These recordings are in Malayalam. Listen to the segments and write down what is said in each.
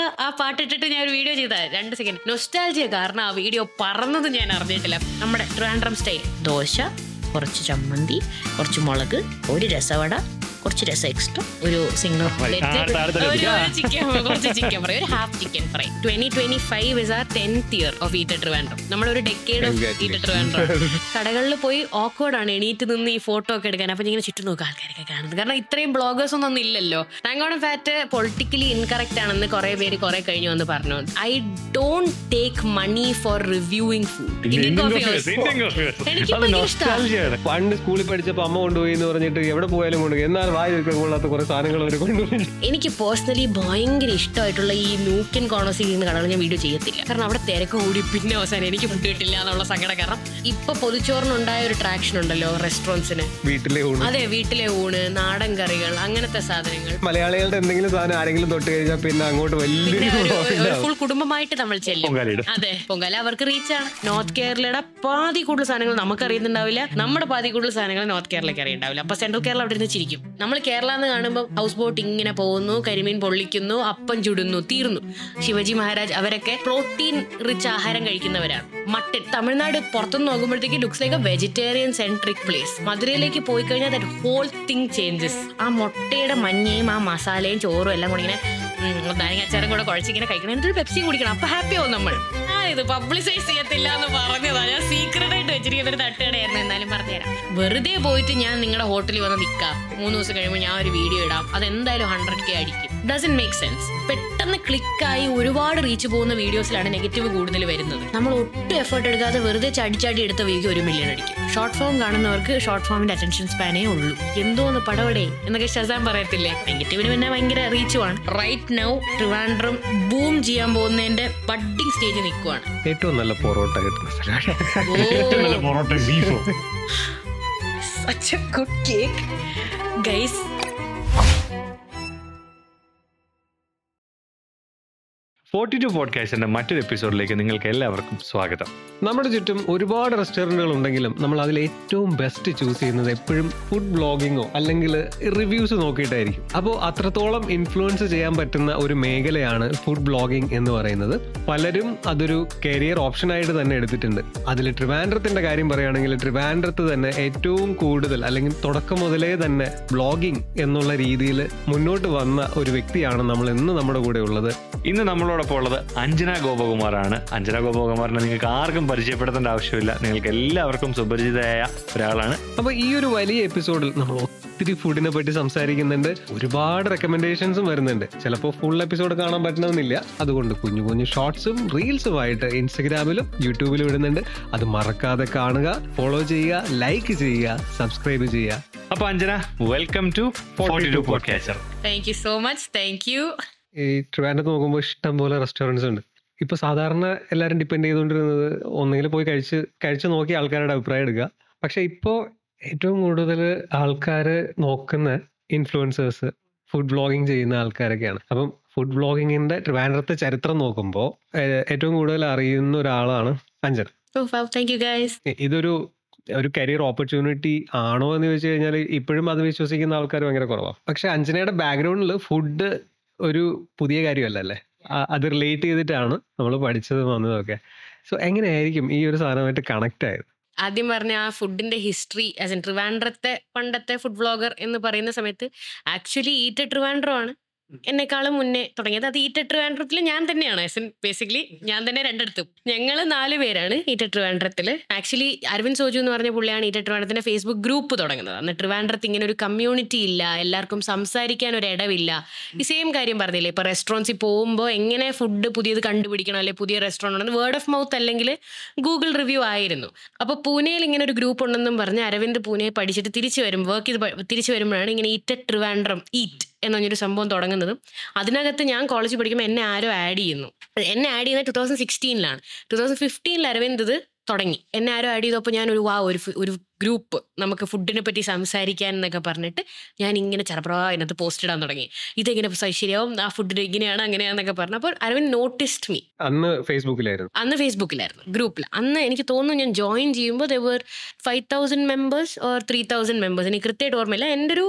ആ പാട്ടിട്ടിട്ട് ഞാൻ ഒരു വീഡിയോ ചെയ്ത രണ്ട് സെക്കൻഡ് നൊസ്റ്റാൾജിയ കാരണം ആ വീഡിയോ പറന്നത് ഞാൻ അറിഞ്ഞിട്ടില്ല നമ്മുടെ ട്രാൻഡ്രം സ്റ്റൈൽ ദോശ കുറച്ച് ചമ്മന്തി കുറച്ച് മുളക് ഒരു രസവട കുറച്ച് രസം എക്സ്ട്രാ ഒരു സിംഗിൾ ചിക്കൻ കുറച്ച് ചിക്കൻ ഫ്രൈ ഒരു half chicken fry twenty twenty five is our tenth year of eat Trivandrum നമ്മളൊരു ഡെക്കേഡ് ഓഫ് ഈറ്റർ ട്രിവാൻഡ്രം കടകളിൽ പോയി ഓക്വേർഡ് ആണ് എണീറ്റ് നിന്ന് ഈ ഫോട്ടോ ഒക്കെ എടുക്കാൻ അപ്പൊ ഇങ്ങനെ ചുറ്റും നോക്കുക ആൾക്കാരൊക്കെ കാണുന്നത് കാരണം ഇത്രയും ബ്ലോഗേഴ്സ് ഒന്നും ഒന്നും ഇല്ലല്ലോ റാങ്കോണം ഫാറ്റ് പൊളിറ്റിക്കലി ഇൻകറക്റ്റ് ആണെന്ന് കുറെ പേര് കുറെ കഴിഞ്ഞു വന്ന് പറഞ്ഞു I don't take money for reviewing food Indian coffee house എനിക്ക് ഭയങ്കര ഇഷ്ടമാണ് പണ്ട് സ്കൂളിൽ പഠിച്ചപ്പോ അമ്മ കൊണ്ടുപോയി എന്ന് പറഞ്ഞിട്ട് എവിടെ പോയാലും കൊണ്ടുപോയി എന്നാൽ വായി വെക്കാൻ കൊള്ളാത്ത കുറെ സാധനങ്ങൾ അവർ കൊണ്ടുപോയി എനിക്ക് പേഴ്സണലി ഭയങ്കര ഇഷ്ടമായിട്ടുള്ള ഈ നൂക്കൻ കോണോസിൽ ഇരുന്ന് കടകൾ ഞാൻ വീഡിയോ ചെയ്യത്തില്ല കാരണം അവിടെ തിരക്ക് കൂടി പിന്നെ അവസാനം എനിക്ക് ഫുഡ് കിട്ടില്ല എന്നുള്ള സങ്കടം കാരണം ഇപ്പൊ പൊതിച്ചോറിനുണ്ടായ ഒരു ട്രാക്ഷൻ ഉണ്ടല്ലോ റെസ്റ്റോറൻറ്റ്സിന് വീട്ടിലെ ഊണ് അതെ വീട്ടിലെ ഊണ് നാടൻ കറികൾ അങ്ങനത്തെ സാധനങ്ങൾ മലയാളികളുടെ എന്തെങ്കിലും സാധനം ആരെങ്കിലും തൊട്ട് കഴിഞ്ഞാൽ പിന്നെ അങ്ങോട്ട് പിന്നെ ഒരു- ഒരു വലിയ ഫുൾ കുടുംബമായിട്ട് നമ്മൾ ചെല്ലും പൊങ്കാലയിടും. അതെ പൊങ്കാല അവർക്ക് റീച്ച് ആണ് നോർത്ത് കേരളയുടെ പാതി കൂടുതൽ സാധനങ്ങൾ നമുക്ക് അറിയുന്നുണ്ടാവില്ല നമ്മുടെ പാതി കൂടുതൽ സാധനങ്ങൾ നോർത്ത് കേരളയ്ക്ക് അറിയുണ്ടാവില്ല അപ്പൊ സെൻട്രൽ കേരള അവിടെ നിന്ന് ചിരിക്കും നമ്മൾ കേരള എന്ന് കാണുമ്പോൾ ഹൗസ് ബോട്ട് ഇങ്ങനെ പോകുന്നു കരിമീൻ പൊള്ളിക്കുന്നു അപ്പം ചുടുന്നു തീർന്നു ശിവജി മഹാരാജ് അവരൊക്കെ പ്രോട്ടീൻ റിച്ച് ആഹാരം കഴിക്കുന്നവരാണ് മട്ടൻ തമിഴ്നാട് പുറത്തുനിന്ന് നോക്കുമ്പോഴത്തേക്ക് looks like a vegetarian centric place മധുരയിലേക്ക് പോയി കഴിഞ്ഞാൽ ദാറ്റ് ഹോൾ തിങ് ചേഞ്ചസ് ആ മുട്ടയുടെ മഞ്ഞയും ആ മസാലയും ചോറും എല്ലാം കൂടി ഇങ്ങനെ നാരങ്ങ അച്ചാറും കൂടെ കുഴച്ചിങ്ങനെ കഴിക്കണം എന്നിട്ട് ഒരു പെപ്സിയും കുടിക്കണം അപ്പൊ ഹാപ്പി ആവും നമ്മൾ ആ ഇത് പബ്ലിസൈസ് ചെയ്യത്തില്ല എന്ന് പറഞ്ഞതാ ഞാൻ സീക്രട്ട് ആയിട്ട് വെച്ചിരിക്കുന്ന ഒരു തട്ടുകടയായിരുന്നു എന്നാലും പറഞ്ഞുതരാം വെറുതെ പോയിട്ട് ഞാൻ നിങ്ങളുടെ ഹോട്ടലിൽ വന്ന് നിൽക്കാം മൂന്ന് ദിവസം കഴിയുമ്പോൾ ഞാൻ ഒരു വീഡിയോ ഇടാം അത് എന്തായാലും ഹൺഡ്രഡ് കെ അടിക്കും ഡസൻ മേക്ക് സെൻസ് പെട്ടെന്ന് ക്ലിക്കായി ഒരുപാട് റീച്ച് പോകുന്ന വീഡിയോസിലാണ് നെഗറ്റീവ് കൂടുതൽ വരുന്നത് നമ്മൾ ഒട്ടും എഫേർട്ട് എടുക്കാതെ വെറുതെ ചടിച്ചാടി എടുത്ത വീഡിയോ ഒരു മില്യൺ അടിക്കും ഷോർട്ട് ഫോം കാണുന്നവർക്ക് ഷോർട്ട് ഫോമിന്റെ അറ്റൻഷൻ സ്പാനേ ഉള്ളൂ എന്തോന്ന് പടവടേ എന്നൊക്കെ ഷസാൻ പറയത്തില്ലേ നെഗറ്റീവിന് പിന്നെ ഭയങ്കര റീച്ചുമാണ് റൈറ്റ് നൗ ട്രിവാൻഡ്രം ബൂം ചെയ്യാൻ പോകുന്നതിന്റെ ബഡ്ഡിംഗ് സ്റ്റേജിൽ നിൽക്കുവാണ് ഏറ്റവും നല്ല പൊറോട്ട കിട്ടുന്ന സ്ഥലമാണ് ഏറ്റവും നല്ല പൊറോട്ട ബീഫോ such a good cake. Guys, forty two പോഡ്കാസ്റ്റിന്റെ മറ്റൊരു എപ്പിസോഡിലേക്ക് നിങ്ങൾക്ക് എല്ലാവർക്കും സ്വാഗതം നമ്മുടെ ചുറ്റും ഒരുപാട് റെസ്റ്റോറൻറ്റുകൾ ഉണ്ടെങ്കിലും നമ്മൾ അതിൽ ഏറ്റവും ബെസ്റ്റ് ചൂസ് ചെയ്യുന്നത് എപ്പോഴും ഫുഡ് ബ്ലോഗിങ്ങോ അല്ലെങ്കിൽ റിവ്യൂസ് നോക്കിയിട്ടായിരിക്കും അപ്പോൾ അത്രത്തോളം ഇൻഫ്ലുവൻസ് ചെയ്യാൻ പറ്റുന്ന ഒരു മേഖലയാണ് ഫുഡ് ബ്ലോഗിംഗ് എന്ന് പറയുന്നത് പലരും അതൊരു കരിയർ ഓപ്ഷനായിട്ട് തന്നെ എടുത്തിട്ടുണ്ട് അതിൽ ട്രിവാൻഡ്രത്തിന്റെ കാര്യം പറയുകയാണെങ്കിൽ ട്രിവാൻഡ്രത്ത് തന്നെ ഏറ്റവും കൂടുതൽ അല്ലെങ്കിൽ തുടക്കം മുതലേ തന്നെ ബ്ലോഗിംഗ് എന്നുള്ള രീതിയിൽ മുന്നോട്ട് വന്ന ഒരു വ്യക്തിയാണ് നമ്മൾ ഇന്ന് നമ്മുടെ കൂടെ ഉള്ളത് ഇന്ന് നമ്മളോടൊപ്പം ഉള്ളത് അഞ്ജന ഗോപകുമാറാണ് അഞ്ജന ഗോപകുമാറിനെ നിങ്ങൾക്ക് ആർക്കും പരിചയപ്പെടുത്തേണ്ട ആവശ്യമില്ല നിങ്ങൾക്ക് എല്ലാവർക്കും സുപരിചിതയായ ഒരാളാണ് അപ്പൊ ഈ ഒരു വലിയ എപ്പിസോഡിൽ നമ്മൾ ഒത്തിരി ഫുഡിനെ പറ്റി സംസാരിക്കുന്നുണ്ട് ഒരുപാട് റെക്കമെൻഡേഷൻസും വരുന്നുണ്ട് ചിലപ്പോൾ ഫുൾ എപ്പിസോഡ് കാണാൻ പറ്റണമെന്നില്ല അതുകൊണ്ട് കുഞ്ഞു കുഞ്ഞു ഷോർട്സും റീൽസുമായിട്ട് ഇൻസ്റ്റഗ്രാമിലും യൂട്യൂബിലും ഇടുന്നുണ്ട് അത് മറക്കാതെ കാണുക ഫോളോ ചെയ്യുക ലൈക്ക് ചെയ്യുക സബ്സ്ക്രൈബ് ചെയ്യുക അപ്പൊ Anjana welcome to forty two podcaster thank you so much. Thank you. ഈ ട്രിവാൻഡ്രത്ത് നോക്കുമ്പോൾ ഇഷ്ടം പോലെ റെസ്റ്റോറൻറ്റ്സ് ഉണ്ട് ഇപ്പൊ സാധാരണ എല്ലാവരും ഡിപ്പെൻഡ് ചെയ്തുകൊണ്ടിരുന്നത് ഒന്നെങ്കിൽ പോയി കഴിച്ച് കഴിച്ച് നോക്കി ആൾക്കാരുടെ അഭിപ്രായം എടുക്കുക പക്ഷെ ഇപ്പോൾ ഏറ്റവും കൂടുതൽ ആൾക്കാർ നോക്കുന്ന ഇൻഫ്ലുവൻസേഴ്സ് ഫുഡ് ബ്ലോഗിങ് ചെയ്യുന്ന ആൾക്കാരൊക്കെയാണ് അപ്പം ഫുഡ് ബ്ലോഗിങ്ങിന്റെ ട്രിവാൻഡ്രത്തെ ചരിത്രം നോക്കുമ്പോൾ ഏറ്റവും കൂടുതൽ അറിയുന്ന ഒരാളാണ് Anjana Oh, wow. Thank you guys. ഇ- ഇതൊരു ഒരു കരിയർ ഓപ്പർച്യൂണിറ്റി ആണോ എന്ന് ചോദിച്ചു കഴിഞ്ഞാൽ ഇപ്പോഴും അത് വിശ്വസിക്കുന്ന ആൾക്കാർ ഭയങ്കര കുറവാണ് പക്ഷെ അഞ്ജനയുടെ ബാക്ക്ഗ്രൗണ്ടിൽ ഫുഡ് ഒരു പുതിയ കാര്യമല്ല അല്ലേ ആ- അത് റിലേറ്റ് ചെയ്തിട്ടാണ് നമ്മൾ പഠിച്ചത് വന്നതൊക്കെ സോ എങ്ങനെയായിരിക്കും ഈ ഒരു സാധനമായിട്ട് കണക്ട് ആയത് ആദ്യം പറഞ്ഞ ആ ഫുഡിന്റെ ഹിസ്റ്ററി ആസ് എൻ ട്രിവാൻഡ്രത്തെ പണ്ടത്തെ ഫുഡ് വ്ളോഗർ എന്ന് പറയുന്ന സമയത്ത് ആക്ച്വലി ഈറ്റ ട്രിവാൻഡ്രം ആണ് എന്നെക്കാളും മുന്നേ തുടങ്ങിയത് അത് ഈറ്റ ട്രിവാൻഡ്രത്തിൽ ഞാൻ തന്നെയാണ് ആസ് എൻ ബേസിക്കലി ഞാൻ തന്നെ രണ്ടിടത്തും ഞങ്ങൾ നാല് പേരാണ് ഈറ്റ ട്രിവാൻഡ്രത്തിൽ ആക്ച്വലി അരവിന്ദ് സോജു എന്ന് പറഞ്ഞ പുള്ളിയാണ് ഈറ്റ ട്രിവാൻഡ്രത്തിന്റെ ഫേസ്ബുക്ക് ഗ്രൂപ്പ് തുടങ്ങുന്നത് അന്ന് ട്രിവാൻഡ്രത്ത് ഇങ്ങനെ ഒരു കമ്മ്യൂണിറ്റി ഇല്ല എല്ലാവർക്കും സംസാരിക്കാൻ ഒരു ഇടവില്ല ഈ സെയിം കാര്യം പറഞ്ഞില്ലേ ഇപ്പൊ റെസ്റ്റോറൻറ്റ്സിൽ പോകുമ്പോൾ എങ്ങനെ ഫുഡ് പുതിയത് കണ്ടുപിടിക്കണം അല്ലെങ്കിൽ പുതിയ റെസ്റ്റോറൻറ്റ് ഉണ്ടെന്ന് വേർഡ് ഓഫ് മൗത്ത് അല്ലെങ്കിൽ ഗൂഗിൾ റിവ്യൂ ആയിരുന്നു അപ്പോൾ പൂനെയിൽ ഇങ്ങനെ ഒരു ഗ്രൂപ്പ് ഉണ്ടെന്നും പറഞ്ഞ് അരവിന്ദ് പൂനെ പഠിച്ചിട്ട് തിരിച്ചു വരും വർക്ക് ചെയ്ത് പ- തിരിച്ചു വരുമ്പോഴാണ് ഇങ്ങനെ ഈറ്റ് ട്രിവാൻഡ്രം ഈറ്റ് എന്ന് പറഞ്ഞൊരു സംഭവം തുടങ്ങുന്നതും അതിനകത്ത് ഞാൻ കോളേജിൽ പഠിക്കുമ്പോൾ എന്നെ ആരോ ആഡ് ചെയ്യുന്നു എന്നെ ആഡ് ചെയ്യുന്നത് ടു തൗസൻഡ് സിക്സ്റ്റീനിലാണ് ടു തൗസൻഡ് ഫിഫ്റ്റീനിൽ അരവിന്ദ് ഇത് തുടങ്ങി എന്നെ ആരോ ആഡ് ചെയ്തപ്പോൾ ഞാൻ ഒരു വാ ഒരു ഫു- ഒരു ഗ്രൂപ്പ് നമുക്ക് ഫുഡിനെ പറ്റി സംസാരിക്കാൻ എന്നൊക്കെ പറഞ്ഞിട്ട് ഞാൻ ഇങ്ങനെ ചെറുപ്രാ അതിനകത്ത് പോസ്റ്റ് ഇടാൻ തുടങ്ങി ഇതെങ്ങനെ സ- ശരിയാവും ആ ഫുഡ് ഇങ്ങനെയാണ് അങ്ങനെയാണെന്നൊക്കെ പറഞ്ഞു അപ്പോൾ അരവിന്ദ് നോട്ടിസ്ഡ് മീ അന്ന് ഫേസ്ബുക്കിലായിരുന്നു അന്ന് ഫേസ്ബുക്കിലായിരുന്നു ഗ്രൂപ്പിൽ അന്ന് എനിക്ക് തോന്നുന്നു ഞാൻ ജോയിൻ ചെയ്യുമ്പോൾ there five thousand members or three thousand members എനിക്ക് കൃത്യമായിട്ട് ഓർമ്മയില്ല എൻ്റെ ഒരു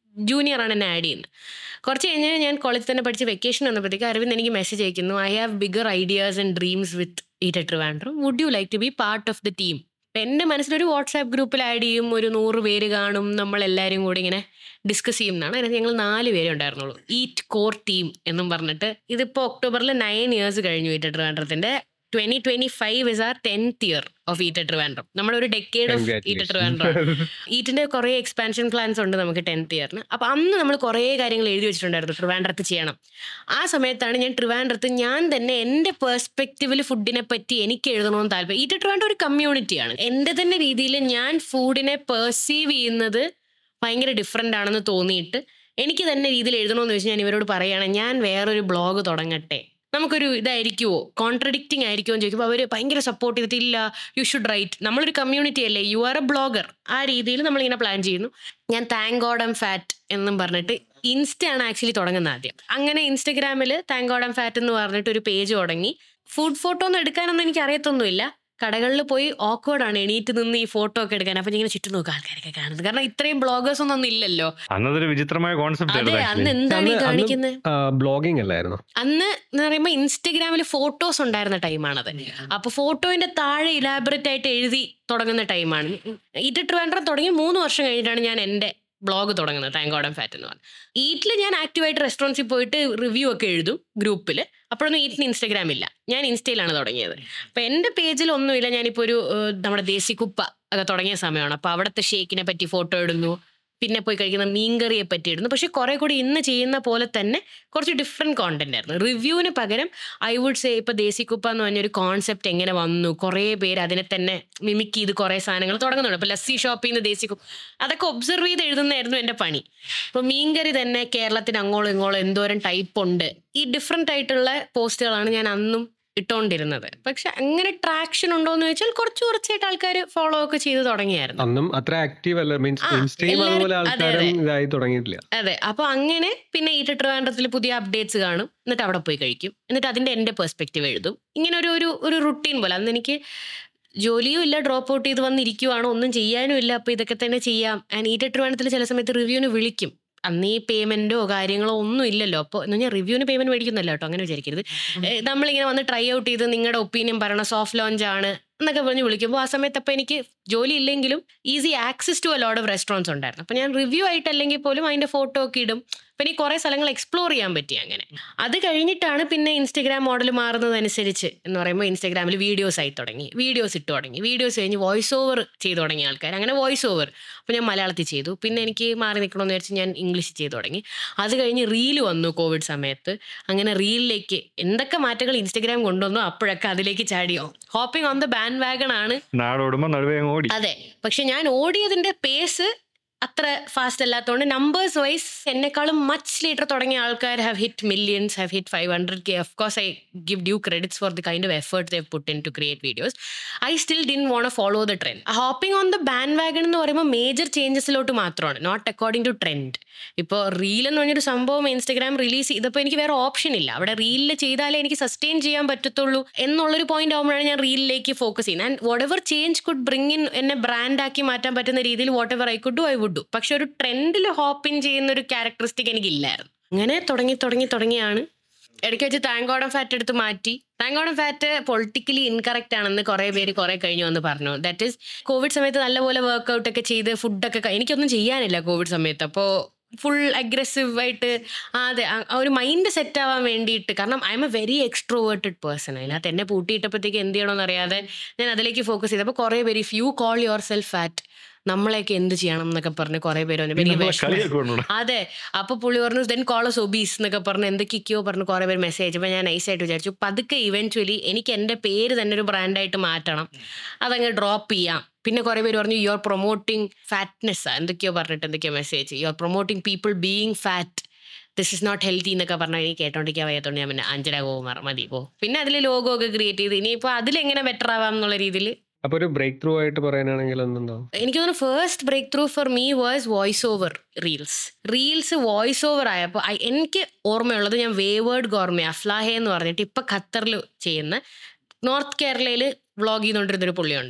ജൂനിയർ ആണ് എന്നെ ആഡ് ചെയ്യുന്നത് കുറച്ച് കഴിഞ്ഞ് ഞാൻ കോളേജിൽ തന്നെ പഠിച്ച് വെക്കേഷൻ വന്നപ്പോഴത്തേക്ക് അരവിന്ദ് എനിക്ക് മെസ്സേജ് അയക്കുന്നു I have bigger ideas and dreams with eat Trivandrum would you like to be part of the team എൻ്റെ മനസ്സിലൊരു വാട്സാപ്പ് ഗ്രൂപ്പിൽ ആഡ് ചെയ്യും ഒരു നൂറ് പേര് കാണും നമ്മൾ എല്ലാവരും കൂടി ഇങ്ങനെ ഡിസ്കസ് ചെയ്യും എന്നാണ് അതിനകത്ത് ഞങ്ങൾ നാല് പേരേ ഉണ്ടായിരുന്നുള്ളൂ ഈറ്റ് കോർ ടീം എന്നും പറഞ്ഞിട്ട് ഇതിപ്പോൾ ഒക്ടോബറിൽ നയൻ ഇയേഴ്സ് കഴിഞ്ഞു ഈറ്റ് ട്രിവാൻഡ്രത്തിൻ്റെ twenty twenty five is our tenth year of eat Trivandrum നമ്മളൊരു ഡെക്കേഡ് ഓഫ് ഈറ്റ് ട്രിവാൻഡ്രം ഈറ്റിന്റെ കുറേ എക്സ്പാൻഷൻ പ്ലാൻസ് ഉണ്ട് നമുക്ക് ടെൻത്ത് ഇയറിന് അപ്പൊ അന്ന് നമ്മൾ കുറേ കാര്യങ്ങൾ എഴുതി വെച്ചിട്ടുണ്ടായിരുന്നു ട്രിവാൻഡ്രത്ത് ചെയ്യണം ആ സമയത്താണ് ഞാൻ ട്രിവാൻഡ്രത്ത് ഞാൻ തന്നെ എൻ്റെ പേഴ്സ്പെക്റ്റീവിൽ ഫുഡിനെ പറ്റി എനിക്ക് എഴുതണമെന്ന് താല്പര്യം ഈറ്റ് ട്രിവാൻഡ്രം ഒരു കമ്മ്യൂണിറ്റിയാണ് എൻ്റെ തന്നെ രീതിയിൽ ഞാൻ ഫുഡിനെ പെർസീവ് ചെയ്യുന്നത് ഭയങ്കര ഡിഫറെൻ്റ് ആണെന്ന് തോന്നിയിട്ട് എനിക്ക് തന്നെ രീതിയിൽ എഴുതണമെന്ന് വെച്ച് ഞാൻ ഇവരോട് പറയുകയാണ് ഞാൻ വേറൊരു ബ്ലോഗ് തുടങ്ങട്ടെ നമുക്കൊരു ഇതായിരിക്കുമോ കോൺട്രഡിക്റ്റിംഗ് ആയിരിക്കുമോ എന്ന് ചോദിക്കുമ്പോൾ അവർ ഭയങ്കര സപ്പോർട്ട് ചെയ്തിട്ടില്ല യു ഷുഡ് റൈറ്റ് നമ്മളൊരു കമ്മ്യൂണിറ്റി അല്ലേ യു ആർ എ ബ്ലോഗർ ആ രീതിയിൽ നമ്മളിങ്ങനെ പ്ലാൻ ചെയ്യുന്നു ഞാൻ താങ്ക് ഗോഡ് ആം ഫാറ്റ് എന്നും പറഞ്ഞിട്ട് ഇൻസ്റ്റ ആണ് ആക്ച്വലി തുടങ്ങുന്നത് ആദ്യം അങ്ങനെ ഇൻസ്റ്റഗ്രാമിൽ താങ്ക് ഗോഡ് ആം ഫാറ്റ് എന്ന് പറഞ്ഞിട്ട് ഒരു പേജ് തുടങ്ങി ഫുഡ് ഫോട്ടോ ഒന്നും എടുക്കാനൊന്നും എനിക്ക് അറിയത്തൊന്നുമില്ല കടകളിൽ പോയി awkward ആണ് എണീറ്റ് നിന്ന് ഈ ഫോട്ടോ ഒക്കെ എടുക്കാൻ അപ്പൊ ഞാൻ ഇങ്ങനെ ചുറ്റും നോക്കുക ആൾക്കാരൊക്കെ കാണുന്നത് കാരണം ഇത്രയും ബ്ലോഗേഴ്സ് ഒന്നും ഇല്ലല്ലോ അന്നതൊരു വിചിത്രമായ കോൺസെപ്റ്റ് അതെ ആയിരുന്നു അന്ന് actually. എന്താണ് ഈ അന്ന് അന്ന് കാണിക്കുന്നത് ബ്ലോഗിംഗ് അല്ലായിരുന്നു അന്ന് എന്ന് പറയുമ്പോൾ ഇൻസ്റ്റഗ്രാമിൽ ഫോട്ടോസ് ഉണ്ടായിരുന്ന ടൈമാണത് അപ്പൊ ഫോട്ടോന്റെ താഴെ ഇലാബറേറ്റ് ആയിട്ട് എഴുതി തുടങ്ങുന്ന ടൈമാണ് ഇത് ട്രിവാൻഡ്രം തുടങ്ങി മൂന്ന് വർഷം കഴിഞ്ഞിട്ടാണ് ഞാൻ എൻ്റെ ബ്ലോഗ് തുടങ്ങുന്നത് താങ്ക് ഗോഡ് ഫാറ്റ് എന്ന് പറഞ്ഞു ഈറ്റിൽ ഞാൻ ആക്റ്റീവായിട്ട് റെസ്റ്റോറൻസിൽ പോയിട്ട് റിവ്യൂ ഒക്കെ എഴുതും ഗ്രൂപ്പിൽ അപ്പോഴൊന്നും ഈറ്റിന് ഇൻസ്റ്റഗ്രാം ഇല്ല ഞാൻ ഇൻസ്റ്റയിലാണ് തുടങ്ങിയത് അപ്പൊ എൻ്റെ പേജിൽ ഒന്നുമില്ല ഞാനിപ്പോൾ ഒരു ഏഹ്, നമ്മുടെ ദേശി കുപ്പ ഒക്കെ തുടങ്ങിയ സമയമാണ് അപ്പൊ അവിടുത്തെ ഷേക്കിനെ പറ്റി ഫോട്ടോ ഇടുന്നു പിന്നെ പോയി കഴിക്കുന്ന മീൻകറിയെ പറ്റി ഇടുന്നു പക്ഷെ കുറെ കൂടി ഇന്ന് ചെയ്യുന്ന പോലെ തന്നെ കുറച്ച് ഡിഫറെന്റ് കോണ്ടന്റ് ആയിരുന്നു റിവ്യൂവിന് പകരം ഐ വുഡ് സേ ഇപ്പൊ ദേശിക്കുപ്പ എന്ന് പറഞ്ഞൊരു കോൺസെപ്റ്റ് എങ്ങനെ വന്നു കുറേ പേര് അതിനെ തന്നെ മിമിക് ചെയ്ത് കുറേ സാധനങ്ങൾ തുടങ്ങുന്നുണ്ട് ഇപ്പൊ ലസ്സി ഷോപ്പിൽ നിന്ന് ദേശിക്കുപ്പ അതൊക്കെ ഒബ്സർവ് ചെയ്ത് എഴുതുന്നതായിരുന്നു എൻ്റെ പണി ഇപ്പൊ മീൻകറി തന്നെ കേരളത്തിന് അങ്ങോളം ഇങ്ങോളം എന്തോരം ടൈപ്പ് ഉണ്ട് ഈ ഡിഫറെന്റ് ആയിട്ടുള്ള പോസ്റ്റുകളാണ് ഞാൻ അന്നും ഇട്ടുകൊണ്ടിരുന്നത് പക്ഷെ അങ്ങനെ ട്രാക്ഷൻ ഉണ്ടോ എന്ന് ചോദിച്ചാൽ കുറച്ച് കുറച്ചായിട്ട് ആൾക്കാർ ഫോളോ ഒക്കെ ചെയ്ത് തുടങ്ങിയായിരുന്നു അന്നും അത്ര ആക്റ്റീവ് അല്ല മീൻസ് ആ, ഇൻസ്റ്റയും എല്ലാരും- അതുപോലെ അതെ, ആൾക്കാരും അതെ. ഇതായി തുടങ്ങിയിട്ടില്ല അതെ അപ്പൊ അങ്ങനെ പിന്നെ ഈ ട്രിവാൻഡ്രത്തിൽ പുതിയ അപ്ഡേറ്റ്സ് കാണും എന്നിട്ട് അവിടെ പോയി കഴിക്കും എന്നിട്ട് അതിന്റെ എന്റെ പെർസ്പെക്റ്റീവ് എഴുതും ഇങ്ങനെ ഒരു ഒരു ഒരു റുട്ടീൻ പോലെ അന്ന് എനിക്ക് ജോലിയും ഇല്ല ഡ്രോപ്പ് ഔട്ട് ചെയ്ത് വന്നിരിക്കുവാണോ ഒന്നും ചെയ്യാനും ഇല്ല അപ്പൊ ഇതൊക്കെ തന്നെ ചെയ്യാം ആൻഡ് ഈ ട്രിവാൻഡ്രത്തിൽ ചില സമയത്ത് റിവ്യൂവിന് വിളിക്കും അന്ന് ഈ പേയ്മെന്റോ കാര്യങ്ങളോ ഒന്നും ഇല്ലല്ലോ അപ്പോൾ എന്ന് പറഞ്ഞാൽ റിവ്യൂവിന് പേയ്മെന്റ് മേടിക്കുന്നല്ലോ കേട്ടോ അങ്ങനെ വിചാരിക്കരുത് ഏ, നമ്മളിങ്ങനെ വന്ന് ട്രൈ ഔട്ട് ചെയ്ത് നിങ്ങളുടെ ഒപ്പീനിയൻ പറയണം സോഫ്റ്റ് ലോഞ്ച് ആണ് എന്നൊക്കെ പറഞ്ഞ് വിളിക്കുമ്പോൾ ആ സമയത്ത് അപ്പോൾ എനിക്ക് ജോലി ഇല്ലെങ്കിലും easy access to a load of restaurants ഉണ്ടായിരുന്നു അപ്പോൾ ഞാൻ റിവ്യൂ ആയിട്ട് അല്ലെങ്കിൽ പോലും അതിന്റെ ഫോട്ടോ ഒക്കെ ഇടും അപ്പം എനിക്ക് കുറേ സ്ഥലങ്ങൾ എക്സ്പ്ലോർ ചെയ്യാൻ പറ്റി അങ്ങനെ അത് കഴിഞ്ഞിട്ടാണ് പിന്നെ ഇൻസ്റ്റഗ്രാം മോഡൽ മാറുന്നതനുസരിച്ച് എന്ന് പറയുമ്പോൾ ഇൻസ്റ്റഗ്രാമിൽ വീഡിയോസ് ആയി തുടങ്ങി വീഡിയോസ് ഇട്ട് തുടങ്ങി വീഡിയോസ് കഴിഞ്ഞ് വോയിസ് ഓവർ ചെയ്തു തുടങ്ങിയ ആൾക്കാർ അങ്ങനെ വോയിസ് ഓവർ അപ്പോൾ ഞാൻ മലയാളത്തിൽ ചെയ്തു പിന്നെ എനിക്ക് മാറി നിൽക്കണമെന്ന് വിചാരിച്ച് ഞാൻ ഇംഗ്ലീഷ് ചെയ്തു തുടങ്ങി അത് കഴിഞ്ഞ് റീല് വന്നു കോവിഡ് സമയത്ത് അങ്ങനെ റീലിലേക്ക് എന്തൊക്കെ മാറ്റങ്ങൾ ഇൻസ്റ്റഗ്രാം കൊണ്ടുവന്നു അപ്പോഴൊക്കെ അതിലേക്ക് ചാടിയോ hopping on the bandwagon ആണ് നാടോടുമ്പോ നടുവേ അങ്ങ് ഓടി അതെ പക്ഷെ ഞാൻ ഓടിയതിന്റെ പേസ് അത്ര ഫാസ്റ്റ് അല്ലാത്തതുകൊണ്ട് നമ്പേഴ്സ് വൈസ് എന്നെക്കാളും മച്ച് ലേറ്റർ തുടങ്ങിയ ആൾക്കാർ have hit millions have hit five hundred K of course I give due credits for the kind of effort they put in to create videos I still didn't want follow the trend hopping on the bandwagon എന്ന് പറയുമ്പോൾ മേജർ ചേഞ്ചസിലോട്ട് മാത്രമാണ് നോട്ട് അക്കോർഡിംഗ് ടു ട്രെൻഡ് ഇപ്പോൾ റീൽ എന്ന് പറഞ്ഞൊരു സംഭവം ഇൻസ്റ്റഗ്രാം റിലീസ് ചെയ്തപ്പോൾ എനിക്ക് വേറെ ഓപ്ഷൻ ഇല്ല അവിടെ റീലിൽ ചെയ്താലേ എനിക്ക് സസ്റ്റെയിൻ ചെയ്യാൻ പറ്റത്തുള്ളൂ എന്നുള്ളൊരു പോയിന്റ് ആകുമ്പോഴാണ് ഞാൻ റീലിലേക്ക് ഫോക്കസ് ചെയ്യുന്നത് and whatever change could bring in എന്നെ ബ്രാൻഡ് ആക്കി മാറ്റാൻ പറ്റുന്ന രീതിയിൽ whatever I could do I would do പക്ഷെ ഒരു ട്രെൻഡിൽ ഹോപ്പിൻ ചെയ്യുന്ന ഒരു ക്യാരക്ടറിസ്റ്റിക് എനിക്കില്ലായിരുന്നു അങ്ങനെ തുടങ്ങി തുടങ്ങി തുടങ്ങിയാണ് ഇടയ്ക്ക് വെച്ച് താങ്കോടം ഫാറ്റ് എടുത്ത് മാറ്റി താങ്കോടം ഫാറ്റ് പൊളിറ്റിക്കലി ഇൻകറക്റ്റ് ആണെന്ന് കുറെ പേര് കുറെ കഴിഞ്ഞു വന്ന് പറഞ്ഞു ദാറ്റ് ഈസ് കോവിഡ് സമയത്ത് നല്ലപോലെ വർക്ക്ഔട്ട് ഒക്കെ ചെയ്ത് ഫുഡൊക്കെ എനിക്കൊന്നും ചെയ്യാനില്ല കോവിഡ് സമയത്ത് അപ്പോൾ ഫുൾ അഗ്രസീവ് ആയിട്ട് ആ, അതെ ആ ആ ഒരു മൈൻഡ് സെറ്റ് ആവാൻ വേണ്ടിയിട്ട് കാരണം I'm a very extroverted person അതിനകത്ത് എന്നെ പൂട്ടിയിട്ടപ്പോഴത്തേക്ക് എന്ത് ചെയ്യണമെന്ന് അറിയാതെ ഞാൻ അതിലേക്ക് ഫോക്കസ് ചെയ്തപ്പോൾ കുറേ പേര് if you call yourself fat നമ്മളെയൊക്കെ എന്ത് ചെയ്യണം എന്നൊക്കെ പറഞ്ഞ് കുറേ പേര് വന്നു. എനിക്ക് നമ്മളെ വിഷമം. കളിയൊക്കെ കൊണ്ടുവിടും. അതെ അപ്പൊ പുള്ളി പറഞ്ഞു ദെൻ കോളസ് ഒബീസ് എന്നൊക്കെ പറഞ്ഞ് എന്തൊക്കെയൊക്കെയോ പറഞ്ഞ് കുറെ പേര് മെസ്സേജ് അയച്ചപ്പോൾ ഞാൻ നൈസായിട്ട് വിചാരിച്ചു പതുക്കെ ഇവൻച്വലി എനിക്ക് എൻ്റെ പേര് തന്നെ ഒരു ബ്രാൻഡായിട്ട് മാറ്റണം അതങ്ങ് ഡ്രോപ്പ് ചെയ്യാം പിന്നെ കുറെ പേര് പറഞ്ഞു യു ആർ പ്രൊമോട്ടിങ് ഫാറ്റ്നെസ് എന്തൊക്കെയോ പറഞ്ഞിട്ട് എന്തൊക്കെയോ message you are promoting people being fat this is not healthy എന്നൊക്കെ പറഞ്ഞാൽ എനിക്ക് കേട്ടോണ്ടിരിക്കാൻ വയ്യാത്തോണ്ട് ഞാൻ പിന്നെ അഞ്ചര ഗോമാർ മതി പോ പിന്നെ അതിൽ ലോഗോ ഒക്കെ ക്രിയേറ്റ് ചെയ്ത് ഇനിയിപ്പോൾ അതിലെങ്ങനെ ബെറ്റർ ആവാം എന്നുള്ള രീതിയിൽ അപ്പൊ ഒരു ബ്രേക്ക് ത്രൂ ആയിട്ട് പറയാനാണെങ്കിൽ എന്തുണ്ടോ എനിക്ക് തോന്നുന്നു first breakthrough for me was voice over reels reels voice over ആയപ്പോൾ ഐ- എനിക്ക് ഓർമ്മയുള്ളത് ഞാൻ വേവേർഡ് ഗോർമെ അഫ്ലാഹെ എന്ന് പറഞ്ഞിട്ട് ഇപ്പൊ ഖത്തറിൽ ചെയ്യുന്ന നോർത്ത് കേരളയിൽ വ്ളോഗ് ചെയ്തുകൊണ്ടിരുന്ന ഒരു പുള്ളിയുണ്ട്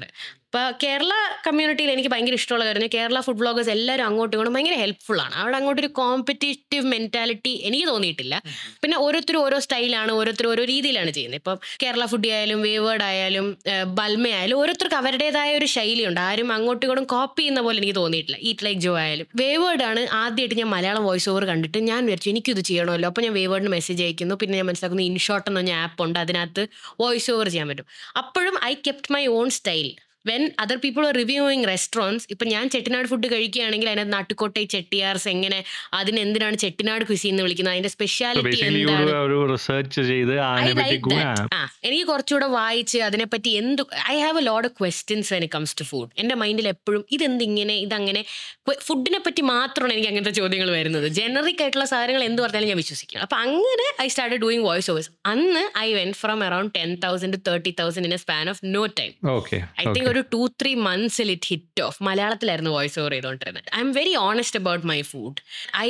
ഇപ്പൊ കേരള കമ്മ്യൂണിറ്റിയിൽ എനിക്ക് ഭയങ്കര ഇഷ്ടമുള്ള കാര്യം കേരള ഫുഡ് ബ്ലോഗേഴ്സ് എല്ലാവരും അങ്ങോട്ടും ഇങ്ങോട്ടും ഭയങ്കര ഹെൽപ്ഫുൾ ആണ് അവിടെ അങ്ങോട്ട് ഒരു കോമ്പറ്റേറ്റീവ് മെന്റാലിറ്റി എനിക്ക് തോന്നിയിട്ടില്ല പിന്നെ ഓരോരുത്തരും ഓരോ സ്റ്റൈലാണ് ഓരോരുത്തരും ഓരോ രീതിയിലാണ് ചെയ്യുന്നത് ഇപ്പം കേരള ഫുഡ് ആയാലും വേവേർഡ് ആയാലും ബൽമ ആയാലും ഓരോരുത്തർക്ക് അവരുടേതായ ഒരു ശൈലിയുണ്ട് ആരും അങ്ങോട്ടും ഇങ്ങോട്ടും കോപ്പി ചെയ്യുന്ന പോലെ എനിക്ക് തോന്നിയിട്ടില്ല ഈറ്റ് ലൈക്ക് ജോ ആയാലും വേവേർഡ് ആണ് ആദ്യമായിട്ട് ഞാൻ മലയാളം വോയിസ് ഓവർ കണ്ടിട്ട് ഞാൻ വിചാരിച്ചു എനിക്കിത് ചെയ്യണമല്ലോ അപ്പോൾ ഞാൻ വേവേർഡിന് മെസ്സേജ് അയക്കുന്നു പിന്നെ ഞാൻ മനസ്സിലാക്കുന്നു ഇൻഷോട്ട് എന്ന് പറഞ്ഞ ആപ്പ് ഉണ്ട് അതിനകത്ത് വോയിസ് ഓവർ ചെയ്യാൻ പറ്റും അപ്പോഴും I kept my own style when other people are reviewing restaurants ഇപ്പം ഞാൻ ചെട്ടിനാട് ഫുഡ് കഴിക്കുകയാണെങ്കിൽ അതിനകത്ത് നാട്ടുകോട്ടൈ ചെട്ടിയാർസ് എങ്ങനെ അതിന് എന്തിനാണ് ചെട്ടിനാട് കുസി എന്ന് വിളിക്കുന്നത് അതിന്റെ സ്പെഷ്യാലിറ്റി ബേസിക്കലി എന്താണ് ഒരു റിസർച്ച് ചെയ്ത് ഐ അതിനെ പറ്റി ലൈക്ക് ആ എനിക്ക് കുറച്ചുകൂടെ വായിച്ച് അതിനെപ്പറ്റി എന്ത് I have a load of questions when comes to food എൻ്റെ മൈൻഡിൽ എപ്പോഴും ഇതെന്തിങ്ങനെ ഇതങ്ങനെ ഫുഡിനെ പറ്റി മാത്രമാണ് എനിക്ക് അങ്ങനത്തെ ചോദ്യങ്ങൾ വരുന്നത് ജനറിക് ആയിട്ടുള്ള സാധനങ്ങൾ എന്ത് പറഞ്ഞാലും ഞാൻ വിശ്വസിക്കണം അപ്പൊ അങ്ങനെ I start doing voice overs അന്ന് I went from around ten thousand to thirty thousand in a span of no time okay I think ഒരു ടു ത്രീ മന്ത്സിൽ ഇറ്റ് ഹിറ്റ് ഓഫ് മലയാളത്തിലായിരുന്നു വോയിസ് ഓവർ ചെയ്തുകൊണ്ടിരുന്നത് I'm very honest about my food I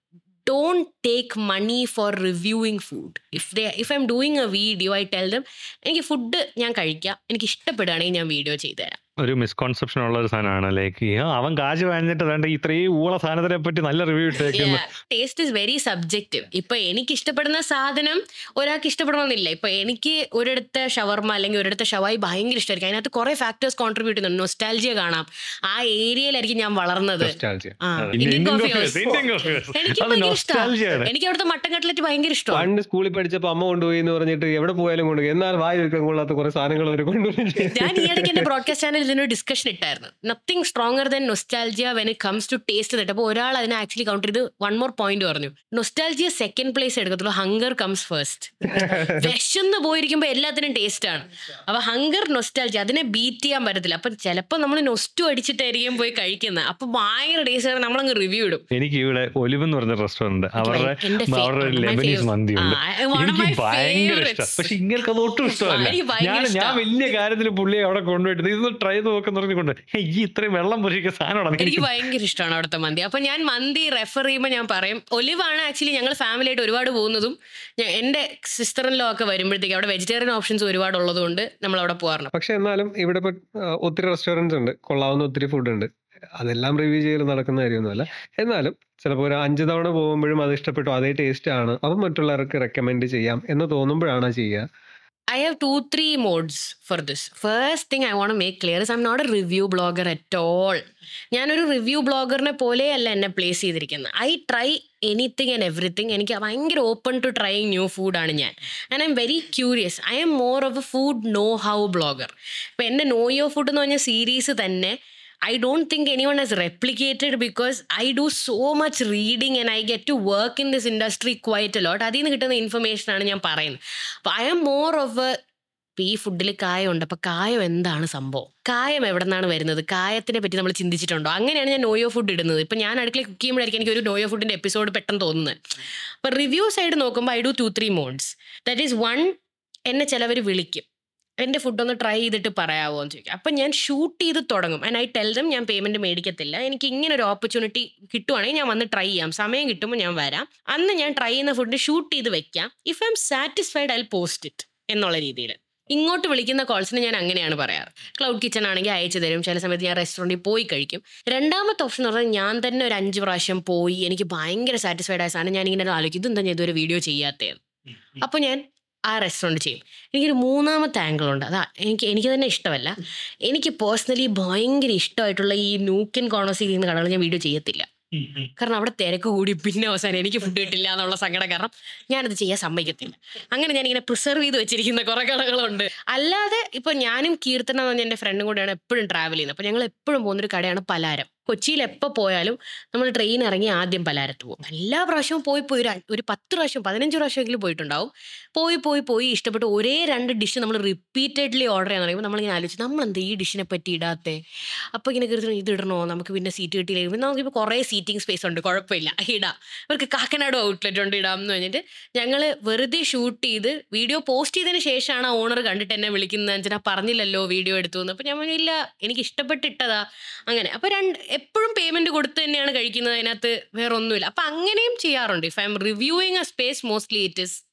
don't take money for reviewing food if they if I'm doing a video I tell them എനിക്ക് ഫുഡ് ഞാൻ കഴിക്കാം എനിക്ക് ഇഷ്ടപ്പെടുകയാണെങ്കിൽ ഞാൻ വീഡിയോ ചെയ്തു തരാം ഒരു മിസ്കോൺസെപ്ഷൻ ഉള്ള ഒരു സാധനമാണ് ലൈക്ക് അവൻ കാശ് വാങ്ങിച്ചിട്ട് വേണ്ട ഇത്രയും ഊള സാധനത്തിനെ പറ്റി നല്ല റിവ്യൂ ഇട്ടേക്കുന്നു ടേസ്റ്റ് ഇസ് വെരി സബ്ജക്റ്റീവ് ഇപ്പൊ എനിക്ക് ഇഷ്ടപ്പെടുന്ന സാധനം ഒരാൾക്ക് ഇഷ്ടപ്പെടണമെന്നില്ല ഇപ്പൊ എനിക്ക് ഒരിടത്തെ ഷവർമ അല്ലെങ്കിൽ ഒരിടത്തെ ഷവായി ഭയങ്കര ഇഷ്ടമായിരിക്കും അതിനകത്ത് കുറെ ഫാക്ടേഴ്സ് കോൺട്രിബ്യൂട്ട് ചെയ്യുന്നുണ്ട് നൊസ്റ്റാലജിയ കാണാം ആ ഏരിയയിലായിരിക്കും ഞാൻ വളർന്നത് Nostalgia. ആ, Indian Indian coffee coffee house, house. Indian coffee house. എനിക്ക് അത് ഭയങ്കര nostalgia ഇഷ്ടമാണ് ആണ്. എനിക്ക് അവിടുത്തെ മട്ടൻ കട്ട്ലറ്റ് ഭയങ്കര ഇഷ്ടമാണ് പണ്ട് സ്കൂളിൽ പഠിച്ചപ്പോ അമ്മ കൊണ്ടുപോയി എന്ന് പറഞ്ഞിട്ട് എവിടെ പോയാലും കൊണ്ടുപോയി എന്നാൽ വായി വെക്കാൻ കൊള്ളാത്ത കുറെ സാധനങ്ങൾ അവർ കൊണ്ടുപോയി ഞാൻ ഈ ഇടയ്ക്ക് എന്റെ ബ്രോഡ്കാസ്റ്റ് ചാനലിൽ ഇതിനൊരു ഡിസ്കഷൻ ഇട്ടായിരുന്നു nothing stronger than nostalgia when it comes to taste that അപ്പോൾ ഒരാൾ അതിനെ ആക്ച്വലി കൗണ്ടർ ചെയ്ത് വൺ മോർ പോയിന്റ് പറഞ്ഞു നൊസ്റ്റാൽജിയ സെക്കൻഡ് പ്ലേസ് എടുക്കത്തുള്ളൂ ഹങ്കർ കംസ് ഫസ്റ്റ് വിശന്ന് പോയിരിക്കുമ്പോൾ എല്ലാത്തിനും ടേസ്റ്റ് ആണ് അപ്പൊ ഹങ്കർ നൊസ്റ്റാൽജി അതിനെ ബീറ്റ് ചെയ്യാൻ പറ്റത്തില്ല അപ്പൊ ചിലപ്പോൾ നമ്മൾ നൊസ്റ്റു അടിച്ചിട്ടായിരിക്കും പോയി കഴിക്കുന്നത് അപ്പൊ ഭയങ്കര ടേസ്റ്റ് ആണ് നമ്മളങ്ങ് റിവ്യൂ ഇടും എനിക്ക് ഇവിടെ ഒലിവ് എന്ന് പറഞ്ഞ റെസ്റ്റോറന്റ് അവരുടെ എന്റെ fa- അവരുടെ one of my Lebanese favorite. മന്തി ഉണ്ട് ആ, one of എനിക്ക് my ഭയങ്കര favorites. ഇഷ്ടം പക്ഷെ ഇങ്ങനെ അത് ഒട്ടും ഇഷ്ടമല്ല എനിക്ക് ഭയങ്കര ഞാൻ ഞാൻ ഇഷ്ടാ. വലിയ കാര്യത്തിൽ പുള്ളിയെ അവിടെ കൊണ്ടുപോയിട്ട് ഇതൊന്ന് ട്രൈ ചെയ്ത് നോക്കുന്ന പറഞ്ഞുകൊണ്ട് "ഹേയ്, ഈ ഇത്രയും വെള്ളം പൊരിക്കുന്ന സാധനമാണ് എനിക്ക് ഭയങ്കര ഇഷ്ടമാണ് അവിടുത്തെ മന്തി അപ്പൊ ഞാൻ മന്തി റെഫർ ചെയ്യുമ്പോൾ ഞാൻ പറയും ഒലിവാണ് ആക്ച്വലി ഞങ്ങൾ ഫാമിലി ആയിട്ട് ഒരുപാട് പോകുന്നതും ഞാൻ- എന്റെ സിസ്റ്ററിലോ ഒക്കെ വരുമ്പോഴത്തേക്ക് അവിടെ വെജിറ്റേറിയൻ ഓപ്ഷൻസ് ഒരുപാട് ഉള്ളതുകൊണ്ട് നമ്മൾ അവിടെ പോകാറുണ്ട് പക്ഷെ എന്നാലും ഇവിടെ ഇപ്പൊ ആ, ഒത്തിരി റെസ്റ്റോറൻറ്റ്സ് ഉണ്ട് കൊള്ളാവുന്ന ഒത്തിരി ഫുഡ് ഉണ്ട് അതെല്ലാം റിവ്യൂ ചെയ്യൽ നടക്കുന്ന കാര്യമൊന്നുമല്ല എന്നാലും ചിലപ്പോൾ ഒരു അഞ്ച് തവണ പോകുമ്പോഴും അത് ഇഷ്ടപ്പെട്ടു അതേ ടേസ്റ്റ് ആണ് അപ്പം മറ്റുള്ളവർക്ക് റെക്കമെൻഡ് ചെയ്യാം എന്ന് തോന്നുമ്പോഴാണ് ചെയ്യുക I have two three modes for this first thing I want make clear I'm not a review blogger at all ഞാനൊരു റിവ്യൂ ബ്ലോഗറിനെ പോലെയല്ല എന്നെ പ്ലേസ് ചെയ്തിരിക്കുന്നത് I try anything and everything എനിക്ക് ഭയങ്കര ഓപ്പൺ ടു ട്രൈങ് ന്യൂ ഫുഡാണ് ഞാൻ and I'm very curious I'm more of a food know how blogger ഇപ്പം എൻ്റെ നോ യോ ഫുഡ് എന്ന് പറഞ്ഞ സീരീസ് തന്നെ I don't think anyone has replicated because I do so much reading and I get to work in this industry quite a lot. അതിൽ നിന്ന് കിട്ടുന്ന ഇൻഫർമേഷൻ ആണ് ഞാൻ പറയുന്നത് അപ്പൊ I'm more of a ഇപ്പൊ ഈ ഫുഡിൽ കായമുണ്ട് അപ്പൊ കായം എന്താണ് സംഭവം കായം എവിടെ നിന്നാണ് വരുന്നത് കായത്തിനെ പറ്റി നമ്മൾ ചിന്തിച്ചിട്ടുണ്ടോ അങ്ങനെയാണ് ഞാൻ നോയോ ഫുഡ് ഇടുന്നത് ഇപ്പൊ ഞാൻ അടുക്കള കുക്ക് ചെയ്യുമ്പോഴായിരിക്കും എനിക്ക് ഒരു നോയോ ഫുഡിന്റെ എപ്പിസോഡ് പെട്ടെന്ന് തോന്നുന്നത് അപ്പൊ റിവ്യൂ സൈഡ് നോക്കുമ്പോൾ I do two three modes that is one എന്നെ ചിലവർ വിളിക്കും എൻ്റെ ഫുഡ് ഒന്ന് ട്രൈ ചെയ്തിട്ട് പറയാമോ എന്ന് ചോദിക്കും അപ്പം ഞാൻ ഷൂട്ട് ചെയ്ത് തുടങ്ങും ആൻഡ് ഐ ടെൽ ദം ഞാൻ പേയ്മെന്റ് മേടിക്കത്തില്ല എനിക്ക് ഇങ്ങനെ ഒരു ഓപ്പർച്യൂണിറ്റി കിട്ടുവാണെങ്കിൽ ഞാൻ വന്ന് ട്രൈ ചെയ്യാം സമയം കിട്ടുമ്പോൾ ഞാൻ വരാം അന്ന് ഞാൻ ട്രൈ ചെയ്യുന്ന ഫുഡ് ഷൂട്ട് ചെയ്ത് വെക്കാം if I'm satisfied I post it എന്നുള്ള രീതിയിൽ ഇങ്ങോട്ട് വിളിക്കുന്ന കോൾസിന് ഞാൻ അങ്ങനെയാണ് പറയാറ് ക്ലൗഡ് കിച്ചൺ ആണെങ്കിൽ അയച്ചു തരും ചില സമയത്ത് ഞാൻ റെസ്റ്റോറൻറ്റിൽ പോയി കഴിക്കും രണ്ടാമത്തെ ഓപ്ഷൻ എന്ന് പറഞ്ഞാൽ ഞാൻ തന്നെ ഒരു അഞ്ച് പ്രാവശ്യം പോയി എനിക്ക് ഭയങ്കര സാറ്റിസ്ഫൈഡ് ആയ സാധനം ഞാൻ ഇങ്ങനെ ആലോചിക്കും ഇതെന്താ ഞാൻ ഇതൊരു വീഡിയോ ചെയ്യാത്തത് അപ്പോൾ ഞാൻ ആ റെസ്റ്റോറൻറ്റ് ചെയ്യും എനിക്കൊരു മൂന്നാമത്തെ ആംഗിൾ ഉണ്ട് അതാ എനിക്ക് എനിക്ക് തന്നെ ഇഷ്ടമല്ല എനിക്ക് പേഴ്സണലി ഭയങ്കര ഇഷ്ടമായിട്ടുള്ള ഈ നൂക്കൻ കോണസിൽ ചെയ്യുന്ന കടകൾ ഞാൻ വീഡിയോ ചെയ്യത്തില്ല കാരണം അവിടെ തിരക്ക് കൂടി പിന്നെ അവസാനം എനിക്ക് ഫുഡ് കിട്ടില്ല എന്നുള്ള സങ്കടം കാരണം ഞാനത് ചെയ്യാൻ സമ്മതിക്കത്തില്ല അങ്ങനെ ഞാനിങ്ങനെ പ്രിസർവ് ചെയ്ത് വെച്ചിരിക്കുന്ന കുറെ കടകളുണ്ട് അല്ലാതെ ഇപ്പൊ ഞാനും കീർത്തന എന്ന് പറഞ്ഞ എൻ്റെ ഫ്രണ്ടും കൂടെയാണ് എപ്പോഴും ട്രാവൽ ചെയ്യുന്നത് അപ്പൊ ഞങ്ങൾ എപ്പോഴും പോകുന്നൊരു കടയാണ് പലാരം കൊച്ചിയിൽ എപ്പോൾ പോയാലും നമ്മൾ ട്രെയിൻ ഇറങ്ങി ആദ്യം പലാരത്ത് പോകും എല്ലാ പ്രാവശ്യവും പോയി പോയി ഒരു അ- ഒരു പത്ത് പ്രാവശ്യം പതിനഞ്ച് പ്രാവശ്യമെങ്കിലും പോയിട്ടുണ്ടാവും പോയി പോയി പോയി ഇഷ്ടപ്പെട്ട് ഒരേ രണ്ട് ഡിഷ് നമ്മൾ റിപ്പീറ്റഡ്ലി ഓർഡർ ചെയ്യാൻ പറയുമ്പോൾ നമ്മളിങ്ങനെ ആലോചിച്ച് നമ്മൾ എന്താ ഈ ഡിഷിനെ പറ്റി ഇടാത്തേ അപ്പോൾ ഇങ്ങനെ കരുതുന്നു ഇത് ഇടണോ നമുക്ക് പിന്നെ സീറ്റ് കിട്ടിയില്ലെങ്കിൽ പിന്നെ നമുക്കിപ്പോൾ കുറേ സീറ്റിംഗ് സ്പേസ് ഉണ്ട് കുഴപ്പമില്ല ഇടാം അവർക്ക് കാക്കനാട് ഔട്ട്ലെറ്റ് ഉണ്ട് ഇടാം എന്ന് പറഞ്ഞിട്ട് ഞങ്ങൾ വെറുതെ ഷൂട്ട് ചെയ്ത് വീഡിയോ പോസ്റ്റ് ചെയ്തതിന് ശേഷമാണ് ആ ഓണർ കണ്ടിട്ട് എന്നെ വിളിക്കുന്നത് വെച്ചാൽ പറഞ്ഞില്ലല്ലോ വീഡിയോ എടുത്തു എന്ന് അപ്പോൾ ഞാൻ പറഞ്ഞു, ഇല്ല എനിക്ക് ഇഷ്ടപ്പെട്ടിട്ടതാ അങ്ങനെ അപ്പോൾ രണ്ട് എപ്പോഴും പേയ്മെന്റ് കൊടുത്ത് തന്നെയാണ് കഴിക്കുന്നത് അതിനകത്ത് വേറെ ഒന്നുമില്ല അപ്പം അങ്ങനെയും ചെയ്യാറുണ്ട് if I'm reviewing a space mostly it is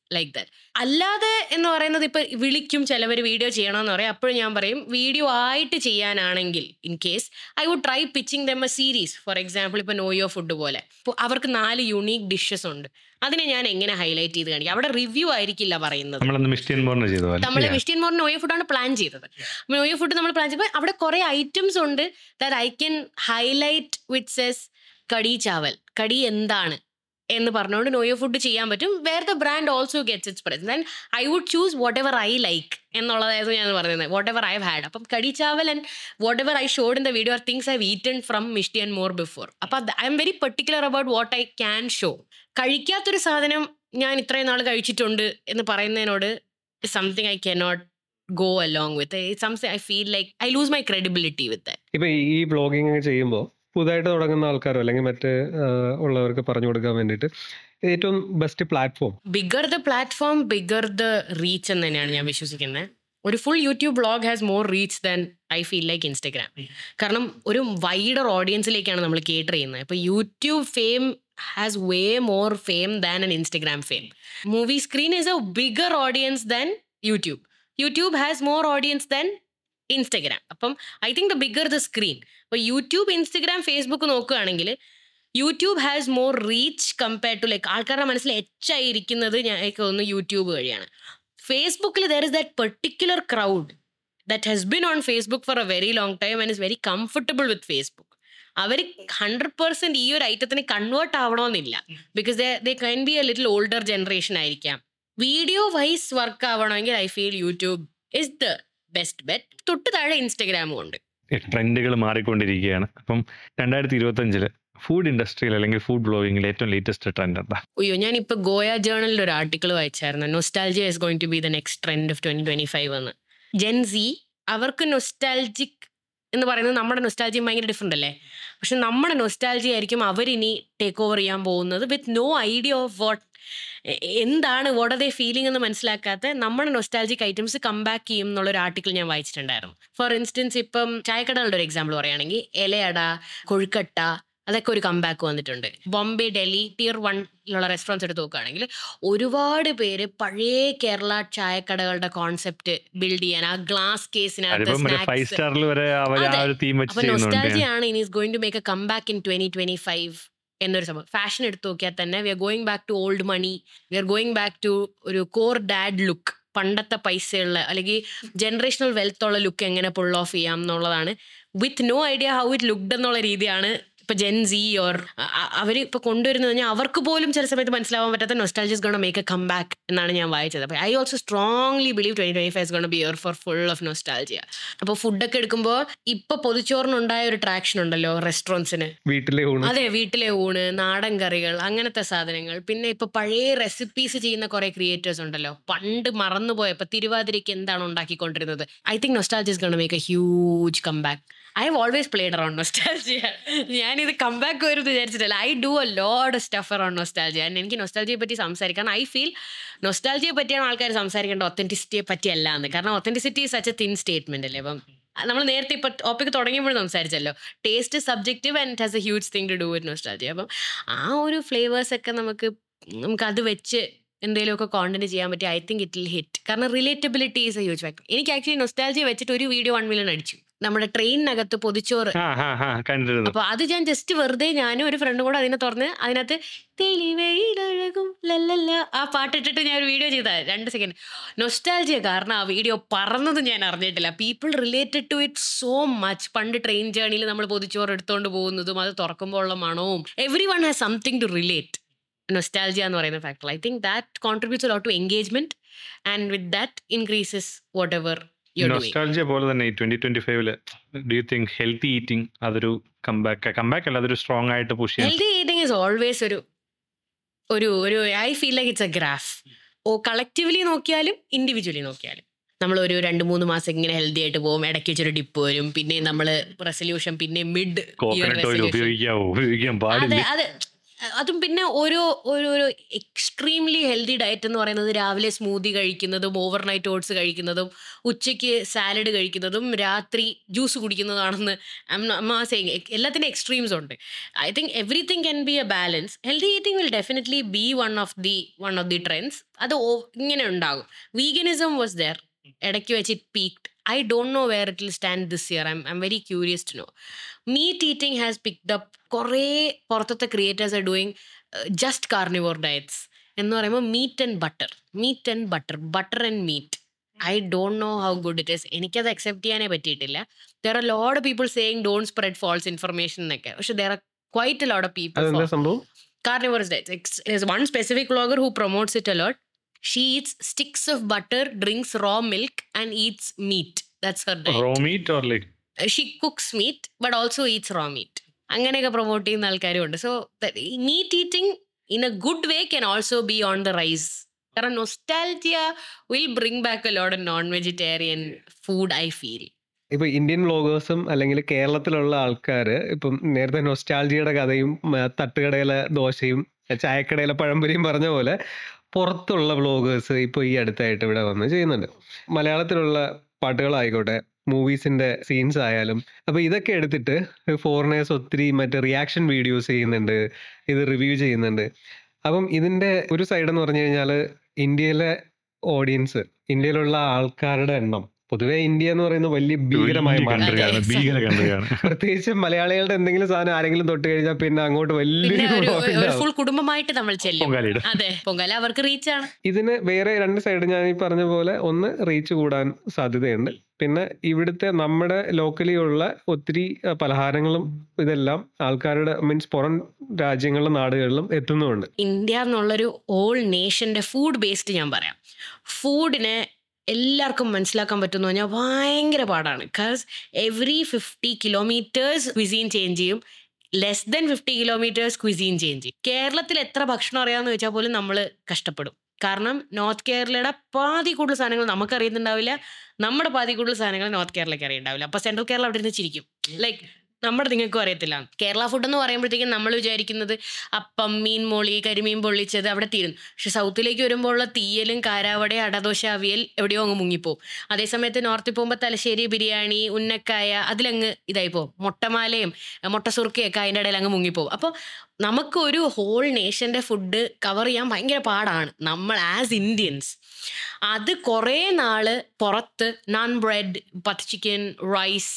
like that അല്ലാതെ എന്ന് പറയുന്നത് ഇപ്പൊ വിളിക്കും ചിലവർ വീഡിയോ ചെയ്യണമെന്ന് പറയും അപ്പോഴും ഞാൻ പറയും വീഡിയോ ആയിട്ട് ചെയ്യാനാണെങ്കിൽ in case I would try pitching them a series for example ഇപ്പൊ നോയോ ഫുഡ് പോലെ ഇപ്പോൾ അവർക്ക് നാല് യുണീക്ക് ഡിഷസ് ഉണ്ട് അതിനെ ഞാൻ എങ്ങനെ ഹൈലൈറ്റ് ചെയ്ത് കാണിക്കും അവിടെ റിവ്യൂ ആയിരിക്കില്ല പറയുന്നത് നമ്മളന്ന് മിസ്റ്റീൻ മോർണ ചെയ്ത പോലെ നമ്മൾ മിസ്റ്റീൻ മോർ നോയോ ഫുഡാണ് പ്ലാൻ ചെയ്തത് നോയോ ഫുഡ് നമ്മൾ പ്ലാൻ ചെയ്തപ്പോൾ അവിടെ കുറെ ഐറ്റംസ് ഉണ്ട് that I can highlight with സെസ് കടി ചാവൽ കടി എന്താണ് എന്ന് പറഞ്ഞുകൊണ്ട് നോയോ ഫുഡ് ചെയ്യാൻ പറ്റും where the brand also gets its price and I would choose whatever I like എന്നുള്ളതായിരുന്നു ഞാൻ പറയുന്നത് whatever I have had അപ്പം kadhi chawal and whatever I showed in the video are things I eaten from Mishti and more before അപ്പം I'm very particular about what I can show കഴിക്കാത്തൊരു സാധനം ഞാൻ ഇത്രയും നാൾ കഴിച്ചിട്ടുണ്ട് എന്ന് പറയുന്നതിനോട് something I cannot go along with something I feel like I lose my credibility with ഇപ്പൊ ഈ ബ്ലോഗിങ് ചെയ്യുമ്പോൾ പുതുതായിട്ട് തുടങ്ങുന്ന ആൾക്കാരോ അല്ലെങ്കിൽ മറ്റ് ആ, ഉള്ളവർക്ക് പറഞ്ഞു കൊടുക്കാൻ വേണ്ടിയിട്ട് ഏറ്റവും best platform bigger the platform bigger the reach എന്ന് തന്നെയാണ് ഞാൻ വിശ്വസിക്കുന്നത് ഒരു full YouTube blog has more reach than I feel like Instagram കാരണം ഒരു വൈഡർ ഓഡിയൻസിലേക്കാണ് നമ്മൾ കേട്ടർ ചെയ്യുന്നത് ഇപ്പൊ YouTube fame has way more fame than an Instagram fame movie screen is a bigger audience than YouTube YouTube has more audience than Instagram അപ്പം I think the bigger the screen അപ്പോൾ യൂട്യൂബ് ഇൻസ്റ്റഗ്രാം ഫേസ്ബുക്ക് നോക്കുകയാണെങ്കിൽ YouTube has more reach compare to like ആൾക്കാരുടെ മനസ്സിൽ എച്ചായിരിക്കുന്നത് ഞാൻ എനിക്ക് തോന്നുന്നു യൂട്യൂബ് വഴിയാണ് ഫേസ്ബുക്കിൽ there is that particular crowd that has been on Facebook for a very long time and is very comfortable with Facebook അവർ ഹൺഡ്രഡ് പെർസെന്റ് ഈ ഒരു ഐറ്റത്തിന് കൺവേർട്ട് ആവണമെന്നില്ല because they can be a little older generation ആയിരിക്കാം വീഡിയോ വൈസ് വർക്ക് ആവണമെങ്കിൽ I feel YouTube is the best bet തൊട്ട് താഴെ ഇൻസ്റ്റഗ്രാമും ഉണ്ട് ട്രെൻഡുകൾ മാറിക്കൊണ്ടിരിക്കുകയാണ് അപ്പം രണ്ടായിരത്തി ഇരുപത്തി അഞ്ചില് ഫുഡ് ഇൻഡസ്ട്രിയിൽ അല്ലെങ്കിൽ ഫുഡ് ബ്ലോഗിങ്ങിൽ ഏറ്റവും ലേറ്റസ്റ്റ് ട്രെൻഡ് എന്താ അയ്യോ ഞാൻ ഇപ്പൊ ഗോയ ജേണലിൽ ഒരു ആർട്ടിക്കിൾ വായിച്ചായിരുന്നു nostalgia is going to be the next trend of twenty twenty five എന്ന് ജെൻസി അവർക്ക് നൊസ്റ്റാൾജിക് എന്ന് പറയുന്നത് നമ്മുടെ നൊസ്റ്റാൾജിയും ഭയങ്കര ഡിഫറെൻ്റ് അല്ലേ പക്ഷെ നമ്മുടെ നൊസ്റ്റാൾജി ആയിരിക്കും അവരിനി ടേക്ക് ഓവർ ചെയ്യാൻ പോകുന്നത് with no idea of what എന്താണ് വാട്ട് ആർ ദേ ഫീലിംഗ് എന്ന് മനസ്സിലാക്കാത്ത നമ്മുടെ നൊസ്റ്റാൾജിക് ഐറ്റംസ് കം ബാക്ക് ചെയ്യും എന്നുള്ള ഒരു ആർട്ടിക്കിൾ ഞാൻ വായിച്ചിട്ടുണ്ടായിരുന്നു ഫോർ ഇൻസ്റ്റൻസ് ഇപ്പം ചായക്കടകളുടെ ഒരു എക്സാമ്പിൾ പറയുകയാണെങ്കിൽ ഇലയട കൊഴുക്കട്ട അതൊക്കെ ഒരു കംബാക്ക് വന്നിട്ടുണ്ട് ബോംബെ ഡൽഹി ടിയർ വണ്ണിലുള്ള റെസ്റ്റോറൻറ്റ്സ് എടുത്ത് നോക്കുകയാണെങ്കിൽ ഒരുപാട് പേര് പഴയ കേരള ചായക്കടകളുടെ കോൺസെപ്റ്റ് ബിൽഡ് ചെയ്യാൻ ആ ഗ്ലാസ് കേസിനകത്ത് അതിപ്പം മറ്റേ ഫൈവ് snacks സ്റ്റാറിൽ വരെ അവർ ആ അതെ. ഒരു തീം വെച്ച് അപ്പൊ ചെയ്യുന്നുണ്ട് നൊസ്റ്റാലജി ആണ് ഇനി going to make a come back in twenty twenty five എന്നൊരു സംഭവം ഫാഷൻ എടുത്തു നോക്കിയാൽ തന്നെ we are going back to old money we are going back to ഒരു കോർ ഡാഡ് ലുക്ക് പണ്ടത്തെ പൈസയുള്ള അല്ലെങ്കിൽ ജനറേഷണൽ വെൽത്ത് ഉള്ള ലുക്ക് എങ്ങനെ പുൾ ഓഫ് ചെയ്യാം എന്നുള്ളതാണ് with no idea how it looked എന്നുള്ള രീതിയാണ് ഇപ്പൊ ജെൻസി ഓർ അവർ ഇപ്പൊ കൊണ്ടുവരുന്നത് പറഞ്ഞാൽ അവർക്ക് പോലും ചില സമയത്ത് മനസ്സിലാവാൻ പറ്റാത്ത nostalgias gonna make a come back എന്നാണ് ഞാൻ വായിച്ചത് അപ്പൊ I also strongly believe twenty twenty five gonna be year for full of nostalgia അപ്പോൾ ഫുഡൊക്കെ എടുക്കുമ്പോൾ ഇപ്പൊ പൊതിച്ചോറിനുണ്ടായ ഒരു ട്രാക്ഷൻ ഉണ്ടല്ലോ റെസ്റ്റോറൻറ്റ്സിന് വീട്ടിലെ ഊണ് അതെ വീട്ടിലെ ഊണ് നാടൻ കറികൾ അങ്ങനത്തെ സാധനങ്ങൾ പിന്നെ ഇപ്പൊ പഴയ റെസിപ്പീസ് ചെയ്യുന്ന കുറെ ക്രിയേറ്റേഴ്സ് ഉണ്ടല്ലോ പണ്ട് മറന്നുപോയ ഇപ്പൊ തിരുവാതിരയ്ക്ക് എന്താണ് ഉണ്ടാക്കിക്കൊണ്ടിരുന്നത് I think nostalgias gonna make a huge come back I have always played around nostalgia ഞാനിത് കം ബാക്ക് വരും എന്ന് വിചാരിച്ചിട്ടില്ല I do a load stuff around nostalgia എനിക്ക് നൊസ്റ്റാലജിയെ പറ്റി സംസാരിക്കാൻ ഐ ഫീൽ നൊസ്റ്റാലജിയെ പറ്റിയാണ് ആൾക്കാർ സംസാരിക്കേണ്ട ഒത്തന്റിസിറ്റിയെ പറ്റിയല്ല എന്ന് കാരണം authenticity such a thin statement അല്ലേ അപ്പം നമ്മൾ നേരത്തെ ഇപ്പൊ ടോപ്പിക് തുടങ്ങിയപ്പോൾ സംസാരിച്ചല്ലോ taste subjective and it has a huge thing to do with nostalgia അപ്പം ആ ഒരു ഫ്ലേവേഴ്സ് ഒക്കെ നമുക്ക് നമുക്ക് അത് വെച്ച് എന്തെങ്കിലുമൊക്കെ കോണ്ടന്റ് ചെയ്യാൻ പറ്റി I think it will hit കാരണം relatability is a huge factor എനിക്ക് ആക്ച്വലി നൊസ്റ്റാലജി വെച്ചിട്ട് ഒരു വീഡിയോ വൺ മില്യൺ അടിച്ചു നമ്മുടെ ട്രെയിനിനകത്ത് പൊതിച്ചോറ് ആ ഹാ ഹാ കണ്ടിരുന്നു അപ്പൊ അത് ഞാൻ ജസ്റ്റ് വെറുതെ ഞാനും ഒരു ഫ്രണ്ടും കൂടെ അതിനെ തുറന്ന് അതിനകത്ത് തെളിവയിലഴകും ലല്ലല്ല ആ പാട്ടിട്ടിട്ട് ഞാൻ ഒരു വീഡിയോ ചെയ്ത രണ്ട് സെക്കൻഡ് നൊസ്റ്റാൾജിയ കാരണം ആ വീഡിയോ പറന്നത് ഞാൻ അറിഞ്ഞിട്ടില്ല people related to it so much പണ്ട് ട്രെയിൻ ജേണിയിൽ നമ്മൾ പൊതിച്ചോറ് എടുത്തോണ്ട് പോകുന്നതും അത് തുറക്കുമ്പോൾ ഉള്ള മണവും everyone has something to relate nostalgia എന്ന് പറയുന്ന factor I think that contributes lot to engagement and with that increases whatever you doing nostalgia പോലെ തന്നെ ഈ ട്വന്റി ട്വന്റി ഫൈവില് do you think healthy eating അതൊരു കംബാക്ക് കംബാക്ക് അല്ല അതൊരു സ്ട്രോങ് ആയിട്ട് പുഷ് ചെയ്യാൻ ഹെൽത്തി ഈറ്റിംഗ് ഇസ് ഓൾവേസ് ഒരു ഒരു ഒരു I feel like it's a graph ഓ കളക്റ്റീവ്ലി നോക്കിയാലും ഇൻഡിവിജ്വലി നോക്കിയാലും നമ്മൾ ഒരു രണ്ട് മൂന്ന് മാസം ഇങ്ങനെ ഹെൽത്തി ആയിട്ട് പോകും ഇടയ്ക്ക് വെച്ചൊരു ഡിപ്പ് വരും പിന്നെ നമ്മൾ റെസൊല്യൂഷൻ പിന്നെ മിഡ് കോക്കനട്ട് ഓയിൽ ഉപയോഗിക്കാവോ ഉപയോഗിക്കാൻ അതെ പാടില്ല അതെ അതും പിന്നെ ഓരോ ഓരോ ഒരു എക്സ്ട്രീംലി ഹെൽത്തി ഡയറ്റ് എന്ന് പറയുന്നത് രാവിലെ സ്മൂതി കഴിക്കുന്നതും ഓവർനൈറ്റ് ഓട്സ് കഴിക്കുന്നതും ഉച്ചയ്ക്ക് സാലഡ് കഴിക്കുന്നതും രാത്രി ജ്യൂസ് കുടിക്കുന്നതാണെന്ന് അമ്മ സെയിങ് എല്ലാത്തിൻ്റെ എക്സ്ട്രീംസ് ഉണ്ട് I think everything can be a balance healthy eating will definitely be one of the one of the trends അത് ഓ- ഇങ്ങനെ ഉണ്ടാകും വീഗനിസം വാസ് ദർ ഇടയ്ക്ക് വെച്ച് it peaked I don't know where it will stand this year I'm I'm very curious to know meat eating has picked up കുറേ പുറത്തത്തെ creators are doing just carnivore diets എന്ന് പറയുമ്പോൾ meat and butter meat and butter butter and meat I don't know how good it is എനിക്കത് അക്സെപ്റ്റ് ചെയ്യാനേ പറ്റിയിട്ടില്ല there are load people saying don't spread false information എന്നൊക്കെ പക്ഷെ there are quite load of people അതെന്താ സംഭവം carnivorous diets. Ex- There's one specific vlogger who promotes it a lot. She eats sticks of butter, drinks raw milk, and eats meat. That's her diet. Raw meat or like Uh, She cooks meat, but also eats raw meat. അങ്ങനെയൊക്കെ പ്രൊമോട്ട് ചെയ്യുന്ന ആൾക്കാരും ഉണ്ട് so meat eating in a good way can also be on the rise കാരണം nostalgia will bring back a load non vegetarian food I feel ഇപ്പൊ ഇന്ത്യൻ വ്ളോഗേഴ്സും അല്ലെങ്കിൽ കേരളത്തിലുള്ള ആൾക്കാർ ഇപ്പം നേരത്തെ നൊസ്റ്റാൾജിയുടെ കഥയും ഉം, ആ, തട്ടുകടയിലെ ദോശയും ചായക്കടയിലെ പഴംപൊരിയും പറഞ്ഞ പോലെ പുറത്തുള്ള വ്ളോഗേഴ്സ് ഇപ്പോൾ ഈ അടുത്തായിട്ട് ഇവിടെ വന്ന് ചെയ്യുന്നുണ്ട് മലയാളത്തിലുള്ള പാട്ടുകളായിക്കോട്ടെ മൂവീസിന്റെ സീൻസ് ആയാലും അപ്പൊ ഇതൊക്കെ എടുത്തിട്ട് ഫോറിനേഴ്സ് ഒത്തിരി മറ്റേ റിയാക്ഷൻ വീഡിയോസ് ചെയ്യുന്നുണ്ട് ഇത് റിവ്യൂ ചെയ്യുന്നുണ്ട് അപ്പം ഇതിന്റെ ഒരു സൈഡ് എന്ന് പറഞ്ഞു കഴിഞ്ഞാൽ ഇന്ത്യയിലെ ഓഡിയൻസ് ഇന്ത്യയിലുള്ള ആൾക്കാരുടെ എണ്ണം പൊതുവെ ഇന്ത്യ എന്ന് പറയുന്നത് വലിയ ഭീകരമായ കൺട്രിയാണ് അതെ. ഭീകര കൺട്രിയാണ് പ്രത്യേകിച്ച് മലയാളികളുടെ എന്തെങ്കിലും സാധനം ആരെങ്കിലും തൊട്ട് കഴിഞ്ഞാൽ പിന്നെ അങ്ങോട്ട് പിന്നെ വലിയൊരു ഒരു block ഒരു ഉണ്ടാവും. ഫുൾ കുടുംബമായിട്ട് നമ്മൾ ചെല്ലും പൊങ്കാലയിടും അതെ പൊങ്കാല അവർക്ക് റീച്ച് ആണ് ഇതിന് വേറെ രണ്ട് സൈഡ് ഞാൻ ഈ പറഞ്ഞ പോലെ ഒന്ന് റീച്ച് കൂടാൻ സാധ്യതയുണ്ട് പിന്നെ ഇവിടുത്തെ നമ്മുടെ ലോക്കലി ഉള്ള ഒത്തിരി അഹ്, പലഹാരങ്ങളും ഇതെല്ലാം ആൾക്കാരുടെ മീൻസ് പുറം രാജ്യങ്ങളിലും നാടുകളിലും എത്തുന്നുമുണ്ട് ഇന്ത്യ എന്നുള്ളൊരു ഓൾ നേഷന്റെ ഫുഡ് ബേസ്ഡ് ഞാൻ പറയാം ഫുഡിനെ എല്ലാവർക്കും മനസ്സിലാക്കാൻ പറ്റുമെന്ന് പറഞ്ഞാൽ ഭയങ്കര പാടാണ് because every fifty kilometers cuisine change ചെയ്യും less than fifty kilometers cuisine change ചെയ്യും കേരളത്തിൽ എത്ര ഭക്ഷണം അറിയാമെന്ന് വെച്ചാൽ പോലും നമ്മൾ കഷ്ടപ്പെടും കാരണം നോർത്ത് കേരളയുടെ പാതി കൂടുതൽ സാധനങ്ങൾ നമുക്ക് അറിയുന്നുണ്ടാവില്ല നമ്മുടെ പാതി കൂടുതൽ സാധനങ്ങൾ നോർത്ത് കേരളയ്ക്ക് അറിയുണ്ടാവില്ല അപ്പൊ സെൻട്രൽ കേരള അവിടെ നിന്ന് ചിരിക്കും ലൈക്ക് നമ്മുടെ നിങ്ങൾക്കും അറിയത്തില്ല കേരള ഫുഡ് എന്ന് പറയുമ്പോഴത്തേക്കും നമ്മൾ വിചാരിക്കുന്നത് അപ്പം മീൻ മോളി കരിമീൻ പൊള്ളിച്ചത് അവിടെ തീരുന്നു പക്ഷെ സൗത്തിലേക്ക് വരുമ്പോൾ ഉള്ള തീയലും കാരാവട അടദോശ അവിയൽ എവിടെയോ അങ്ങ് മുങ്ങിപ്പോവും അതേസമയത്ത് നോർത്തിൽ പോകുമ്പോൾ തലശ്ശേരി ബിരിയാണി ഉന്നക്കായ അതിലങ്ങ് ഇതായി പോകും മുട്ടമാലയും മുട്ട സുറുക്കയൊക്കെ അതിൻ്റെ ഇടയിൽ അങ്ങ് മുങ്ങിപ്പോവും അപ്പോൾ നമുക്ക് ഒരു ഹോൾ നേഷൻ്റെ ഫുഡ് കവർ ചെയ്യാൻ ഭയങ്കര പാടാണ് നമ്മൾ ആസ് ഇന്ത്യൻസ് അത് കുറേ നാള് പുറത്ത് നാൻ ബ്രെഡ് പത്ത് ചിക്കൻ റൈസ്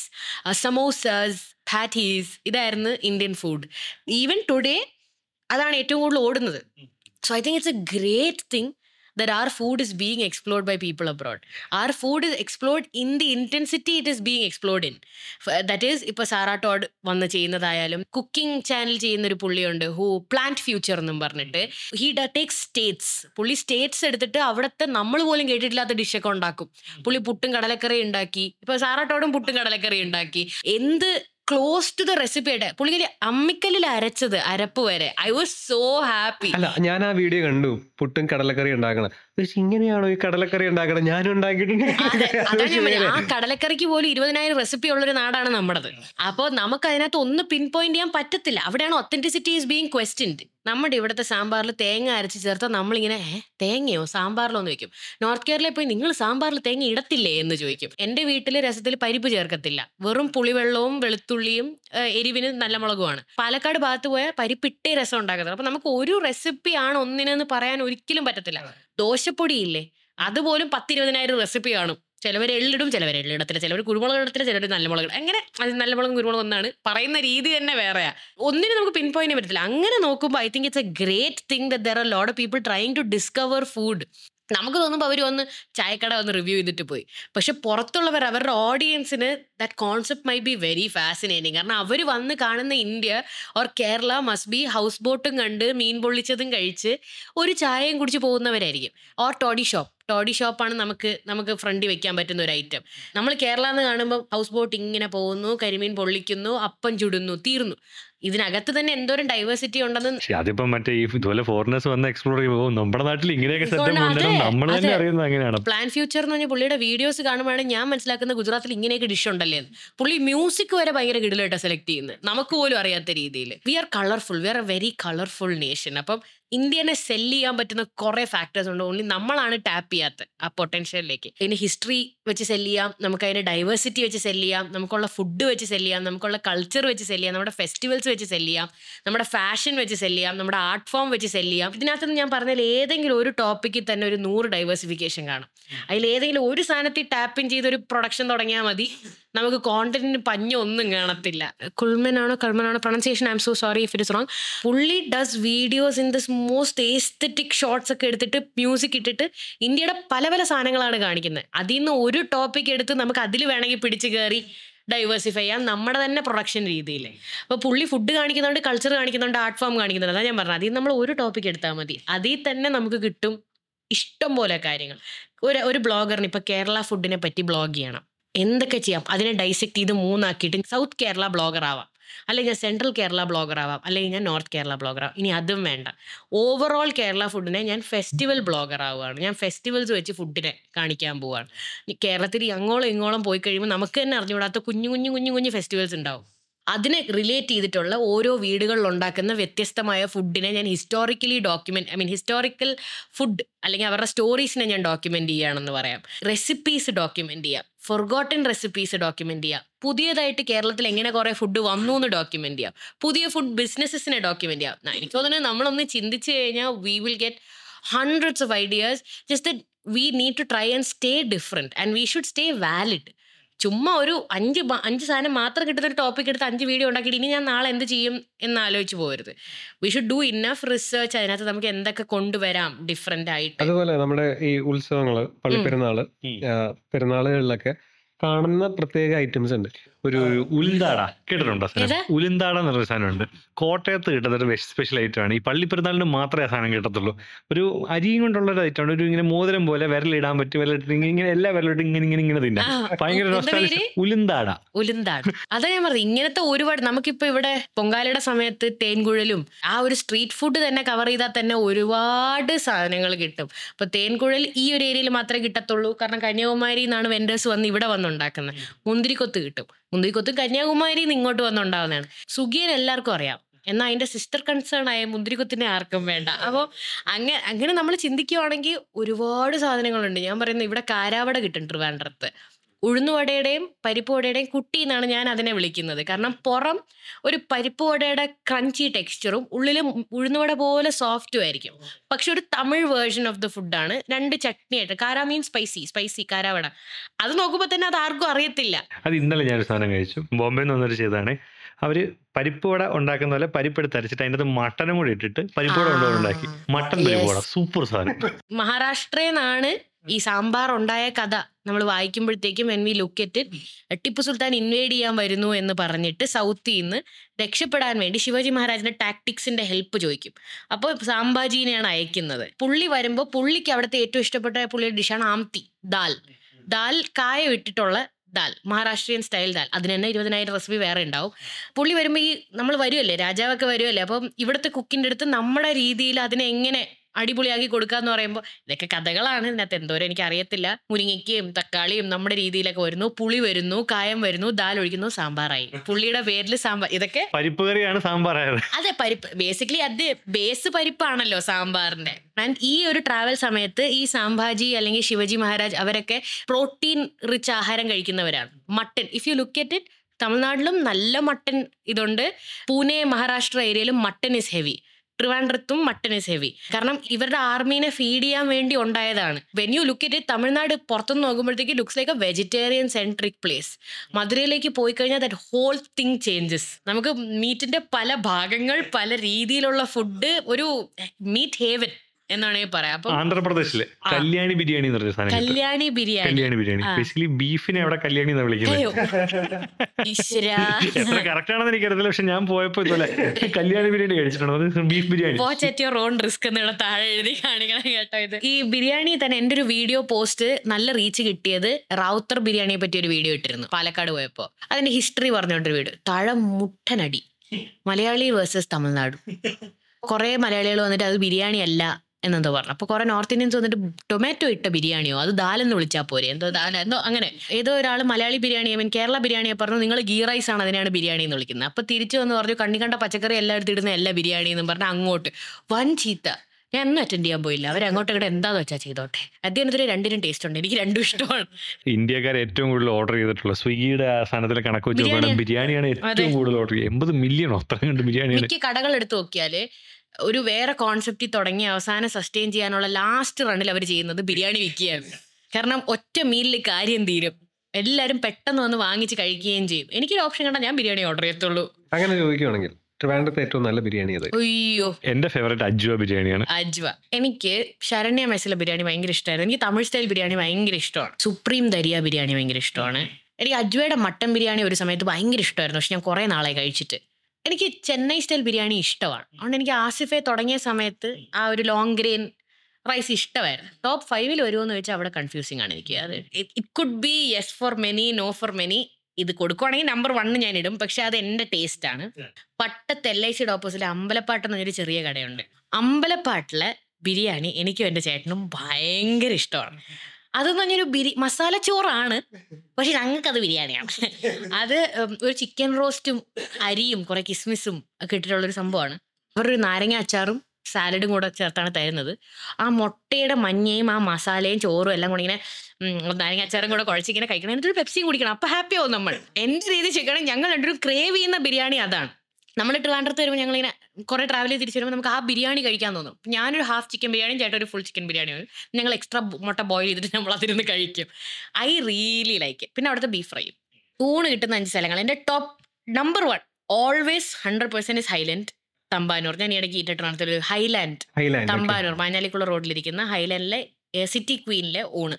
സമോസാസ് പാറ്റീസ് ഇതായിരുന്നു ഇന്ത്യൻ ഫുഡ് ഈവൻ ടുഡേ അതാണ് ഏറ്റവും കൂടുതൽ ഓടുന്നത് so I think it's a great thing that our food is being explored by people abroad. Our food is explored in the intensity it is being explored in. F- That is, ഇപ്പോൾ സാറാ ടോഡ് വന്ന് ചെയ്യുന്നതായാലും കുക്കിംഗ് ചാനൽ ചെയ്യുന്ന ഒരു പുള്ളിയുണ്ട് ഹൂ പ്ലാന്റ് ഫ്യൂച്ചർ എന്നും പറഞ്ഞിട്ട് ഹി ഡ ടേക്ക് സ്റ്റേറ്റ്സ് പുള്ളി സ്റ്റേറ്റ്സ് എടുത്തിട്ട് അവിടുത്തെ നമ്മൾ പോലും കേട്ടിട്ടില്ലാത്ത ഡിഷൊക്കെ ഉണ്ടാക്കും പുള്ളി പുട്ടും കടലക്കറി ഉണ്ടാക്കി ഇപ്പൊ സാറാ ടോഡും പുട്ടും കടലക്കറി ഉണ്ടാക്കി എന്ത് ക്ലോസ് ടു ദ റെസിപ്പിയുടെ പുള്ളിക്കാരി അമ്മിക്കല്ലിൽ അരച്ചത് അരപ്പ് വരെ ഐ വാസ് സോ ഹാപ്പി അല്ല ഞാൻ ആ വീഡിയോ കണ്ടു പുട്ടും കടലക്കറി ഉണ്ടാക്കണം പക്ഷെ ഇങ്ങനെയാണോ ഈ കടലക്കറി ഉണ്ടാക്കണം ഞാനും ഉണ്ടാക്കിയിട്ടുണ്ട് അതെ അത് അതാണ് ഞാൻ പറഞ്ഞത്. ശരിയല്ലേ? ആ കടലക്കറിക്ക് പോലും ഇരുപതിനായിരം റെസിപ്പി ഉള്ളൊരു നാടാണ് നമ്മുടേത് അപ്പോൾ നമുക്ക് അതിനകത്ത് ഒന്ന് പിൻ പോയിന്റ് ചെയ്യാൻ പറ്റത്തില്ല അവിടെയാണ് ഒത്തന്റിസിറ്റി ഈസ് ബീങ് ക്വസ്റ്റ്യൻഡ് നമ്മുടെ ഇവിടുത്തെ സാമ്പാറിൽ തേങ്ങ അരച്ച് ചേർത്താൽ നമ്മളിങ്ങനെ ഏ തേങ്ങയോ സാമ്പാറിലോ എന്ന് ചോദിക്കും നോർത്ത് കേരളയിൽ പോയി നിങ്ങൾ സാമ്പാറിൽ തേങ്ങ ഇടത്തില്ലേ എന്ന് ചോദിക്കും എൻ്റെ വീട്ടിൽ രസത്തിൽ പരിപ്പ് ചേർക്കത്തില്ല വെറും പുളിവെള്ളവും വെളുത്തുള്ളിയും ഏ, എരിവിന് നല്ല മുളകുമാണ് പാലക്കാട് ഭാഗത്ത് പോയാൽ പരിപ്പിട്ടേ രസം ഉണ്ടാക്കുന്നത് അപ്പൊ നമുക്ക് ഒരു റെസിപ്പിയാണ് ഒന്നിനെന്ന് പറയാൻ ഒരിക്കലും പറ്റത്തില്ല ദോശപ്പൊടിയില്ലേ അതുപോലും പത്തിരുപതിനായിരം റെസിപ്പി കാണും ചിലവർ എള്ളിടും ചിലവർ എള്ളിടത്തില്ല ചിലവർ കുരുമുളക് ഇടത്തില്ല ചിലവർ നല്ല മുളക് ഇടും. അങ്ങനെ അത് നല്ല മുളകും കുരുമുളകും ഒന്നാണ് പറയുന്ന രീതി തന്നെ വേറെയാ ഒന്നിനും നമുക്ക് പിൻ പോയിന്റ് പറ്റത്തില്ല അങ്ങനെ നോക്കുമ്പോൾ I think it's a great thing there are load of people trying to discover food നമുക്ക് തോന്നുമ്പോൾ അവർ വന്ന് ചായക്കട വന്ന് റിവ്യൂ ചെയ്തിട്ട് പോയി പക്ഷെ പുറത്തുള്ളവർ അവരുടെ ഓഡിയൻസിന് that concept may be very fascinating കാരണം അവർ വന്ന് കാണുന്ന India or Kerala must be house ബോട്ടും കണ്ട് മീൻ പൊള്ളിച്ചതും കഴിച്ച് ഒരു ചായയും കുടിച്ച് പോകുന്നവരായിരിക്കും ഓർ ടോഡി ഷോപ്പ് ടോഡി ഷോപ്പാണ് നമുക്ക് നമുക്ക് ഫ്രണ്ടിൽ വെക്കാൻ പറ്റുന്ന ഒരു ഐറ്റം നമ്മൾ കേരള എന്ന് കാണുമ്പോൾ ഹൗസ് ബോട്ട് ഇങ്ങനെ പോകുന്നു കരിമീൻ പൊള്ളിക്കുന്നു അപ്പം ചുടുന്നു തീർന്നു ഇതിനകത്ത് തന്നെ എന്തോരം ഡൈവേഴ്സിറ്റി ഉണ്ടെന്ന് പക്ഷെ അതിപ്പം മറ്റേ ഈ ഇതുപോലെ ഫോറിനേഴ്സ് വന്ന് എക്സ്പ്ലോർ ചെയ്യുമ്പോൾ നമ്മുടെ നാട്ടിൽ ഇങ്ങനെയൊക്കെ സെറ്റപ്പ് ഇതുകൊണ്ട് ഉണ്ടെന്ന് അതെ, നമ്മൾ തന്നെ അതെ. അറിയുന്നത് അങ്ങനെയാണ് പ്ലാൻ ഫ്യൂച്ചർ എന്ന് പറഞ്ഞ പുള്ളിയുടെ വീഡിയോസ് കാണുമ്പോഴാണ് ഞാൻ മനസ്സിലാക്കുന്ന ഗുജറാത്തിൽ ഇങ്ങനെയൊക്കെ ഡിഷ് ഉണ്ടല്ലേ എന്ന്. പുള്ളി മ്യൂസിക് വരെ ഭയങ്കര കിടിലായിട്ട് സെലക്ട് ചെയ്യുന്നത് നമുക്ക് പോലും അറിയാത്ത രീതിയിൽ we are colourful we are a very colourful nation അപ്പം ഇന്ത്യനെ സെല് ചെയ്യാൻ പറ്റുന്ന കുറെ ഫാക്ടേഴ്സ് ഉണ്ട് ഓൺലി നമ്മളാണ് ടാപ്പ് ചെയ്യാത്തത് ആ പൊട്ടൻഷ്യലിലേക്ക് അതിന് ഹിസ്റ്ററി വെച്ച് സെല് ചെയ്യാം നമുക്ക് അതിന്റെ ഡൈവേഴ്സിറ്റി വെച്ച് സെല് ചെയ്യാം നമുക്കുള്ള ഫുഡ് വെച്ച് സെല് ചെയ്യാം നമുക്കുള്ള കൾച്ചർ വെച്ച് സെല് ചെയ്യാം നമ്മുടെ ഫെസ്റ്റിവൽസ് വെച്ച് സെല് ചെയ്യാം നമ്മുടെ ഫാഷൻ വെച്ച് സെല് ചെയ്യാം നമ്മുടെ ആർട്ട് ഫോം വെച്ച് സെല് ചെയ്യാം ഇതിനകത്ത് നിന്ന് ഞാൻ പറഞ്ഞതിൽ ഏതെങ്കിലും ഒരു ടോപ്പിക്കിൽ തന്നെ ഒരു നൂറ് ഡൈവേഴ്സിഫിക്കേഷൻ കാണും അതിൽ ഏതെങ്കിലും ഒരു സാധനത്തിൽ ടാപ്പ് ഇൻ ചെയ്ത് ഒരു പ്രൊഡക്ഷൻ തുടങ്ങിയാൽ മതി നമുക്ക് കോണ്ടന്റിന് പഞ്ഞ ഒന്നും കാണത്തില്ല കുൾമനാണോ കൾമനാണോ pronunciation I'm so sorry if it is wrong പുള്ളി does videos in this most aesthetic shorts ഒക്കെ എടുത്തിട്ട് മ്യൂസിക് ഇട്ടിട്ട് ഇന്ത്യയുടെ പല പല സാധനങ്ങളാണ് കാണിക്കുന്നത് അതിൽ നിന്ന് ഒരു ടോപ്പിക് എടുത്ത് നമുക്ക് അതിൽ വേണമെങ്കിൽ പിടിച്ച് കയറി ഡൈവേഴ്സിഫൈ ചെയ്യാം നമ്മുടെ തന്നെ പ്രൊഡക്ഷൻ രീതിയിൽ അപ്പോൾ പുള്ളി ഫുഡ് കാണിക്കുന്നുണ്ട് കൾച്ചർ കാണിക്കുന്നുണ്ട് ആർട്ട് ഫോം കാണിക്കുന്നുണ്ട് അതാ ഞാൻ പറഞ്ഞത് അതിൽ നമ്മൾ ഒരു ടോപ്പിക് എടുത്താൽ മതി അതിൽ തന്നെ നമുക്ക് കിട്ടും ഇഷ്ടം പോലെ കാര്യങ്ങൾ ഒരു ഒരു ബ്ലോഗറിന് ഇപ്പോൾ കേരള ഫുഡിനെ പറ്റി ബ്ലോഗ് ചെയ്യണം എന്തൊക്കെ ചെയ്യാം അതിനെ ഡൈസെക്ട് ചെയ്ത് മൂന്നാക്കിയിട്ട് സൗത്ത് കേരള ബ്ലോഗർ ആവാം അല്ലെങ്കിൽ ഞാൻ സെൻട്രൽ കേരള ബ്ലോഗർ ആവാം അല്ലെങ്കിൽ ഞാൻ നോർത്ത് കേരള ബ്ലോഗർ ആവാം ഇനി അതും വേണ്ട ഓവറോൾ കേരള ഫുഡിനെ ഞാൻ ഫെസ്റ്റിവൽ ബ്ലോഗർ ആവുകയാണ് ഞാൻ ഫെസ്റ്റിവൽസ് വെച്ച് ഫുഡിനെ കാണിക്കാൻ പോവുകയാണ് ഇനി കേരളത്തിൽ അങ്ങോളം ഇങ്ങോളം പോയി കഴിയുമ്പോൾ നമുക്ക് തന്നെ അറിഞ്ഞുകൂടാത്ത കുഞ്ഞു കുഞ്ഞു കുഞ്ഞു കുഞ്ഞു ഫെസ്റ്റിവൽസ് ഉണ്ടാവും അതിനെ റിലേറ്റ് ചെയ്തിട്ടുള്ള ഓരോ വീടുകളിൽ ഉണ്ടാക്കുന്ന വ്യത്യസ്തമായ ഫുഡിനെ ഞാൻ historically document I mean historical food അല്ലെങ്കിൽ അവരുടെ സ്റ്റോറീസിനെ ഞാൻ ഡോക്യുമെന്റ് ചെയ്യുകയാണെന്ന് പറയാം റെസിപ്പീസ് ഡോക്യുമെന്റ് ചെയ്യാം ഫൊർഗോട്ടൻ റെസിപ്പീസ് ഡോക്യുമെന്റ് ചെയ്യാം പുതിയതായിട്ട് കേരളത്തിൽ എങ്ങനെ കുറെ ഫുഡ് വന്നു എന്ന് ഡോക്യുമെന്റ് ചെയ്യാം പുതിയ ഫുഡ് ബിസിനസ്സിനെ ഡോക്യുമെന്റ് ചെയ്യാം ന- എനിക്ക് തോന്നുന്നത് നമ്മളൊന്ന് ചിന്തിച്ചു കഴിഞ്ഞാൽ we will get hundreds of ideas just that we need to try and stay different and we should stay valid ചുമ്മാ ഒരു അഞ്ച് ബ- അഞ്ച് സാധനം മാത്രം കിട്ടുന്ന ഒരു ടോപ്പിക് എടുത്ത് അഞ്ച് വീഡിയോ ഉണ്ടാക്കിയിട്ട് ഇനി ഞാൻ നാളെ എന്ത് ചെയ്യും എന്ന് ആലോചിച്ച് പോകരുത് we should do enough research അതിനകത്ത് നമുക്ക് എന്തൊക്കെ കൊണ്ടുവരാം ഡിഫറെന്റ് ആയിട്ട് അതുപോലെ നമ്മുടെ ഈ ഉത്സവങ്ങള് പള്ളിപ്പെരുന്നാള് ഉം. ആ, പെരുന്നാളുകളിലൊക്കെ കാണുന്ന പ്രത്യേക ഐറ്റംസ് ഉണ്ട് ഒരു ഉലിന്താട കേട്ടിട്ടുണ്ടോ ഏതാ? സാധനം ഉലിന്താട എന്ന് പറഞ്ഞ സാധനമുണ്ട് കോട്ടയത്ത് കിട്ടുന്ന ഒരു സ്പെഷ്യൽ ഐറ്റം ആണ് ഈ പള്ളിപ്പെരുന്നാളിന് മാത്രമേ ആ സാധനം കിട്ടത്തുള്ളൂ ഒരു അരിയും കൊണ്ടുള്ള ഒരു ഐറ്റം ആണ് ഒരു ഇങ്ങനെ മോതിരം പോലെ വിരലിടാൻ പറ്റും വിരലിട്ട് ഇങ്ങനെ ഇങ്ങനെ എല്ലാ വിരലിട്ടും ഇങ്ങനെ ഇങ്ങനെ ഇങ്ങനെ തിന്നാം ആ, ഭയങ്കര എന്താ nostalgia. പേര്? ഉലിന്താട ഉലുന്താണ് അതാ ഞാൻ പറഞ്ഞത് ഇങ്ങനത്തെ ഒരുപാട് നമുക്കിപ്പോ ഇവിടെ പൊങ്കാലയുടെ സമയത്ത് തേൻകുഴലും ആ ഒരു സ്ട്രീറ്റ് ഫുഡ് തന്നെ കവർ ചെയ്താൽ തന്നെ ഒരുപാട് സാധനങ്ങൾ കിട്ടും അപ്പൊ തേൻകുഴൽ ഈ ഒരു ഏരിയയിൽ മാത്രമേ കിട്ടത്തുള്ളൂ കാരണം കന്യാകുമാരി നിന്നാണ് വെൻഡേഴ്സ് വന്ന് ഇവിടെ വന്നുണ്ടാക്കുന്നത് മുന്തിരിക്കൊത്ത് കിട്ടും മുന്തിരിക്കൊത്ത് കന്യാകുമാരിയിൽ നിന്ന് ഇങ്ങോട്ട് വന്നുണ്ടാവുന്നതാണ് സുഖിയൻ എല്ലാവർക്കും അറിയാം എന്നാൽ അതിന്റെ സിസ്റ്റർ കൺസേൺ ആയ മുന്തിരിക്കൊത്തിനെ ആർക്കും വേണ്ട അപ്പോൾ അങ്ങനെ അങ്ങനെ നമ്മൾ ചിന്തിക്കുവാണെങ്കിൽ ഒരുപാട് സാധനങ്ങളുണ്ട് ഞാൻ പറയുന്നത് ഇവിടെ കാരാവട കിട്ടും ട്രിവാൻഡ്രത്ത് ഉഴുന്നുവടയുടെയും പരിപ്പ് വടയുടെയും കുട്ടി എന്നാണ് ഞാൻ അതിനെ വിളിക്കുന്നത് കാരണം പുറം ഒരു പരിപ്പ് വടയുടെ ക്രഞ്ചി ടെക്സ്ചറും ഉള്ളിലും ഉഴുന്നുവട പോലെ സോഫ്റ്റും ആയിരിക്കും പക്ഷെ ഒരു തമിഴ് വേർഷൻ ഓഫ് ദ ഫുഡാണ് രണ്ട് ചട്നി ആയിട്ട് കാര മീൻ സ്പൈസി സ്പൈസി കാരാവട അത് നോക്കുമ്പോൾ തന്നെ അത് ആർക്കും അറിയത്തില്ല അത് ഇന്നലെ ഞാനൊരു സാധനം കഴിച്ചു ബോംബെ നിന്ന് വന്നിട്ട് ചെയ്തതാണ് അവര് പരിപ്പ് വട ഉണ്ടാക്കുന്ന പോലെ പരിപ്പെടുത്ത് അരച്ചിട്ട് അതിൻ്റെ അകത്ത് മട്ടനും കൂടി ഇട്ടിട്ട് പരിപ്പ് വട കൊണ്ടുപോയി ഉണ്ടാക്കി മട്ടൻ പരിപ്പ് വട സൂപ്പർ സാധനം മഹാരാഷ്ട്രയിൽ നിന്നാണ് ഈ സാമ്പാർ ഉണ്ടായ കഥ നമ്മൾ വായിക്കുമ്പോഴത്തേക്കും when we look at Tipu Sultan invade ചെയ്യാൻ വരുന്നു എന്ന് പറഞ്ഞിട്ട് സൗത്തിൽ നിന്ന് രക്ഷപ്പെടാൻ വേണ്ടി ശിവാജി മഹാരാജിന്റെ ടാക്ടിക്സിന്റെ ഹെൽപ്പ് ചോദിക്കും അപ്പോൾ സാമ്പാജീനെയാണ് അയക്കുന്നത് പുള്ളി വരുമ്പോൾ പുള്ളിക്ക് അവിടുത്തെ ഏറ്റവും ഇഷ്ടപ്പെട്ട പുള്ളിയുടെ ഡിഷാണ് ആംതി ദാൽ ദാൽ കായ ഇട്ടിട്ടുള്ള ദാൽ മഹാരാഷ്ട്രീയൻ സ്റ്റൈൽ ദാൽ അതിന് തന്നെ ഇരുപതിനായിരം റെസിപ്പി വേറെ ഉണ്ടാവും പുള്ളി വരുമ്പോൾ ഈ നമ്മൾ വരുമല്ലേ രാജാവൊക്കെ വരുമല്ലേ അപ്പം ഇവിടുത്തെ കുക്കിൻ്റെ അടുത്ത് നമ്മുടെ രീതിയിൽ അതിനെ എങ്ങനെ അടിപൊളിയാക്കി കൊടുക്കുക എന്ന് പറയുമ്പോൾ ഇതൊക്കെ കഥകളാണ് ഇതിനകത്ത് എന്തോരം എനിക്ക് അറിയത്തില്ല മുരിങ്ങയ്ക്കയും തക്കാളിയും നമ്മുടെ രീതിയിലൊക്കെ വരുന്നു പുളി വരുന്നു കായം വരുന്നു ദാൽ ഒഴിക്കുന്നു സാമ്പാറായി പുള്ളിയുടെ പേരിൽ സാമ്പാർ ഇതൊക്കെ പരിപ്പ് കറിയാണ് സാമ്പാറായത് അതെ പരിപ്പ് ബേസിക്കലി അത് ബേസ് പരിപ്പാണല്ലോ സാമ്പാറിന്റെ ആൻഡ് ഈ ഒരു ട്രാവൽ സമയത്ത് ഈ സാംഭാജി അല്ലെങ്കിൽ ശിവജി മഹാരാജ് അവരൊക്കെ പ്രോട്ടീൻ റിച്ച് ആഹാരം കഴിക്കുന്നവരാണ് mutton if you look at it തമിഴ്നാട്ടിലും നല്ല മട്ടൻ ഇതുണ്ട് പൂനെ മഹാരാഷ്ട്ര ഏരിയയിലും മട്ടൻ ഇസ് ഹെവി ട്രിവാൻഡ്രത്തും മട്ടൻ ഇസ് ഹെവി കാരണം ഇവരുടെ ആർമീനെ ഫീഡ് ചെയ്യാൻ വേണ്ടി ഉണ്ടായതാണ് when you look it Tamil Nadu പുറത്തുനിന്ന് നോക്കുമ്പോഴത്തേക്ക് looks like a vegetarian centric place മധുരയിലേക്ക് പോയി കഴിഞ്ഞാൽ ദറ്റ് ഹോൾ തിങ് ചേഞ്ചസ് നമുക്ക് മീറ്റിന്റെ പല ഭാഗങ്ങൾ പല രീതിയിലുള്ള ഫുഡ് ഒരു മീറ്റ് ഹേവൻ എന്നാണെങ്കിൽ പറയാം അപ്പം ആന്ധ്രാപ്രദേശില് ആ. കല്യാണി ബിരിയാണി എന്ന് പറഞ്ഞ സാധനം കിട്ടും. കല്യാണി ബിരിയാണി കല്യാണി ബിരിയാണി ആ. ബേസിക്കലി ബീഫിനെ അവിടെ കല്യാണി എന്നാണ് വിളിക്കുന്നത് അയ്യോ ഈശ്വരാ എത്ര കറക്റ്റ് ആണെന്ന് എനിക്കറിയത്തില്ല പക്ഷെ ഞാൻ പോയപ്പോ ഇതുപോലെ കല്യാണി ബിരിയാണി കഴിച്ചിട്ടുണ്ട് അത് beef biryani watch at your own risk എന്നുള്ള താഴെ എഴുതി കാണിക്കണം കേട്ടോ ഇത് ഈ ബിരിയാണി തന്നെ എൻ്റെ ഒരു വീഡിയോ പോസ്റ്റ് നല്ല റീച്ച് കിട്ടിയത് റാവുത്തർ ബിരിയാണിയെ പറ്റി ഒരു വീഡിയോ ഇട്ടിരുന്നു പാലക്കാട് പോയപ്പോൾ അതിന്റെ ഹിസ്റ്ററി പറഞ്ഞോണ്ടൊരു വീഡിയോ താഴെ മുട്ടനടി മലയാളി വേഴ്സസ് തമിഴ്നാട് കുറെ മലയാളികൾ വന്നിട്ട് അത് ബിരിയാണി അല്ല എന്നെന്തോ പറഞ്ഞു അപ്പൊ കുറെ നോർത്ത് ഇന്ത്യൻസ് വന്നിട്ട് ടൊമാറ്റോ ഇട്ട ബിരിയാണിയോ അത് ദാലെന്ന് വിളിച്ചാൽ പോരെ എന്തോ ദാല എന്തോ അങ്ങനെ ഏതോ ഒരാൾ മലയാളി ബിരിയാണി ഐ മീൻ കേരള ബിരിയാണിയെ പറഞ്ഞു നിങ്ങൾ ഗീ റൈസ് ആണ് അതിനാണ് ബിരിയാണി എന്ന് വിളിക്കുന്നത് അപ്പൊ തിരിച്ചു വന്ന് പറഞ്ഞു കണ്ണി കണ്ട പച്ചക്കറി എല്ലാം എടുത്തിടുന്ന എല്ലാ ബിരിയാണി എന്നും പറഞ്ഞ് അങ്ങോട്ട് വൻ ചീത്ത ഞാൻ ഒന്നും അറ്റൻഡ് ചെയ്യാൻ പോയില്ല അവർ അങ്ങോട്ട് ഇങ്ങോട്ട് എന്താന്ന് വെച്ചാൽ ചെയ്തോട്ടെ അദ്ദേഹത്തിന് രണ്ടിനും ടേസ്റ്റ് ഉണ്ട് എനിക്ക് രണ്ടും ഇഷ്ടമാണ് ഇന്ത്യക്കാർ ഏറ്റവും കൂടുതൽ ഓർഡർ ചെയ്തിട്ടുള്ള സ്വിഗ്ഗിയുടെ ആ സാധനത്തിലെ കണക്ക് വെച്ച് ബിരിയാണി. നോക്കുകയാണെങ്കിൽ ബിരിയാണിയാണ് അതെ. ഏറ്റവും കൂടുതൽ ഓർഡർ ചെയ്യുക എൺപത് മില്യണോ അത്ര കണ്ട് ബിരിയാണിയാണ് മിക്ക കടകൾ എടുത്തു നോക്കിയാല് ഒരു വേറെ കോൺസെപ്റ്റിൽ തുടങ്ങി അവസാനം സസ്റ്റെയിൻ ചെയ്യാനുള്ള ലാസ്റ്റ് റണ്ണിൽ അവർ ചെയ്യുന്നത് ബിരിയാണി വിൽക്കുകയാണ് കാരണം ഒറ്റ മീലിൽ കാര്യം തീരും എല്ലാവരും പെട്ടെന്ന് വന്ന് വാങ്ങിച്ച് കഴിക്കുകയും ചെയ്യും എനിക്കൊരു ഓപ്ഷൻ കണ്ടാൽ ഞാൻ ബിരിയാണി ഓർഡർ ചെയ്യത്തുള്ളൂ അങ്ങനെ ചോദിക്കുവാണെങ്കിൽ ട്രിവാൻഡ്രത്തെ ഏറ്റവും നല്ല ബിരിയാണി അത് അയ്യോ എന്റെ ഫേവറേറ്റ് അജ്വ ബിരിയാണിയാണ് അജ്വ എനിക്ക് ശരണ്യ മെസ്സിലെ ബിരിയാണി ഭയങ്കര ഇഷ്ടമായിരുന്നു എനിക്ക് തമിഴ് സ്റ്റൈൽ ബിരിയാണി ഭയങ്കര ഇഷ്ടമാണ് സുപ്രീം ദരിയ ബിരിയാണി ഭയങ്കര ഇഷ്ടമാണ് എനിക്ക് അജ്വയുടെ മട്ടൻ ബിരിയാണി ഒരു സമയത്ത് ഭയങ്കര ഇഷ്ടമായിരുന്നു പക്ഷെ ഞാൻ കുറേ നാളായി കഴിച്ചിട്ട് എനിക്ക് ചെന്നൈ സ്റ്റൈൽ ബിരിയാണി ഇഷ്ടമാണ് അതുകൊണ്ട് എനിക്ക് ആസിഫെ തുടങ്ങിയ സമയത്ത് ആ ഒരു ലോങ് ഗ്രെയിൻ റൈസ് ഇഷ്ടമായിരുന്നു ടോപ്പ് ഫൈവിൽ വരുമോന്ന് ചോദിച്ചാൽ അവിടെ കൺഫ്യൂസിങ് ആണ് എനിക്ക് അത് it could be yes for many no for many ഇത് കൊടുക്കുവാണെങ്കിൽ നമ്പർ വണ്ണ് ഞാൻ ഇടും പക്ഷെ അത് എൻ്റെ ടേസ്റ്റ് ആണ് പട്ടത്ത് എൽ ഐ സിയുടെ ഓപ്പോസിറ്റ് അമ്പലപ്പാട്ട് എന്നൊരു ചെറിയ കടയുണ്ട് അമ്പലപ്പാട്ടിലെ ബിരിയാണി എനിക്കും എൻ്റെ ചേട്ടനും ഭയങ്കര ഇഷ്ടമാണ് അതെന്ന് പറഞ്ഞൊരു ബിരി മസാല ചോറാണ് പക്ഷെ ഞങ്ങൾക്കത് ബിരിയാണിയാണ് അത് ഉം, ഒരു ചിക്കൻ റോസ്റ്റും അരിയും കുറെ കിസ്മിസും ഒക്കെ ഇട്ടിട്ടുള്ളൊരു സംഭവമാണ് അവരൊരു നാരങ്ങ അച്ചാറും സാലഡും കൂടെ ചേർത്താണ് തരുന്നത് ആ മുട്ടയുടെ മഞ്ഞയും ആ മസാലയും ചോറും എല്ലാം കൂടി ഇങ്ങനെ ഉം, നാരങ്ങ അച്ചാറും കൂടെ കുഴച്ചിങ്ങനെ കഴിക്കണം എന്നിട്ടൊരു പെപ്സിയും കുടിക്കണം അപ്പൊ ഹാപ്പി ആവും നമ്മൾ എന്റെ രീതി ചെയ്യണം ഞങ്ങൾ രണ്ടുപേരും ക്രേവ് ചെയ്യുന്ന ബിരിയാണി അതാണ് നമ്മൾ ട്രിവാൻഡ്രത്ത് വരുമ്പോൾ ഞങ്ങളിങ്ങനെ കുറെ ട്രാവൽ ചെയ്ത് തിരിച്ചു വരുമ്പോൾ നമുക്ക് ആ ബിരിയാണി കഴിക്കാൻ തോന്നും ഞാനൊരു ഹാഫ് ചിക്കൻ ബിരിയാണിയും ചേട്ടൻ ഒരു ഫുൾ ചിക്കൻ ബിരിയാണി വരും ഞങ്ങൾ എക്സ്ട്രാ മുട്ട ബോയിൽ ചെയ്തിട്ട് നമ്മൾ അതിരുന്ന് കഴിക്കും ഐ റിയലി ലൈക്ക് പിന്നെ അവിടുത്തെ ബീഫ് ഫ്രൈയും ഊണ് കിട്ടുന്ന അഞ്ച് സ്ഥലങ്ങൾ എൻ്റെ top number one always hundred percent Highland Thampanoor ഞാൻ ഈ ഇടയ്ക്ക് ഇട്ടിട്ട് ഒരു ഹൈലാൻഡ് ഹൈലാൻഡ് തമ്പാനൂർ മാഞ്ഞാലിക്കുള്ള റോഡിലിരിക്കുന്ന ഹൈലൻഡിലെ സിറ്റി ക്വീനിലെ ഊണ്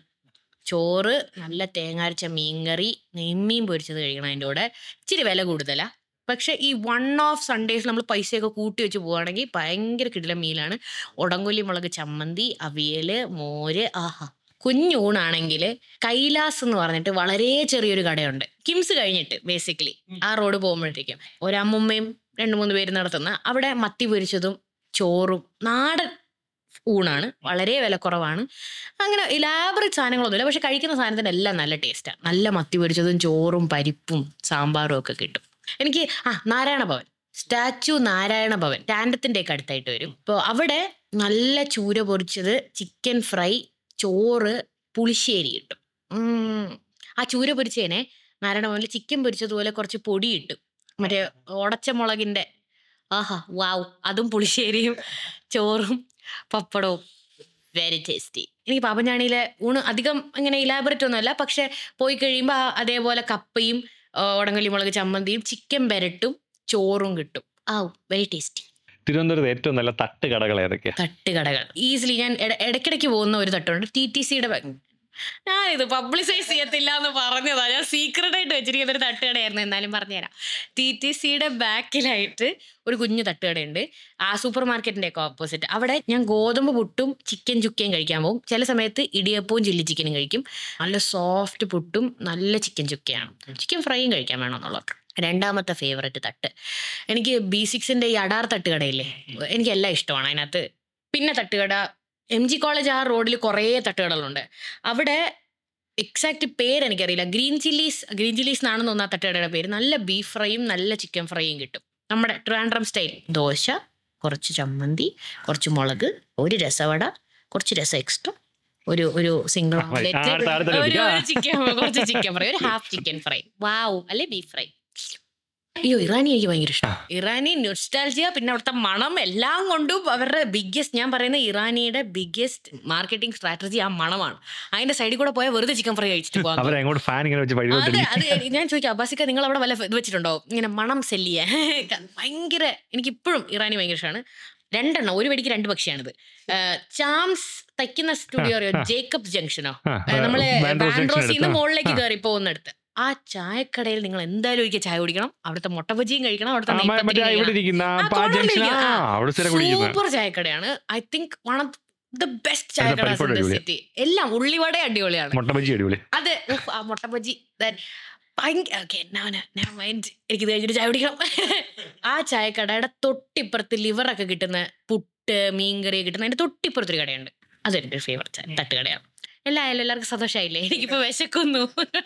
ചോറ് നല്ല തേങ്ങാരച്ച മീൻകറി നെയ്മീൻ പൊരിച്ചത് കഴിക്കണം അതിൻ്റെ കൂടെ ഇച്ചിരി വില കൂടുതലാ പക്ഷെ ഈ വൺ ഓഫ് സൺഡേസ് നമ്മൾ പൈസയൊക്കെ കൂട്ടി വെച്ച് പോവുകയാണെങ്കിൽ ഭയങ്കര കിടിലം മീലാണ് ഉടങ്കൊല്ലി മുളക് ചമ്മന്തി അവിയല് മോര് ആഹാ കുഞ്ഞൂണാണെങ്കിൽ കൈലാസ് എന്ന് പറഞ്ഞിട്ട് വളരെ ചെറിയൊരു കടയുണ്ട് കിംസ് കഴിഞ്ഞിട്ട് ബേസിക്കലി ആ റോഡ് പോകുമ്പോഴത്തേക്കും ഒരമ്മുമ്മയും രണ്ട് മൂന്ന് പേര് നടത്തുന്ന അവിടെ മത്തി പൊരിച്ചതും ചോറും നാടൻ ഊണാണ് വളരെ വിലക്കുറവാണ് അങ്ങനെ ഇലാബറേറ്റ് സാധനങ്ങളൊന്നുമില്ല പക്ഷെ കഴിക്കുന്ന സാധനത്തിന് എല്ലാം നല്ല ടേസ്റ്റാണ് നല്ല മത്തി പൊരിച്ചതും ചോറും പരിപ്പും സാമ്പാറും ഒക്കെ കിട്ടും എനിക്ക് ആ നാരായണ ഭവൻ സ്റ്റാച്ചു നാരായണ ഭവൻ ടാൻഡത്തിന്റെ ഒക്കെ അടുത്തായിട്ട് വരും അപ്പോൾ അവിടെ നല്ല ചൂര പൊരിച്ചത് ചിക്കൻ ഫ്രൈ ചോറ് പുളിശ്ശേരി കിട്ടും ഉം. ആ ചൂര പൊരിച്ചതിനെ നാരായണ ഭവനിൽ ചിക്കൻ പൊരിച്ചതുപോലെ കുറച്ച് പൊടി ഇട്ടും മറ്റേ ഉടച്ച മുളകിന്റെ ആഹാ വാവ് അതും പുളിശ്ശേരിയും ചോറും പപ്പടവും വെരി ടേസ്റ്റി എനിക്ക് പാപ്പഞ്ഞാണിയിലെ ഊണ് അധികം ഇങ്ങനെ ഇലാബറേറ്റ് ഒന്നുമല്ല പക്ഷെ പോയി കഴിയുമ്പോൾ അതേപോലെ കപ്പയും ആ, ഉടങ്കല്ലി മുളക് ചമ്മന്തിയും ചിക്കൻ പെരട്ടും ചോറും കിട്ടും ആ വെരി ടേസ്റ്റി തിരുവനന്തപുരത്ത് ഏറ്റവും നല്ല തട്ട് കടകൾ ഏതൊക്കെയാ തട്ടുകടകൾ ഈസിലി ഞാൻ ഇട- ഇടയ്ക്കിടയ്ക്ക് പോകുന്ന ഒരു തട്ടുണ്ട് ടി ടി സിയുടെ ഞാനിത് പബ്ലിസൈസ് ചെയ്യത്തില്ല എന്ന് പറഞ്ഞതാ ഞാൻ സീക്രട്ട് ആയിട്ട് വെച്ചിരിക്കുന്ന ഒരു തട്ടുകടയായിരുന്നു എന്നാലും പറഞ്ഞുതരാം ടി ടി സിയുടെ ബാക്കിലായിട്ട് ഒരു കുഞ്ഞു തട്ടുകടയുണ്ട് ആ സൂപ്പർ മാർക്കറ്റിന്റെ ഒക്കെ ഓപ്പോസിറ്റ് അവിടെ ഞാൻ ഗോതമ്പ് പുട്ടും ചിക്കൻ ചുക്കയും കഴിക്കാൻ പോകും ചില സമയത്ത് ഇടിയപ്പവും ചില്ലി ചിക്കനും കഴിക്കും നല്ല സോഫ്റ്റ് പുട്ടും നല്ല ചിക്കൻ ചുക്കയാണ് ചിക്കൻ ഫ്രൈയും കഴിക്കാൻ വേണമെന്നുള്ളത് രണ്ടാമത്തെ ഫേവററ്റ് തട്ട് എനിക്ക് ബി സിക്സിന്റെ ഈ അടാർ തട്ടുകടയില്ലേ എനിക്കെല്ലാം ഇഷ്ടമാണ് അതിനകത്ത് പിന്നെ തട്ടുകട എം ജി കോളേജ് ആ റോഡിൽ കുറേ തട്ടുകടകളുണ്ട് അവിടെ എക്സാക്ട് പേര് എനിക്കറിയില്ല ഗ്രീൻ ചില്ലീസ് ഗ്രീൻ ചില്ലീസ് എന്നാണെന്ന് തോന്നുന്നു ആ തട്ടുകടയുടെ പേര് നല്ല ബീഫ് ഫ്രൈയും നല്ല ചിക്കൻ ഫ്രൈയും കിട്ടും നമ്മുടെ ട്രിവാൻഡ്രം സ്റ്റൈൽ ദോശ കുറച്ച് ചമ്മന്തി കുറച്ച് മുളക് ഒരു രസവട കുറച്ച് രസം എക്സ്ട്രാ ഒരു ഒരു സിംഗിൾ ആ, അടുത്ത- അടുത്ത ഒരു ലഭിക്കാം. ചിക്കൻ കുറച്ച് ചിക്കൻ ഫ്രൈ ഒരു ഹാഫ് ചിക്കൻ ഫ്രൈ വാവ് അല്ലെ ബീഫ് ഫ്രൈ അയ്യോ ഇറാനി എനിക്ക് ഭയങ്കര ഇഷ്ടം ഇറാനി നൊസ്റ്റാൾജിയ പിന്നെ അവിടുത്തെ മണം എല്ലാം കൊണ്ടും അവരുടെ ബിഗ്ഗസ്റ്റ് ഞാൻ പറയുന്ന ഇറാനിയുടെ ബിഗ്ഗസ്റ്റ് മാർക്കറ്റിംഗ് സ്ട്രാറ്റജി ആ മണമാണ് അതിന്റെ സൈഡിൽ കൂടെ പോയാൽ വെറുതെ ചിക്കൻ ഫ്രൈ കഴിച്ചിട്ട് പോകാം അവരങ്ങോട്ട് ഫാൻ ഇങ്ങനെ വെച്ച് അതെ വഴിപോട്ടില്ല അത് ഞാൻ ചോദിക്കാം അബ്ബാസിക്ക നിങ്ങൾ അവിടെ വല്ല ഇത് വെച്ചിട്ടുണ്ടോ ഇങ്ങനെ മണം സെല്ല് ചെയ്യാൻ ഭയങ്കര എനിക്ക് ഇപ്പോഴും ഇറാനി ഭയങ്കര ഇഷ്ടമാണ് രണ്ടെണ്ണം ഒരു വെടിക്ക് രണ്ട് പക്ഷിയാണിത് ചാംസ് തയ്ക്കുന്ന സ്റ്റുഡിയോ അറിയോ ജേക്കബ്സ് ജംഗ്ഷനോ ആ, ഏ, നമ്മള് വാൻഡ്രോസ് ജംഗ്ഷൻ വാൻഡ്രോസിൽ നിന്ന് അടുത്ത്. മുകളിലേക്ക് ആ. കയറി പോകുന്നിടത്ത് ആ ചായക്കടയിൽ നിങ്ങൾ എന്തായാലും ഒരിക്കൽ ചായ കുടിക്കണം അവിടുത്തെ മുട്ട ബജിയും കഴിക്കണം അവിടുത്തെ ആ, മ- മറ്റേ നെയ്പ്പത്തിരിയും ഇവിടെ കഴിക്കണം. ഇരിക്കുന്ന ആ, ആ corner ല് ജംഗ്ഷൻ ഇരിക്കുന്ന, ആ ആ. അവിടെ സ്ഥിരം കുടിക്കുന്നത് സൂപ്പർ ചായക്കടയാണ് I think one of the best അതിന്റെ ചായക്കട പരിപ്പുവട അടിപൊളിയാ. സിറ്റി എല്ലാം ഉള്ളിവട അടിപൊളിയാണ് മുട്ട ബജി അടിപൊളി അത് ഉഫ്, ആ മുട്ട ബജി that- ഭയങ്കര ഓക്കെ എനിക്ക് ഇത് കഴിഞ്ഞിട്ട് ചായ കുടിക്കണം ആ ചായക്കടയുടെ തൊട്ടിപ്പുറത്ത് ലിവറൊക്കെ കിട്ടുന്ന പുട്ട് മീൻകറി കിട്ടുന്ന അതിന്റെ തൊട്ടിപ്പുറത്തൊരു കടയുണ്ട് അതെന്റെ ഫേവറേറ്റ് ചായ തട്ടുകടയാണ് എല്ലാ ആയാലും എല്ലാവർക്കും സന്തോഷമായില്ലേ എനിക്കിപ്പോ വിശക്കുന്നു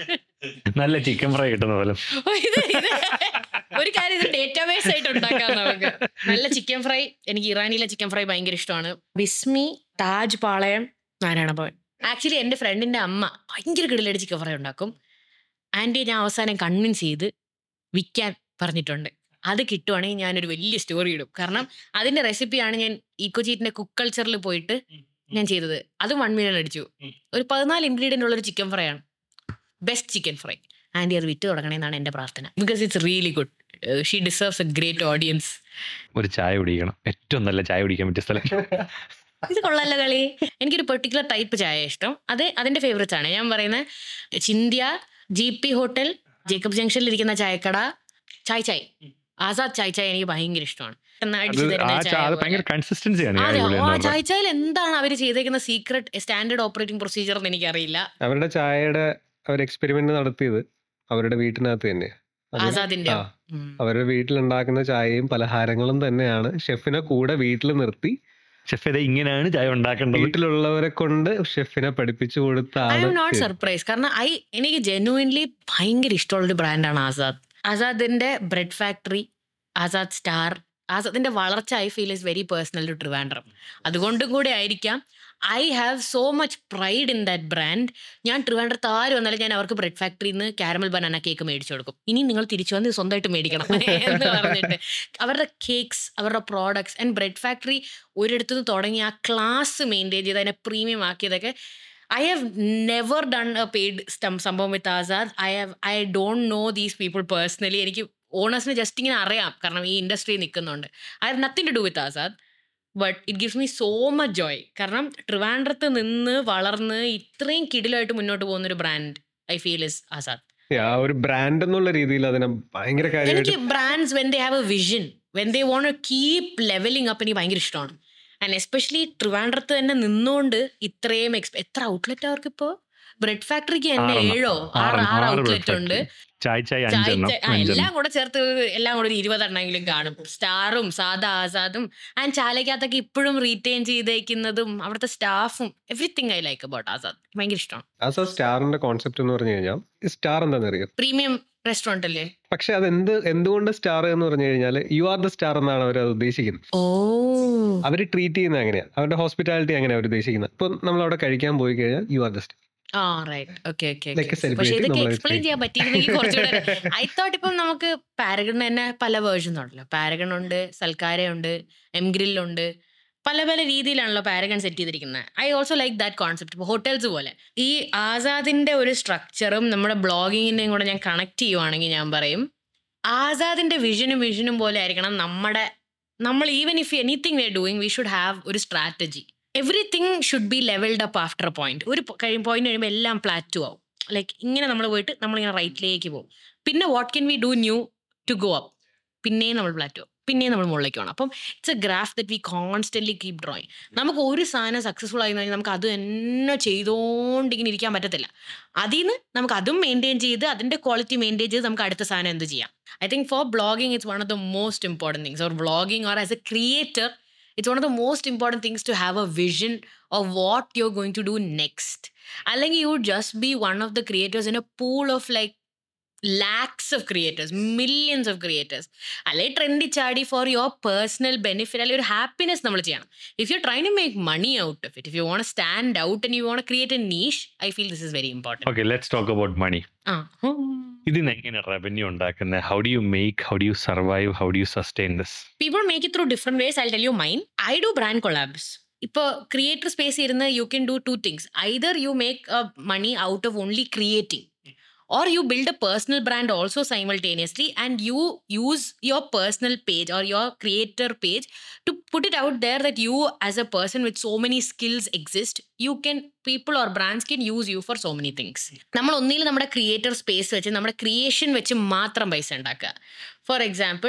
നല്ല ചിക്കൻ ഫ്രൈ കിട്ടുന്ന പോലെ ഓ, ഇത് ഇത് ഒരു കാര്യം ഇത് ഡേറ്റാബേസ് ആയിട്ട് ഉണ്ടാക്കാം നമുക്ക് നല്ല ചിക്കൻ ഫ്രൈ എനിക്ക് ഇറാനിയിലെ ചിക്കൻ ഫ്രൈ ഭയങ്കര ഇഷ്ടമാണ് ബിസ്മി താജ് പാളയം നാരായണ ഭവൻ ആക്ച്വലി എൻ്റെ ഫ്രണ്ടിന്റെ അമ്മ ഭയങ്കര കിടലടി ചിക്കൻ ഫ്രൈ ഉണ്ടാക്കും ആൻറ്റി ഞാൻ അവസാനം കൺവിൻസ് ചെയ്ത് വിൽക്കാൻ പറഞ്ഞിട്ടുണ്ട് അത് കിട്ടുവാണെങ്കിൽ ഞാനൊരു വലിയ സ്റ്റോറി ഇടും കാരണം അതിന്റെ റെസിപ്പിയാണ് ഞാൻ ഈക്കോ ചീറ്റിന്റെ കുക്ക് കൾച്ചറിൽ പോയിട്ട് ഞാൻ ചെയ്തത് അത് വൺ മില്യൺ അടിച്ചു ഒരു പതിനാല് ഇൻഗ്രീഡിയൻ്റ് ഉള്ള ഒരു ചിക്കൻ ഫ്രൈ ആണ് ബെസ്റ്റ് ചിക്കൻ ഫ്രൈ ആൻറ്റി അത് വിറ്റ് തുടങ്ങണമെന്നാണ് എൻ്റെ പ്രാർത്ഥന because it's really good she deserves a great audience ഒരു ചായ കുടിക്കണം ഏറ്റവും നല്ല ചായ കുടിക്കാൻ പറ്റിയ സ്ഥലം ഇത് കൊള്ളാലോ കളി എനിക്കൊരു പെർട്ടിക്കുലർ ടൈപ്പ് ചായ ഇഷ്ടം അത് അതിന്റെ ഫേവറേറ്റ്സ് ആണ് ഞാൻ പറയുന്നത് ചിന്ത്യ ജി പി ഹോട്ടൽ ജേക്കബ് ജംഗ്ഷനിൽ ഇരിക്കുന്ന ചായക്കട ചായ് ചായ് ആസാദ് ചായ് ചായ് എനിക്ക് ഭയങ്കര ഇഷ്ടമാണ് എന്നാ അത് അടിച്ചു ആ തരുന്ന ചാ- ചായ അത് പോലെ. ഭയങ്കര കൺസിസ്റ്റൻസിയാണ് അതെ ആ ചായ് ചായയിൽ എന്താണ് അവർ ചെയ്തേക്കുന്ന സീക്രട്ട് സ്റ്റാൻഡേർഡ് ഓപ്പറേറ്റിംഗ് പ്രൊസീജിയർ എന്ന് എനിക്കറിയില്ല അവരുടെ ചായയുടെ അവർ എക്സ്പെരിമെന്റ് നടത്തിയത് അവരുടെ വീട്ടിനകത്ത് തന്നെ ആസാദിന്റെ ആ. അവരുടെ വീട്ടിലുണ്ടാക്കുന്ന ചായയും പലഹാരങ്ങളും തന്നെയാണ് ഷെഫിനെ കൂടെ വീട്ടിൽ നിർത്തി ഷെഫ് ഇത് ഇങ്ങനെയാണ് ചായ ഉണ്ടാക്കേണ്ടത് വീട്ടിലുള്ളവരെ കൊണ്ട് ഷെഫിനെ പഠിപ്പിച്ചു കൊടുത്ത ഐ ആള് എം നോട്ട് സർപ്രൈസ് കാരണം ഐ എനിക്ക് ജെനുവിൻലി ഭയങ്കര ഇഷ്ടമുള്ള ഒരു ബ്രാൻഡാണ് ആസാദ് ആസാദിന്റെ ബ്രെഡ് ഫാക്ടറി ആസാദ് സ്റ്റാർ ആസാദിന്റെ വളർച്ച I feel is very personal to Trivandrum അതുകൊണ്ടും കൂടെ ആയിരിക്കാം I have so much pride in that brand ഞാൻ ട്രിവാൻഡ്രത്ത് ആര് വന്നാലും ഞാൻ അവർക്ക് ബ്രെഡ് ഫാക്ടറിയിൽ നിന്ന് കാരമൽ ബനാന കേക്ക് മേടിച്ചു കൊടുക്കും ഇനി നിങ്ങൾ തിരിച്ചു വന്ന് ഇത് സ്വന്തമായിട്ട് മേടിക്കണം എന്ന് പറഞ്ഞിട്ട് അവരുടെ കേക്ക്സ് അവരുടെ പ്രോഡക്ട്സ് ആൻഡ് ബ്രെഡ് ഫാക്ടറി ഒരിടത്തു നിന്ന് തുടങ്ങി ആ ക്ലാസ് മെയിൻറ്റെയിൻ ചെയ്ത് അതിനെ പ്രീമിയം ആക്കിയതൊക്കെ I have never done a paid stunt സംഭവം with Azad I have I don't know these people personally എനിക്ക് ഓണേഴ്സിനെ ജസ്റ്റ് ഇങ്ങനെ അറിയാം കാരണം ഈ ഇൻഡസ്ട്രി നിൽക്കുന്നുണ്ട് I have nothing to do with Azad but it gives me so much joy കാരണം ട്രിവാൻഡ്രത്ത് നിന്ന് വളർന്ന് ഇത്രയും കിടിലായിട്ട് മുന്നോട്ട് പോകുന്ന ഒരു brand I feel is Azad ആ ഒരു ബ്രാൻഡ് എന്നുള്ള രീതിയിൽ അതിനെ ഭയങ്കര എനിക്ക് കാര്യമായിട്ട് brands when they have a vision when they want keep levelling up എനിക്ക് ഭയങ്കര ഇഷ്ടമാണ് ആൻഡ് എസ്പെഷ്യലി ട്രിവാൻഡ്രത്ത് തന്നെ നിന്നുകൊണ്ട് ഇത്രയും എക്സ്പെ എത്ര ഔട്ട്ലെറ്റ് അവർക്ക് ഇപ്പോ ബ്രെഡ് ഫാക്ടറിക്ക് തന്നെ ആറെണ്ണം. ഏഴോ ആറ് ആറ് ആറ് ആറ് bread ഔട്ട്ലെറ്റ് ഉണ്ട് ചായ ചായ ചായ് അഞ്ചെണ്ണം ചായ്- ആ, അഞ്ചെണ്ണം എല്ലാം കൂടെ ചേർത്ത് എല്ലാം കൂടെ ഒരു ഇരുപതെണ്ണെങ്കിലും കാണും സ്റ്റാറും സാദാ ആസാദും ആൻഡ് ചാലക്കകത്തൊക്കെ ഇപ്പോഴും റീറ്റെയിൻ ചെയ്തേക്കുന്നതും അവിടുത്തെ സ്റ്റാഫും everything I like about Azad ഭയങ്കര ഇഷ്ടമാണ് ആ സ്റ്റാറിന്റെ കോൺസെപ്റ്റ് എന്ന് പറഞ്ഞു കഴിഞ്ഞാൽ സ്റ്റാർ എന്താണെന്നറിയാം പ്രീമിയം റെസ്റ്റോറന്റ് അല്ലേ പക്ഷെ അത് എന്ത് എന്തുകൊണ്ട് സ്റ്റാർ എന്ന് പറഞ്ഞു കഴിഞ്ഞാൽ യു ആർ ദ സ്റ്റാർ എന്നാണ് അവർ അത് ഉദ്ദേശിക്കുന്നത് ഓ അവർ ട്രീറ്റ് ചെയ്യുന്നത് അങ്ങനെയാണ് അവരുടെ ഹോസ്പിറ്റാലിറ്റി അങ്ങനെ അവർ ഉദ്ദേശിക്കുന്നത് ഇപ്പൊ നമ്മൾ അവിടെ കഴിക്കാൻ പോയി കഴിഞ്ഞാൽ യു ആർ ദ സ്റ്റാർ ആ right okay okay Like a പക്ഷെ celebrity ഇതൊക്കെ നമ്മളെ എക്സ്പ്ലെയിൻ explain. ചെയ്യാൻ പറ്റിയിരുന്നെങ്കിൽ കുറച്ചുകൂടെ ഐ തോട്ട് ഇപ്പം നമുക്ക് പാരഗൺ തന്നെ പല വേർഷൻ ഉണ്ടല്ലോ പാരഗൺ ഉണ്ട് സൽക്കാര ഉണ്ട് എം ഗ്രില്ലുണ്ട് പല പല രീതിയിലാണല്ലോ പാരഗൺ സെറ്റ് ചെയ്തിരിക്കുന്നത് I also like that concept ഇപ്പോൾ ഹോട്ടൽസ് പോലെ ഈ ആസാദിന്റെ ഒരു സ്ട്രക്ചറും നമ്മുടെ ബ്ലോഗിങ്ങിന്റെയും കൂടെ ഞാൻ കണക്ട് ചെയ്യുവാണെങ്കിൽ ഞാൻ പറയും ആസാദിന്റെ വിഷനും വിഷനും പോലെ ആയിരിക്കണം നമ്മുടെ നമ്മൾ even if anything we are doing we should have ഒരു strategy everything should be levelled up after a point ഒരു കഴിയും പോയിന്റ് കഴിയുമ്പോൾ എല്ലാം പ്ലാറ്റു ആവും ലൈക്ക് ഇങ്ങനെ നമ്മൾ പോയിട്ട് നമ്മളിങ്ങനെ റൈറ്റിലേക്ക് പോകും പിന്നെ what can we do new to go up പിന്നെയും നമ്മൾ പ്ലാറ്റു ആവും പിന്നെയും നമ്മൾ മുകളിലേക്ക് പോകണം അപ്പം it's a graph that we constantly keep drawing നമുക്ക് ഒരു സാധനം സക്സസ്ഫുൾ ആയി കഴിഞ്ഞാൽ നമുക്ക് അത് തന്നെ ചെയ്തുകൊണ്ട് ഇങ്ങനെ ഇരിക്കാൻ പറ്റത്തില്ല അതിൽ നിന്ന് നമുക്ക് അതും മെയിൻറ്റെയിൻ ചെയ്ത് അതിന്റെ ക്വാളിറ്റി മെയിൻറ്റെയിൻ ചെയ്ത് നമുക്ക് അടുത്ത സാധനം എന്ത് ചെയ്യാം I think for blogging it's one of the most important things or vlogging or as a creator it's one of the most important things to have a vision of what you're going to do next. അല്ലെങ്കിൽ you would just be one of the creators in a pool of like lakhs of creators, millions of creators. അല്ലെങ്കിൽ ട്രെൻഡി ചാടി ഫോർ യുവർ പേഴ്സണൽ ബെനിഫിറ്റ് അല്ലെങ്കിൽ ഒരു ഹാപ്പിനെസ് നമ്മൾ ചെയ്യണം if you try to make money out of it if you want stand out and you want create a niche I feel this is very important okay let's talk about money ആ ഇതിന് എങ്ങനെ റവന്യൂ ഉണ്ടാക്കുന്നത് how do you make how do you survive how do you sustain this people make it through different ways. I'll tell you mine. I do brand collabs. ഇപ്പോൾ ക്രിയേറ്റർ സ്പേസ് ഇരുന്ന് you can do two things either you make a money out of only creating or you build a personal brand also simultaneously and you use your personal page or your creator page to put it out there that you as a person with so many skills exist you can people or brands can use you for so many things നമ്മൾ ഒന്നിൽ നമ്മുടെ ക്രിയേറ്റർ സ്പേസ് വെച്ച് നമ്മുടെ ക്രിയേഷൻ വെച്ച് മാത്രം പൈസ ഉണ്ടാക്കുക ഫോർ എക്സാമ്പിൾ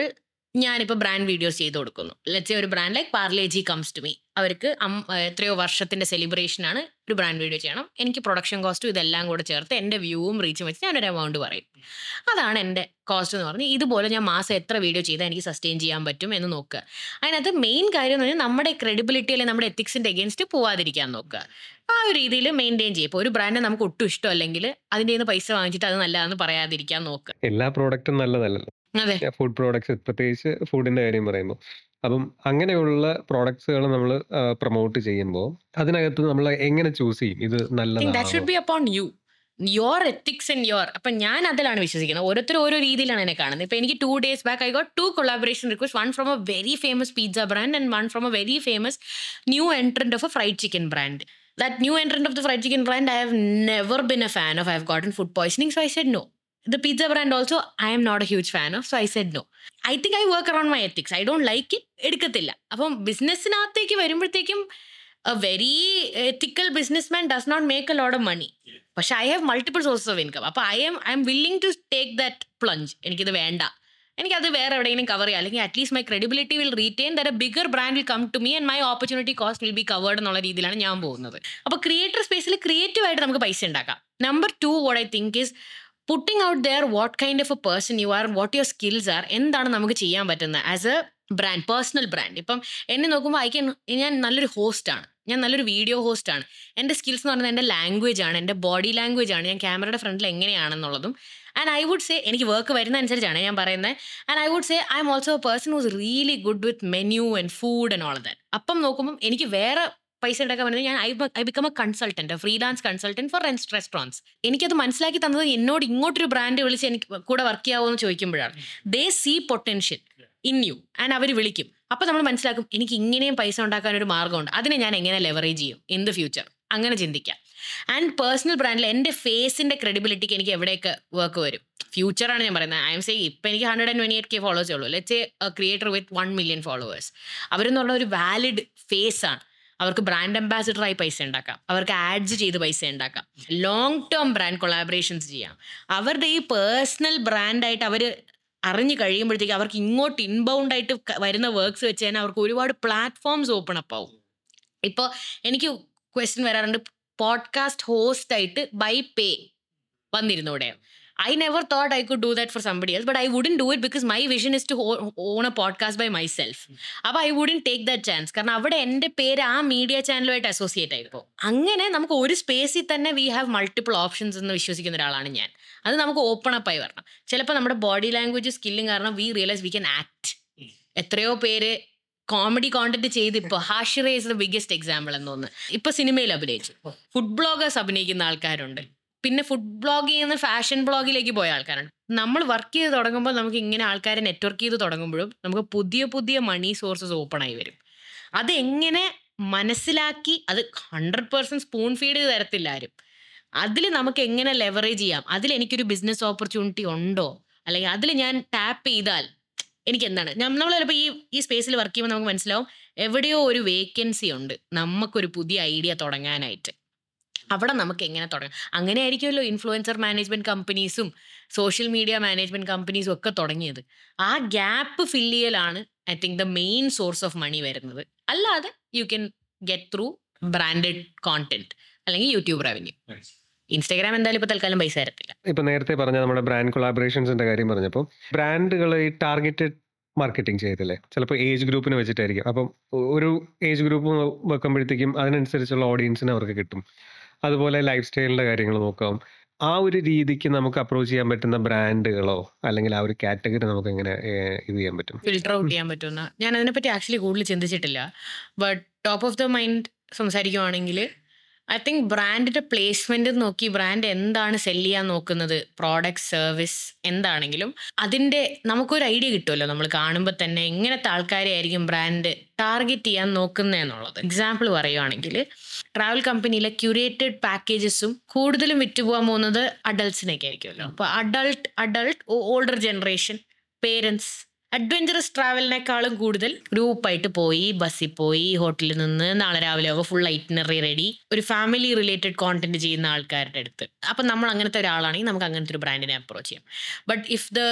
ഞാനിപ്പോൾ ബ്രാൻഡ് വീഡിയോസ് ചെയ്ത് കൊടുക്കുന്നു ലെറ്റ്സ് ഒരു brand like Parle G comes to me അവർക്ക് അം- എത്രയോ വർഷത്തിന്റെ സെലിബ്രേഷൻ ആണ് ഒരു ബ്രാൻഡ് വീഡിയോ ചെയ്യണം എനിക്ക് പ്രൊഡക്ഷൻ കോസ്റ്റും ഇതെല്ലാം കൂടെ ചേർത്ത് എൻ്റെ വ്യൂവും റീച്ചും വെച്ച് ഞാനൊരു എമൗണ്ട് പറയും അതാണ് എൻ്റെ കോസ്റ്റ് എന്ന് പറഞ്ഞ് ഇതുപോലെ ഞാൻ മാസം എത്ര വീഡിയോ ചെയ്താൽ എനിക്ക് സസ്റ്റെയിൻ ചെയ്യാൻ പറ്റും എന്ന് നോക്കുക അതിനകത്ത് മെയിൻ കാര്യം എന്ന് പറഞ്ഞാൽ നമ്മുടെ ക്രെഡിബിലിറ്റി അല്ലെങ്കിൽ നമ്മുടെ എത്തിക്സിന്റെ അഗേൻസ്റ്റ് പോവാതിരിക്കാൻ നോക്കുക ആ ഒരു രീതിയിൽ മെയിൻറ്റെയിൻ ചെയ്യും ഇപ്പോൾ ഒരു ബ്രാൻഡ് നമുക്ക് ഒട്ടും ഇഷ്ടമല്ലെങ്കിൽ അതിൻ്റെ നിന്ന് പൈസ വാങ്ങിച്ചിട്ട് അത് നല്ലതാണെന്ന് പറയാതിരിക്കാൻ നോക്കുക എല്ലാ പ്രോഡക്റ്റും നല്ലതല്ലല്ലോ അതെ ഫുഡ് പ്രോഡക്ട്സ് പ്രത്യേകിച്ച് ഫുഡിന്റെ കാര്യം പറയുമ്പോൾ അപ്പം അങ്ങനെയുള്ള പ്രോഡക്ട്സുകൾ നമ്മൾ പ്രൊമോട്ട് ചെയ്യുമ്പോൾ അതിനകത്ത് നമ്മൾ എങ്ങനെ ചൂസ് ചെയ്യും ഇത് ദാറ്റ് നല്ലതാണ് should be upon you your ethics and your അപ്പൊ ഞാൻ അതിലാണ് വിശ്വസിക്കുന്നത് ഓരോരുത്തർ ഓരോ രീതിയിലാണ് എന്നെ കാണുന്നത് ഇപ്പൊ എനിക്ക് two days back I got two collaboration request one from a very famous pizza brand and one from a very famous new entrant of a fried chicken brand that new entrant of the fried chicken brand I have never been a fan of I have gotten food poisoning so I said no the pizza brand also I'm not a huge fan of so I said no I think I work around my ethics I don't like it എടുക്കത്തില്ല അപ്പം ബിസിനസ്സിനകത്തേക്ക് വരുമ്പോഴത്തേക്കും a very ethical business man does not make a load of money പക്ഷെ I have multiple sources of income അപ്പോൾ I'm I'm willing to take that plunge എനിക്കിത് വേണ്ട എനിക്കത് വേറെ എവിടെയെങ്കിലും കവർ ചെയ്യാം അല്ലെങ്കിൽ at least my credibility will retain the bigger brand will come to me and my opportunity cost will be covered എന്നുള്ള രീതിയിലാണ് ഞാൻ പോകുന്നത് അപ്പോൾ ക്രിയേറ്റർ സ്പേസിൽ ക്രിയേറ്റീവ് ആയിട്ട് നമുക്ക് പൈസ ഉണ്ടാക്കാം number two what I think is putting out there what kind of a person you are what your skills are എന്താണ് നമുക്ക് ചെയ്യാൻ പറ്റുന്നത് as a brand personal brand ഇപ്പം എന്നെ നോക്കുമ്പോൾ ഐ ക്യാൻ ഞാൻ നല്ലൊരു ഹോസ്റ്റ് ആണ് ഞാൻ നല്ലൊരു വീഡിയോ ഹോസ്റ്റ് ആണ് എൻ്റെ സ്കിൽസ് എന്ന് പറയുന്നത് എൻ്റെ ലാംഗ്വേജ് ആണ് എൻ്റെ ബോഡി ലാംഗ്വേജ് ആണ് ഞാൻ ക്യാമറയുടെ ഫ്രണ്ടിൽ എങ്ങനെയാണെന്നുള്ളതും ആൻഡ് ഐ വുഡ് സേ എനിക്ക് വർക്ക് വരുന്ന അനുസരിച്ചാണ് ഞാൻ പറയുന്നത് and I would say I'm also a person who's really good with menu and food and all that അപ്പം നോക്കുമ്പം എനിക്ക് വേറെ പൈസ ഉണ്ടാക്കാൻ പറ്റുന്നത് ഞാൻ I I become a consultant freelance consultant for restaurants എനിക്കത് മനസ്സിലാക്കി തന്നത് എന്നോട് ഇങ്ങോട്ടൊരു ബ്രാൻഡ് വിളിച്ച് എനിക്ക് കൂടെ വർക്ക് ചെയ്യാവോ എന്ന് ചോദിക്കുമ്പോഴാണ് they see potential in you and അവർ വിളിക്കും അപ്പോൾ നമ്മൾ മനസ്സിലാക്കും എനിക്ക് ഇങ്ങനെയും പൈസ ഉണ്ടാക്കാൻ ഒരു മാർഗ്ഗമുണ്ട് അതിനെ ഞാൻ എങ്ങനെ ലെവറേജ് ചെയ്യും ഇൻ ദ ഫ്യൂച്ചർ അങ്ങനെ ചിന്തിക്കാം ആൻഡ് പേഴ്സണൽ ബ്രാൻഡിൽ എൻ്റെ ഫേസിൻ്റെ ക്രെഡിബിലിറ്റിക്ക് എനിക്ക് എവിടെയൊക്കെ വർക്ക് വരും ഫ്യൂച്ചറാണ് ഞാൻ പറയുന്നത് ഐ എം സേ ഇപ്പം എനിക്ക് hundred and twenty eight K ഫോളോവേഴ്സേ ഉള്ളൂ let's a creator with one million followers അവരെന്ന് പറഞ്ഞ ഒരു വാലിഡ് ഫേസ് ആണ് അവർക്ക് ബ്രാൻഡ് അംബാസിഡറായി പൈസ ഉണ്ടാക്കാം അവർക്ക് ആഡ്സ് ചെയ്ത് പൈസ ഉണ്ടാക്കാം ലോങ് ടേം ബ്രാൻഡ് കൊളാബറേഷൻസ് ചെയ്യാം അവരുടെ ഈ പേഴ്സണൽ ബ്രാൻഡായിട്ട് അവർ അറിഞ്ഞു കഴിയുമ്പോഴത്തേക്ക് അവർക്ക് ഇങ്ങോട്ട് ഇൻബൗണ്ട് ആയിട്ട് ക- വരുന്ന വർക്ക്സ് വെച്ച് തന്നെ അവർക്ക് ഒരുപാട് പ്ലാറ്റ്ഫോംസ് ഓപ്പൺ അപ്പ് ആവും ഇപ്പോൾ എനിക്ക് ക്വസ്റ്റ്യൻ വരാറുണ്ട് പോഡ്കാസ്റ്റ് ഹോസ്റ്റ് ആയിട്ട് ബൈ പേ വന്നിരുന്നൂടെ I never thought I could do that for somebody else but I wouldn't do it because my vision is to own a podcast by myself അപ്പോൾ I wouldn't take that chance കാരണം അവിടെ എൻ്റെ പേര് ആ മീഡിയ ചാനലുമായിട്ട് അസോസിയേറ്റ് ആയിപ്പോൾ അങ്ങനെ നമുക്ക് ഒരു സ്പേസിൽ തന്നെ വി ഹാവ് മൾട്ടിപ്പിൾ ഓപ്ഷൻസ് എന്ന് വിശ്വസിക്കുന്ന ഒരാളാണ് ഞാൻ അത് നമുക്ക് ഓപ്പൺ അപ്പ് ആയി വരണം ചിലപ്പോൾ നമ്മുടെ ബോഡി ലാംഗ്വേജ് സ്കില്ലും കാരണം we realise we can act എത്രയോ പേര് കോമഡി കോണ്ടന്റ് ചെയ്ത് ഇപ്പോൾ ഹാഷിറ ഇസ് ദ ബിഗ്ഗസ്റ്റ് എക്സാമ്പിൾ എന്ന് തോന്നുന്നു ഇപ്പൊ സിനിമയിൽ അഭിനയിച്ചു ഫുഡ് ബ്ലോഗേഴ്സ് അഭിനയിക്കുന്ന ആൾക്കാരുണ്ട് പിന്നെ ഫുഡ് ബ്ലോഗ് ചെയ്യുന്ന ഫാഷൻ ബ്ലോഗിലേക്ക് പോയ ആൾക്കാരുണ്ട് നമ്മൾ വർക്ക് ചെയ്ത് തുടങ്ങുമ്പോൾ നമുക്ക് ഇങ്ങനെ ആൾക്കാരെ നെറ്റ്വർക്ക് ചെയ്ത് തുടങ്ങുമ്പോഴും നമുക്ക് പുതിയ പുതിയ മണി സോഴ്സസ് ഓപ്പൺ ആയി വരും അതെങ്ങനെ മനസ്സിലാക്കി അത് ഹൺഡ്രഡ് പേഴ്സൻറ്റ് സ്പൂൺ ഫീഡ് ചെയ്ത് തരത്തില്ല ആരും അതിൽ നമുക്ക് എങ്ങനെ ലെവറേജ് ചെയ്യാം അതിൽ എനിക്കൊരു ബിസിനസ് ഓപ്പർച്യൂണിറ്റി ഉണ്ടോ അല്ലെങ്കിൽ അതിൽ ഞാൻ ടാപ്പ് ചെയ്താൽ എനിക്ക് എന്താണ് നമ്മൾ ചിലപ്പോൾ ഈ ഈ സ്പേസിൽ വർക്ക് ചെയ്യുമ്പോൾ നമുക്ക് മനസ്സിലാവും എവിടെയോ ഒരു വേക്കൻസി ഉണ്ട് നമുക്കൊരു പുതിയ ഐഡിയ തുടങ്ങാനായിട്ട് അവിടെ നമുക്ക് എങ്ങനെ തുടങ്ങാം അങ്ങനെ ആയിരിക്കുമല്ലോ ഇൻഫ്ലുവൻസർ മാനേജ്മെന്റ് കമ്പനീസും സോഷ്യൽ മീഡിയ മാനേജ്മെന്റ് കമ്പനീസും ഒക്കെ തുടങ്ങിയത് ആ ഗ്യാപ്പ് ഫില്ല് ചെയ്യലാണ് I think the main source of money വരുന്നത് അല്ലാതെ you can get through branded content അല്ലെങ്കിൽ യൂട്യൂബ് റവന്യൂ ഇൻസ്റ്റാഗ്രാം എന്തായാലും ഇപ്പൊ തൽക്കാലം പൈസ തരത്തില്ല ഇപ്പൊ നേരത്തെ പറഞ്ഞ നമ്മുടെ ബ്രാൻഡ് കൊളാബറേഷൻസിന്റെ കാര്യം പറഞ്ഞപ്പോൾ ബ്രാൻഡുകൾ ഈ ടാർഗറ്റഡ് മാർക്കറ്റിംഗ് ചെയ്തില്ലേ ചിലപ്പോൾ ഏജ് ഗ്രൂപ്പിനെ വെച്ചിട്ടായിരിക്കും അപ്പം ഒരു ഏജ് ഗ്രൂപ്പ് വെക്കുമ്പോഴത്തേക്കും അതിനനുസരിച്ചുള്ള ഓഡിയൻസിന് അവർക്ക് കിട്ടും അതുപോലെ ലൈഫ് സ്റ്റൈലിന്റെ കാര്യങ്ങൾ നോക്കാം ആ ഒരു രീതിക്ക് നമുക്ക് അപ്രോച്ച് ചെയ്യാൻ പറ്റുന്ന ബ്രാൻഡുകളോ അല്ലെങ്കിൽ ആ ഒരു കാറ്റഗറി നമുക്ക് എങ്ങനെ ഏഹ്, ഇത് ചെയ്യാൻ പറ്റും ഫിൽട്ടർ ഔട്ട് ചെയ്യാൻ പറ്റുന്ന ഞാൻ അതിനെപ്പറ്റി ആക്ച്വലി കൂടുതൽ ചിന്തിച്ചിട്ടില്ല but top of the mind സംസാരിക്കുവാണെങ്കിൽ I think ബ്രാൻഡിന്റെ പ്ലേസ്മെന്റ് നോക്കി ബ്രാൻഡ് എന്താണ് സെല് ചെയ്യാൻ നോക്കുന്നത് പ്രോഡക്റ്റ് സർവീസ് എന്താണെങ്കിലും അതിന്റെ നമുക്കൊരു ഐഡിയ കിട്ടുമല്ലോ നമ്മൾ കാണുമ്പോൾ തന്നെ എങ്ങനത്തെ ആൾക്കാരെ ആയിരിക്കും ബ്രാൻഡ് ടാർഗറ്റ് ചെയ്യാൻ നോക്കുന്നത് എന്നുള്ളത് എക്സാമ്പിൾ പറയുവാണെങ്കിൽ ട്രാവൽ കമ്പനിയിലെ ക്യൂരേറ്റഡ് പാക്കേജസും കൂടുതലും വിറ്റുപോകാൻ പോകുന്നത് അഡൾട്ട്സിനൊക്കെ ആയിരിക്കുമല്ലോ അപ്പോൾ adult adult older generation parents adventurous ട്രാവലിനേക്കാളും കൂടുതൽ ഗ്രൂപ്പായിട്ട് പോയി ബസ്സിൽ പോയി ഹോട്ടലിൽ നിന്ന് നാളെ രാവിലെ ആവുമ്പോൾ ഫുൾ ഐറ്റിനറി റെഡി ഒരു ഫാമിലി റിലേറ്റഡ് കോണ്ടന്റ് ചെയ്യുന്ന ആൾക്കാരുടെ അടുത്ത് അപ്പം നമ്മൾ അങ്ങനത്തെ ഒരാളാണെങ്കിൽ നമുക്ക് അങ്ങനത്തെ ഒരു ബ്രാൻഡിനെ അപ്രോച്ച് ചെയ്യാം but if the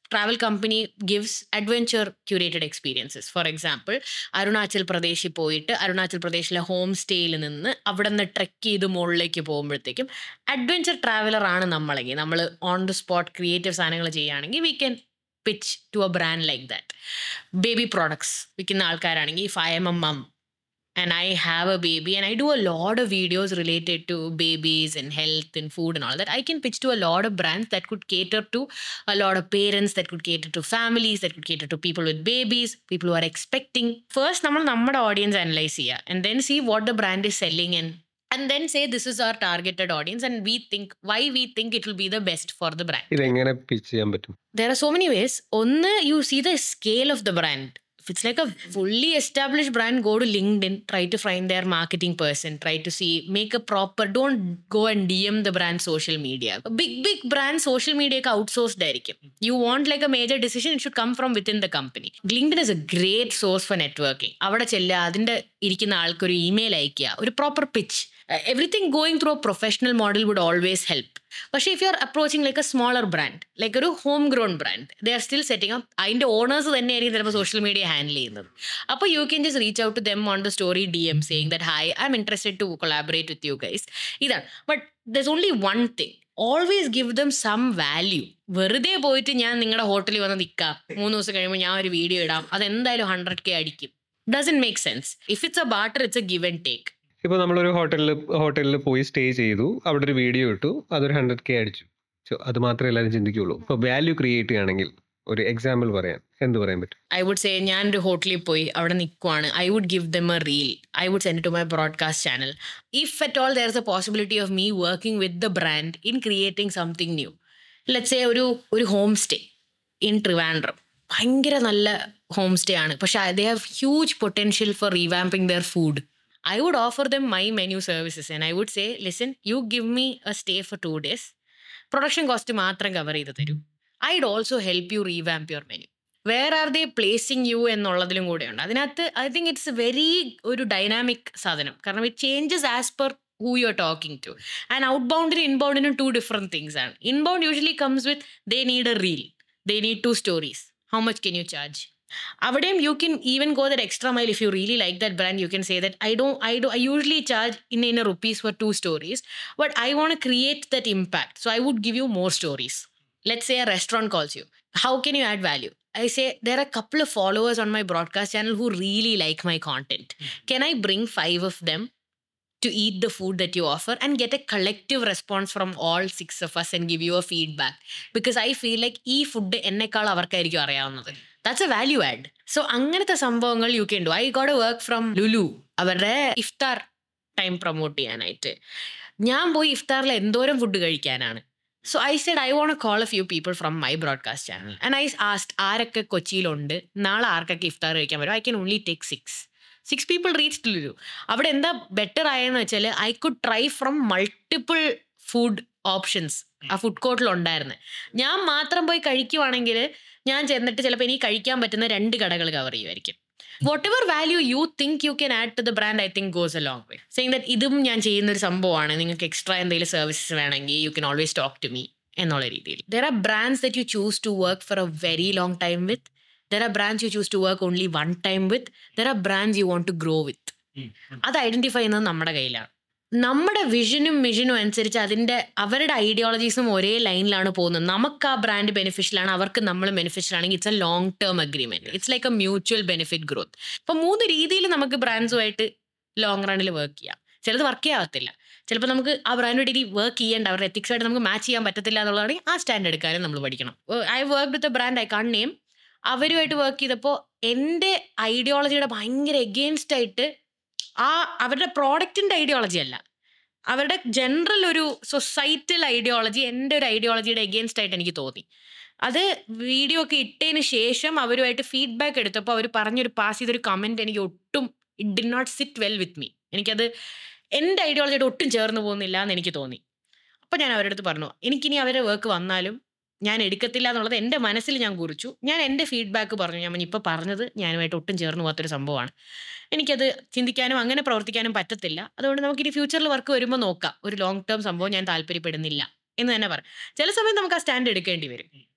travel company gives adventure curated experiences for example Arunachal പ്രദേശിൽ പോയിട്ട് അരുണാചൽ പ്രദേശിലെ ഹോം സ്റ്റേയിൽ നിന്ന് അവിടെ നിന്ന് ട്രെക്ക് ചെയ്ത് മുകളിലേക്ക് പോകുമ്പോഴത്തേക്കും അഡ്വെഞ്ചർ ട്രാവലർ ആണ് നമ്മളെങ്കിൽ നമ്മൾ ഓൺ ദ സ്പോട്ട് ക്രിയേറ്റീവ് സാധനങ്ങൾ ചെയ്യുകയാണെങ്കിൽ we can pitch to a brand like that baby products വിൽക്കുന്ന ആൾക്കാരാണെങ്കിൽ if I'm a mom and I have a baby and I do a lot of videos related to babies and health and food and all that, I can pitch to a lot of brands that could cater to a lot of parents, that could cater to families, that could cater to people with babies, people who are expecting. First, നമ്മൾ നമ്മുടെ audience analyze ചെയ്യുക and then see what the brand is selling and and then say this is our targeted audience and we think why we think it will be the best for the brand. ഇതെങ്ങനെ പിച്ച് ചെയ്യാൻ പറ്റും there are so many ways. One, you see the scale of the brand. If it's like a fully established brand, go to LinkedIn, try to find their marketing person, try to see, make a proper, don't go and DM the brand social media. Big, big brand social media ka outsourced ആയിരിക്കും. You want like a major decision, it should come from within the company. LinkedIn is a great source for networking. അവിടെ ചെല്ലുക അതിൻ്റെ ഇരിക്കുന്ന ആൾക്ക് ഒരു ഇമെയിൽ അയക്കുക ഒരു proper pitch everything going through a professional model would always help പക്ഷേ if you are approaching like a smaller brand like ഒരു home grown brand they are still setting up അതിൻ്റെ ഓണേഴ്സ് തന്നെയായിരിക്കും ചിലപ്പോൾ സോഷ്യൽ മീഡിയ ഹാൻഡിൽ ചെയ്യുന്നത് അപ്പോൾ you can just reach out to them on the story D M saying that hi I'm interested to collaborate with you guys ഇതാണ് but this only one thing always give them some value വെറുതെ പോയിട്ട് ഞാൻ നിങ്ങളുടെ ഹോട്ടലിൽ വന്ന് നിൽക്കാം മൂന്ന് ദിവസം കഴിയുമ്പോൾ ഞാൻ ഒരു വീഡിയോ ഇടാം അതെന്തായാലും ഹൺഡ്രഡ് കെ അടിക്കും doesn't make sense if it's a barter it's a give and take ഇപ്പോൾ നമ്മളൊരു ഹോട്ടലിൽ ഹോട്ടലിൽ പോയി സ്റ്റേ ചെയ്തു അവിടെ ഒരു വീഡിയോ ഇട്ടു അതൊരു ഹൺഡ്രഡ് കെ അടിച്ചു സോ അത് മാത്രമേ എല്ലാവരും ചിന്തിക്കുള്ളൂ ഇപ്പോൾ വാല്യൂ ക്രിയേറ്റ് ചെയ്യുകയാണെങ്കിൽ ഒരു എക്സാമ്പിൾ പറയാം എന്ത് പറയാൻ പറ്റും ഐ വുഡ് സേ ഞാനൊരു ഹോട്ടലിൽ പോയി അവിടെ നിൽക്കുവാണ് I would give them a reel I would send to my broadcast channel if at all there is a possibility of me working with the brand in creating something new let's a ഒരു ഒരു ഹോം സ്റ്റേ ഇൻ ട്രിവാൻഡ്രം ഭയങ്കര നല്ല ഹോം സ്റ്റേ ആണ് പക്ഷെ they have huge potential for revamping their food I would offer them my menu services and I would say, listen, you give me a stay for two days. Production cost മാത്രം കവർ ചെയ്ത് തരൂ I'd also help you revamp your menu where are they placing you എന്നുള്ളതിലും കൂടെയുണ്ട് അതിനകത്ത് ഐ തിങ്ക് ഇറ്റ്സ് വെരി ഒരു ഡൈനാമിക് സാധനം കാരണം it changes as per who you are talking to and out ബൗണ്ടിനും ഇൻബൗണ്ടിനും ടു ഡിഫറെൻറ്റ് തിങ്സ് ആണ് inbound usually comes with they need a reel they need two stories how much can you charge അവിടെയും you Ken even go that extra mile if you really like that brand you can say that I do I do I usually charge in in a rupees for two stories but I want create that impact so I would give you more stories let's say a restaurant calls you how can you add value i say there are a couple of followers on my broadcast channel who really like my content can i bring five of them to eat the food that you offer and get a collective response from all six of us and give you a feedback because i feel like ഈ ഫുഡ് എന്നെക്കാൾ അവർക്കായിരിക്കും അറിയാവുന്നത് that's a value add so അങ്ങനത്തെ സംഭവങ്ങൾ you can do I got work from Lulu അവരുടെ ഇഫ്താർ ടൈം പ്രൊമോട്ട് ചെയ്യാനായിട്ട് ഞാൻ പോയി ഇഫ്താറിൽ എന്തോരം ഫുഡ് കഴിക്കാനാണ് so I said I want call a few people from my broadcast channel and I asked ആരൊക്കെ കൊച്ചിയിലുണ്ട് നാളെ ആർക്കൊക്കെ ഇഫ്താർ കഴിക്കാൻ വരും I can only take six six people reach Lulu അവിടെ എന്താ ബെറ്റർ ആയെന്ന് വെച്ചാൽ I could try from multiple food options ആ ഫുഡ് കോർട്ടിൽ ഉണ്ടായിരുന്നു ഞാൻ മാത്രം പോയി കഴിക്കുവാണെങ്കിൽ ഞാൻ ചെന്നിട്ട് ചിലപ്പോൾ എനിക്ക് കഴിക്കാൻ പറ്റുന്ന രണ്ട് കടകൾ കവർ ചെയ്യുമായിരിക്കും whatever value you think you can add to the brand I think goes a long way saying that ഇതും ഞാൻ ചെയ്യുന്ന ഒരു സംഭവമാണ് നിങ്ങൾക്ക് എക്സ്ട്രാ എന്തെങ്കിലും സർവീസസ് വേണമെങ്കിൽ you can always talk to me എന്നുള്ള രീതിയിൽ there are brands that you choose to work for a very long time with there are brands you choose to work only one time with there are brands you want to grow with അത് ഐഡന്റിഫൈ ചെയ്യുന്നത് നമ്മുടെ കയ്യിലാണ് നമ്മുടെ വിഷനും മിഷനും അനുസരിച്ച് അതിൻ്റെ അവരുടെ ഐഡിയോളജീസും ഒരേ ലൈനിലാണ് പോകുന്നത് നമുക്ക് ആ ബ്രാൻഡ് ബെനിഫിഷ്യലാണ് അവർക്ക് നമ്മൾ ബെനിഫിഷ്യൽ ആണെങ്കിൽ it's a long term agreement it's like a mutual benefit growth ഇപ്പൊ മൂന്ന് രീതിയിൽ നമുക്ക് ബ്രാൻഡ്സുമായിട്ട് ലോങ് റണ്ണിൽ വർക്ക് ചെയ്യാം ചിലത് വർക്ക് ചെയ്യാവത്തില്ല ചിലപ്പോൾ നമുക്ക് ആ ബ്രാൻഡ് ഇനി വർക്ക് ചെയ്യേണ്ട അവരുടെ ethics ആയിട്ട് നമുക്ക് മാച്ച് ചെയ്യാൻ പറ്റത്തില്ല എന്നുള്ളതാണെങ്കിൽ ആ സ്റ്റാൻഡ് എടുക്കാനും നമ്മൾ പഠിക്കണം I work with a brand I can't name അവരുമായിട്ട് വർക്ക് ചെയ്തപ്പോൾ എൻ്റെ ഐഡിയോളജിയുടെ ഭയങ്കര എഗെയിൻസ്റ്റ് ആയിട്ട് ആ അവരുടെ പ്രോഡക്റ്റിൻ്റെ ഐഡിയോളജി അല്ല അവരുടെ ജനറൽ ഒരു സൊസൈറ്റൽ ഐഡിയോളജി എൻ്റെ ഒരു ഐഡിയോളജിയുടെ എഗെയിൻസ്റ്റ് ആയിട്ട് എനിക്ക് തോന്നി അത് വീഡിയോ ഒക്കെ ഇട്ടതിന് ശേഷം അവരുമായിട്ട് ഫീഡ്ബാക്ക് എടുത്തപ്പോൾ അവർ പറഞ്ഞൊരു പാസ് ചെയ്തൊരു കമൻറ്റ് എനിക്ക് ഒട്ടും it did not sit well with me എനിക്കത് എൻ്റെ ഐഡിയോളജിയുടെ ഒട്ടും ചേർന്ന് പോകുന്നില്ല എന്ന് എനിക്ക് തോന്നി അപ്പോൾ ഞാൻ അവരുടെ അടുത്ത് പറഞ്ഞു എനിക്കിനി അവരുടെ വർക്ക് വന്നാലും ഞാൻ എടുക്കത്തില്ല എന്നുള്ളത് എൻ്റെ മനസ്സിൽ ഞാൻ കുറിച്ചു ഞാൻ എൻ്റെ ഫീഡ്ബാക്ക് പറഞ്ഞു ഞാൻ ഇപ്പോൾ പറഞ്ഞത് ഞാനുമായിട്ട് ഒട്ടും ചേർന്ന് പോകാത്തൊരു സംഭവമാണ് എനിക്കത് ചിന്തിക്കാനും അങ്ങനെ പ്രവർത്തിക്കാനും പറ്റത്തില്ല അതുകൊണ്ട് നമുക്ക് ഇനി ഫ്യൂച്ചറിൽ വർക്ക് വരുമ്പോൾ നോക്കാം ഒരു ലോങ് ടേം സംഭവം ഞാൻ താല്പര്യപ്പെടുന്നില്ല എന്ന് തന്നെ പറ ചില സമയം നമുക്ക് ആ സ്റ്റാൻഡ് എടുക്കേണ്ടി വരും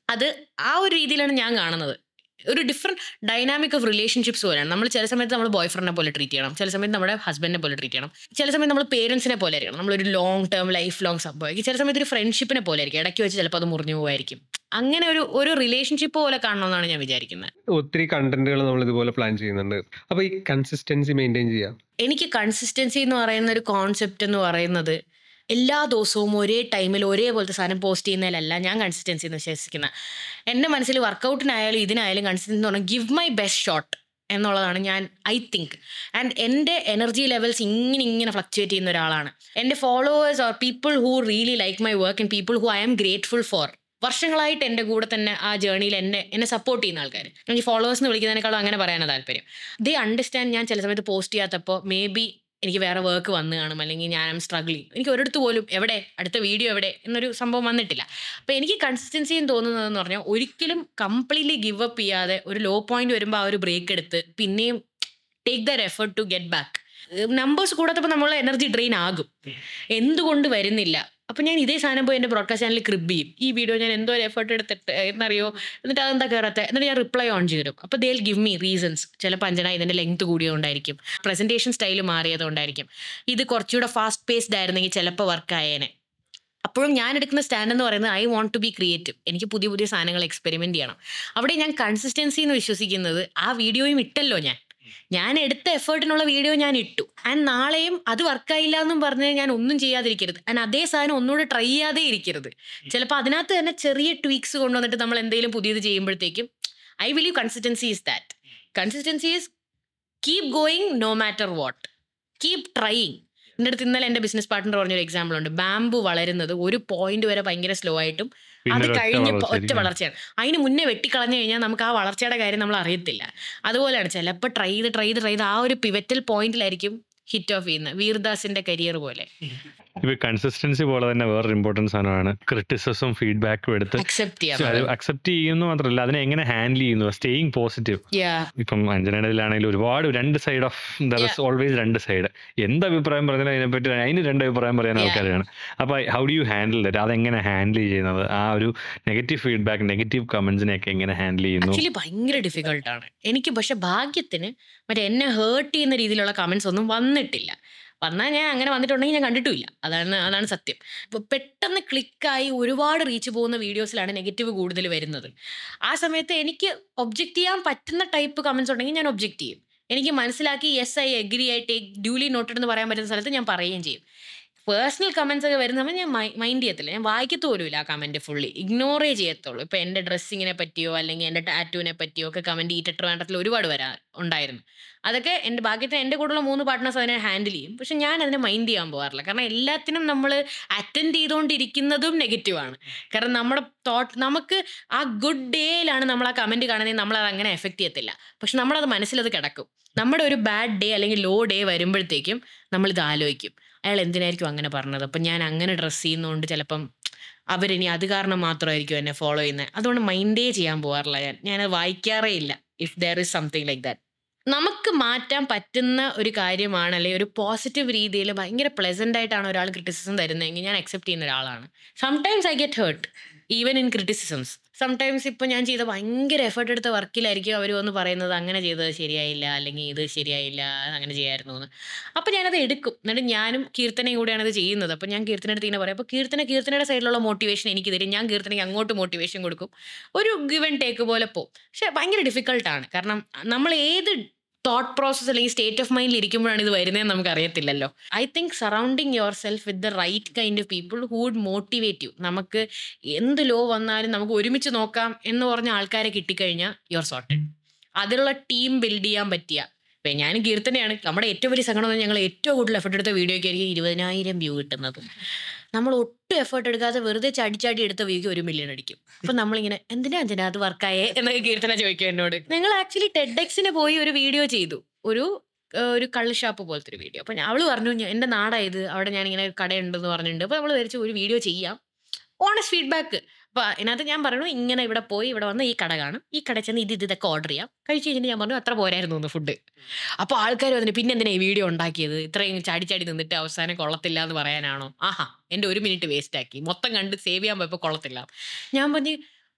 അത് ആ ഒരു രീതിയിലാണ് ഞാൻ കാണുന്നത് ഒരു ഡിഫറെൻറ്റ് ഡൈനാമിക് ഓഫ് റിലേഷൻഷിപ്സ് പോലെയാണ് നമ്മൾ ചില സമയത്ത് നമ്മൾ ബോയ് ഫ്രണ്ടിനെ പോലെ ട്രീറ്റ് ചെയ്യണം ചില സമയത്ത് നമ്മുടെ ഹസ്ബൻഡിനെ പോലെ ട്രീറ്റ് ചെയ്യണം ചില സമയത്ത് നമ്മൾ പേരൻസിനെ പോലെ ആയിരിക്കണം നമ്മളൊരു ലോങ് ടേം ലൈഫ് ലോങ് സംഭവമായിരിക്കും ചില സമയത്ത് ഒരു ഫ്രണ്ട്ഷിപ്പിനെ പോലെ ആയിരിക്കും ഇടയ്ക്ക് വെച്ച് ചിലപ്പോൾ അത് മുറിഞ്ഞു പോകുമായിരിക്കും അങ്ങനെ ഒരു ഒരു റിലേഷൻഷിപ്പ് പോലെ കാണണമെന്നാണ് ഞാൻ വിചാരിക്കുന്നത് ഒത്തിരി കണ്ടന്റുകൾ നമ്മൾ ഇതുപോലെ പ്ലാൻ ചെയ്യുന്നുണ്ട് അപ്പൊ ഈ കൺസിസ്റ്റൻസി മെയിൻറ്റെയിൻ ചെയ്യാം എനിക്ക് കൺസിസ്റ്റൻസി എന്ന് പറയുന്ന ഒരു കോൺസെപ്റ്റ് എന്ന് പറയുന്നത് എല്ലാ ദിവസവും ഒരേ ടൈമിൽ ഒരേപോലത്തെ സാധനം പോസ്റ്റ് ചെയ്യുന്നതിലല്ല ഞാൻ കൺസിസ്റ്റൻസി എന്ന് വിശ്വസിക്കുന്നത് എൻ്റെ മനസ്സിൽ വർക്കൗട്ടിനായാലും ഇതിനായാലും കൺസിസ്റ്റൻസി എന്ന് പറഞ്ഞാൽ ഗിവ് മൈ ബെസ്റ്റ് ഷോട്ട് എന്നുള്ളതാണ് ഞാൻ ഐ തിങ്ക് ആൻഡ് എൻ്റെ എനർജി ലെവൽസ് ഇങ്ങനെ ഇങ്ങനെ ഫ്ലക്ച്വേറ്റ് ചെയ്യുന്ന ഒരാളാണ് എൻ്റെ followers or people who really like my work and people who I am grateful for വർഷങ്ങളായിട്ട് എൻ്റെ കൂടെ തന്നെ ആ ജേർണിയിൽ എന്നെ എന്നെ സപ്പോർട്ട് ചെയ്യുന്ന ആൾക്കാർ എനിക്ക് ഫോളോവേഴ്സ് എന്ന് വിളിക്കുന്നതിനേക്കാളും അങ്ങനെ പറയാനാണ് താല്പര്യം ദേ അണ്ടർസ്റ്റാൻഡ് ഞാൻ ചില സമയത്ത് പോസ്റ്റ് ചെയ്യാത്തപ്പോൾ മേ ബി എനിക്ക് വേറെ വർക്ക് വന്ന് കാണും അല്ലെങ്കിൽ ഞാൻ ആം സ്ട്രഗ്ലിങ് എനിക്ക് ഒരിടത്ത് പോലും എവിടെ അടുത്ത വീഡിയോ എവിടെ എന്നൊരു സംഭവം വന്നിട്ടില്ല അപ്പോൾ എനിക്ക് കൺസിസ്റ്റൻസി എന്ന് തോന്നുന്നതെന്ന് പറഞ്ഞാൽ ഒരിക്കലും കംപ്ലീറ്റ്ലി ഗിവ് അപ്പ് ചെയ്യാതെ ഒരു ലോ പോയിന്റ് വരുമ്പോൾ ആ ഒരു ബ്രേക്ക് എടുത്ത് പിന്നെയും take their effort to get back numbers കൂടാത്തപ്പോൾ നമ്മൾ എനർജി ഡ്രെയിൻ ആകും എന്തുകൊണ്ട് വരുന്നില്ല അപ്പം ഞാൻ ഇതേ സാധനം പോയി എൻ്റെ ബ്രോഡ്കാസ്റ്റ് ചാനലിൽ ക്രിബ് ചെയ്യും ഈ വീഡിയോ ഞാൻ എന്തോ ഒരു എഫർട്ട് എടുത്തിട്ട് എന്നറിയോ എന്നിട്ട് അതെന്താ കയറാത്ത എന്നിട്ട് ഞാൻ റിപ്ലൈ ഓൺ ചെയ്തു തരും അപ്പോൾ ദേൽ ഗിവ് മീ റീസൺസ് ചിലപ്പോൾ അഞ്ജന ഇതിൻ്റെ ലെങ്ത് കൂടിയതുകൊണ്ടായിരിക്കും പ്രസൻറ്റേഷൻ സ്റ്റൈൽ മാറിയതുകൊണ്ടായിരിക്കും ഇത് കുറച്ചുകൂടെ ഫാസ്റ്റ് പേസ്ഡ് ആയിരുന്നെങ്കിൽ ചിലപ്പോൾ വർക്ക് ആയേനെ അപ്പോഴും ഞാൻ എടുക്കുന്ന സ്റ്റാൻഡ് എന്ന് പറയുന്നത് I want to be creative എനിക്ക് പുതിയ പുതിയ സാധനങ്ങൾ എക്സ്പെരിമെന്റ് ചെയ്യണം അവിടെ ഞാൻ കൺസിസ്റ്റൻസി എന്ന് വിശ്വസിക്കുന്നത് ആ വീഡിയോയും ഇട്ടല്ലോ ഞാൻ ഞാൻ എടുത്ത എഫേർട്ടിനുള്ള വീഡിയോ ഞാൻ ഇട്ടു ആൻഡ് നാളെയും അത് വർക്കായില്ല എന്നും പറഞ്ഞ് ഞാൻ ഒന്നും ചെയ്യാതിരിക്കരുത് ആൻഡ് അതേ സാധനം ഒന്നുകൂടെ ട്രൈ ചെയ്യാതെ ഇരിക്കരുത് ചിലപ്പോൾ അതിനകത്ത് തന്നെ ചെറിയ ട്വീക്സ് കൊണ്ടുവന്നിട്ട് നമ്മൾ എന്തെങ്കിലും പുതിയത് ചെയ്യുമ്പോഴത്തേക്കും I believe consistency is that consistency is keep going no matter what keep trying എൻ്റെ അടുത്ത് ഇന്നലെ എൻ്റെ ബിസിനസ് പാർട്ട്ണർ പറഞ്ഞൊരു എക്സാമ്പിൾ ഉണ്ട് ബാമ്പു വളരുന്നത് ഒരു പോയിന്റ് വരെ ഭയങ്കര സ്ലോ ആയിട്ടും പിന്നെ അത് ഒരൊറ്റ കഴിഞ്ഞ് ഒറ്റ വളർച്ചയായിരിക്കും. വളർച്ചയാണ് അതിന് മുന്നേ വെട്ടിക്കളഞ്ഞു കഴിഞ്ഞാൽ നമുക്ക് ആ വളർച്ചയുടെ കാര്യം നമ്മൾ അറിയത്തില്ല അതുപോലെയാണ് ചിലപ്പോൾ ട്രൈ ചെയ്ത് ട്രൈ ചെയ്ത് ട്രൈ ചെയ്ത് ആ ഒരു പിവറ്റൽ പോയിന്റിലായിരിക്കും ഹിറ്റ് ഓഫ് ചെയ്യുന്നത് വീർദാസിന്റെ കരിയർ പോലെ ഇപ്പൊ കൺസിസ്റ്റൻസി പോലെ തന്നെ വേറൊരു ഇമ്പോർട്ടൻസ് സാധനമാണ് ക്രിറ്റിസിസം ഫീഡ്ബാക്കും എടുത്ത് അക്സെപ്റ്റ് അത് ചെയ്യാം അക്സെപ്റ്റ് ചെയ്യുന്നു മാത്രമല്ല അതിനെ എങ്ങനെ ഹാൻഡിൽ ചെയ്യുന്നു സ്റ്റേയിങ് പോസിറ്റീവ് Yeah. ഇപ്പം അഞ്ജനയിലാണെങ്കിലും ഒരുപാട് രണ്ട് side of there is always രണ്ട് സൈഡ് എന്ത് അഭിപ്രായം പറഞ്ഞാലും അതിനെപ്പറ്റി അതിന് രണ്ട് അഭിപ്രായം പറയാൻ Yeah. ആൾക്കാരാണ് അപ്പൊ how do you handle that അതെങ്ങനെ ഹാൻഡിൽ ചെയ്യുന്നത് ആ ഒരു നെഗറ്റീവ് ഫീഡ്ബാക്ക് നെഗറ്റീവ് കമന്റ്സിനെയൊക്കെ എങ്ങനെ ഹാൻഡിൽ ചെയ്യുന്നു ആക്ച്വലി ഭയങ്കര ഡിഫിക്കൾട്ടാണ് എനിക്ക് പക്ഷെ ഭാഗ്യത്തിന് മറ്റേ എന്നെ ഹേർട്ട് ചെയ്യുന്ന രീതിയിലുള്ള കമന്റ്സ് ഒന്നും വന്നിട്ടില്ല വന്നാൽ ഞാൻ അങ്ങനെ വന്നിട്ടുണ്ടെങ്കിൽ ഞാൻ കണ്ടിട്ടുമില്ല അതാണ് അതാണ് സത്യം ഇപ്പോൾ പെട്ടെന്ന് ക്ലിക്കായി ഒരുപാട് റീച്ച് പോകുന്ന വീഡിയോസിലാണ് നെഗറ്റീവ് കൂടുതൽ വരുന്നത് ആ സമയത്ത് എനിക്ക് ഒബ്ജക്റ്റ് ചെയ്യാൻ പറ്റുന്ന ടൈപ്പ് കമന്റ്സ് ഉണ്ടെങ്കിൽ ഞാൻ ഒബ്ജക്റ്റ് ചെയ്യും എനിക്ക് മനസ്സിലാക്കി yes I agree I take duly noted എന്ന് പറയാൻ പറ്റുന്ന സ്ഥലത്ത് ഞാൻ പറയുകയും ചെയ്യും പേഴ്സണൽ കമന്റ്സ് ഒക്കെ വരുന്ന സമയം ഞാൻ മൈൻഡ് ചെയ്യത്തില്ല ഞാൻ വായിക്കത്ത് പോലുമില്ല ആ കമന്റ് ഫുള്ളി ഇഗ്നോറേ ചെയ്യത്തുള്ളൂ ഇപ്പൊ എന്റെ ഡ്രസ്സിങ്ങിനെ പറ്റിയോ അല്ലെങ്കിൽ എന്റെ ടാറ്റുവിനെ പറ്റിയോ ഒക്കെ കമന്റ് ഈ ടെട്രവാണ്ടത്തിൽ ഒരുപാട് വരാ ഉണ്ടായിരുന്നു അതൊക്കെ എൻ്റെ ഭാഗ്യത്തിന് എൻ്റെ കൂടെയുള്ള മൂന്ന് പാർട്ട്നേഴ്സ് അതിനെ ഹാൻഡിൽ ചെയ്യും പക്ഷെ ഞാൻ അതിനെ മൈൻഡ് ചെയ്യാൻ പോകാറില്ല കാരണം എല്ലാത്തിനും നമ്മൾ അറ്റൻഡ് ചെയ്തുകൊണ്ടിരിക്കുന്നതും നെഗറ്റീവാണ് കാരണം നമ്മുടെ തോട്ട് നമുക്ക് ആ ഗുഡ് ഡേയിലാണ് നമ്മൾ ആ കമന്റ് കാണുന്നത് നമ്മൾ അത് അങ്ങനെ എഫക്ട് ചെയ്യത്തില്ല പക്ഷെ നമ്മളത് മനസ്സിലത് കിടക്കും നമ്മുടെ ഒരു ബാഡ് ഡേ അല്ലെങ്കിൽ ലോ ഡേ വരുമ്പോഴത്തേക്കും നമ്മളിത് ആലോചിക്കും അയാൾ എന്തിനായിരിക്കും അങ്ങനെ പറഞ്ഞത് അപ്പം ഞാൻ അങ്ങനെ ഡ്രസ്സ് ചെയ്യുന്നതുകൊണ്ട് ചിലപ്പം അവരിനി അത് കാരണം മാത്രമായിരിക്കും എന്നെ ഫോളോ ചെയ്യുന്നത് അതുകൊണ്ട് മൈൻഡേ ചെയ്യാൻ പോകാറില്ല ഞാൻ ഞാനത് വായിക്കാറേ ഇല്ല if there is something like that നമുക്ക് മാറ്റാൻ പറ്റുന്ന ഒരു കാര്യമാണ് അല്ലെങ്കിൽ ഒരു പോസിറ്റീവ് രീതിയിൽ ഭയങ്കര പ്ലസന്റ് ആയിട്ടാണ് ഒരാൾ ക്രിറ്റിസിസം തരുന്നതെങ്കിൽ ഞാൻ അക്സെപ്റ്റ് ചെയ്യുന്ന ഒരാളാണ് sometimes I get hurt even in criticisms sometimes ഇപ്പോൾ ഞാൻ ചെയ്ത ഭയങ്കര എഫേർട്ട് എടുത്ത വർക്കിലായിരിക്കും അവർ വന്ന് പറയുന്നത് അങ്ങനെ ചെയ്തത് ശരിയായില്ല അല്ലെങ്കിൽ ഇത് ശരിയായില്ല അങ്ങനെ ചെയ്യായിരുന്നു എന്ന് അപ്പോൾ ഞാനത് എടുക്കും എന്നിട്ട് ഞാനും കീർത്തനയും കൂടെയാണ് അത് ചെയ്യുന്നത് അപ്പോൾ ഞാൻ കീർത്തന അടുത്ത് ഇങ്ങനെ പറയും അപ്പോൾ കീർത്തന കീർത്തനയുടെ സൈഡിലുള്ള മോട്ടിവേഷൻ എനിക്ക് തരും ഞാൻ കീർത്തനയ്ക്ക് അങ്ങോട്ട് മോട്ടിവേഷൻ കൊടുക്കും ഒരു ഗിവ് ആൻഡ് ടേക്ക് പോലെ പോകും പക്ഷെ ഭയങ്കര ഡിഫിക്കൾട്ടാണ് കാരണം നമ്മൾ ഏത് തോട്ട് പ്രോസസ് അല്ലെങ്കിൽ സ്റ്റേറ്റ് ഓഫ് മൈൻഡിൽ ഇരിക്കുമ്പോഴാണ് ഇത് വരുന്നതെന്ന് നമുക്ക് അറിയത്തില്ലല്ലോ I think surrounding yourself with the right kind of people who would motivate you നമുക്ക് എന്ത് ലോ വന്നാലും നമുക്ക് ഒരുമിച്ച് നോക്കാം എന്ന് പറഞ്ഞ ആൾക്കാരെ കിട്ടിക്കഴിഞ്ഞാൽ യുവർ സോർട്ടഡ് അതിലുള്ള ടീം ബിൽഡ് ചെയ്യാൻ പറ്റിയ ഇപ്പം ഞാൻ കീർത്തനയാണ് നമ്മുടെ ഏറ്റവും വലിയ സങ്കടം എന്ന് പറഞ്ഞാൽ ഞങ്ങൾ ഏറ്റവും കൂടുതൽ എഫർട്ട് എടുത്ത വീഡിയോയ്ക്ക് ആയിരിക്കും ഇരുപതിനായിരം വ്യൂ കിട്ടുന്നത് നമ്മൾ ഒട്ടും എഫേർട്ട് എടുക്കാതെ വെറുതെ ചടിച്ചാടി എടുത്ത വ്യൂക്ക് ഒരു മില്യൺ അടിക്കും അപ്പൊ നമ്മളിങ്ങനെ എന്തിനാ എന്തിനാ അത് വർക്കായേ എന്നൊക്കെ കീർത്തന ചോദിക്കും എന്നോട് ഞങ്ങൾ ആക്ച്വലി ടെഡെക്സിന് പോയി ഒരു വീഡിയോ ചെയ്തു ഒരു ഏഹ്, ഒരു കള്ള് ഷാപ്പ് പോലത്തെ ഒരു വീഡിയോ അപ്പൊ അവള് പറഞ്ഞു "ഞാൻ- എന്റെ നാടായത് അവിടെ ഞാൻ ഇങ്ങനെ കടയുണ്ടെന്ന് പറഞ്ഞിട്ടുണ്ട് അപ്പൊ നമ്മൾ ധരിച്ചു ഒരു വീഡിയോ ചെയ്യാം ഓണസ്റ്റ് ഫീഡ്ബാക്ക് അപ്പൊ അതിനകത്ത് ഞാൻ പറഞ്ഞു ഇങ്ങനെ ഇവിടെ പോയി ഇവിടെ വന്ന് ഈ കട കാണും ഈ കട ചെന്ന് ഇത് ഇത് ഇതൊക്കെ ഓർഡർ ചെയ്യാം കഴിച്ച് കഴിഞ്ഞിട്ട് ഞാൻ പറഞ്ഞു അത്ര പോരായിരുന്നു ഒന്ന് ഫുഡ് അപ്പോൾ ആൾക്കാർ വന്നിട്ട് പിന്നെ എന്തിനാ ഈ വീഡിയോ ഉണ്ടാക്കിയത് ഇത്രയും ചാടി ചാടി നിന്നിട്ട് അവസാനം കൊള്ളത്തില്ല എന്ന് പറയാനാണോ ആഹാ എൻ്റെ ഒരു മിനിറ്റ് വേസ്റ്റ് ആക്കി മൊത്തം കണ്ട് സേവ് ചെയ്യാൻ പോയപ്പോൾ കൊള്ളത്തില്ല ഞാൻ പറഞ്ഞു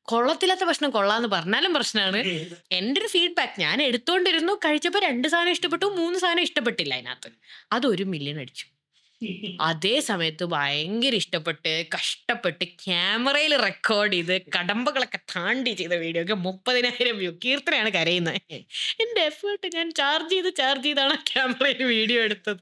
കൊള്ളത്തില്ലാത്ത ഭക്ഷണം കൊള്ളാന്ന് പറഞ്ഞാലും പ്രശ്നമാണ് എൻ്റെ ഒരു ഫീഡ്ബാക്ക് ഞാൻ എടുത്തോണ്ടിരുന്നു കഴിച്ചപ്പോൾ രണ്ട് സാധനം ഇഷ്ടപ്പെട്ടു മൂന്ന് സാധനം ഇഷ്ടപ്പെട്ടില്ല അതിനകത്ത് അതൊരു മില്യൺ അടിച്ചു അതേ സമയത്ത് ഭയങ്കര ഇഷ്ടപ്പെട്ട് കഷ്ടപ്പെട്ട് ക്യാമറയിൽ റെക്കോർഡ് ചെയ്ത് കടമ്പകളൊക്കെ താണ്ടി ചെയ്ത വീഡിയോ ഒക്കെ മുപ്പതിനായിരം വ്യൂ കീർത്തനയാണ് കരയുന്നത് എന്റെ എഫേർട്ട് ഞാൻ ചാർജ് ചെയ്ത് ചാർജ് ചെയ്താണ് ക്യാമറയിൽ വീഡിയോ എടുത്തത്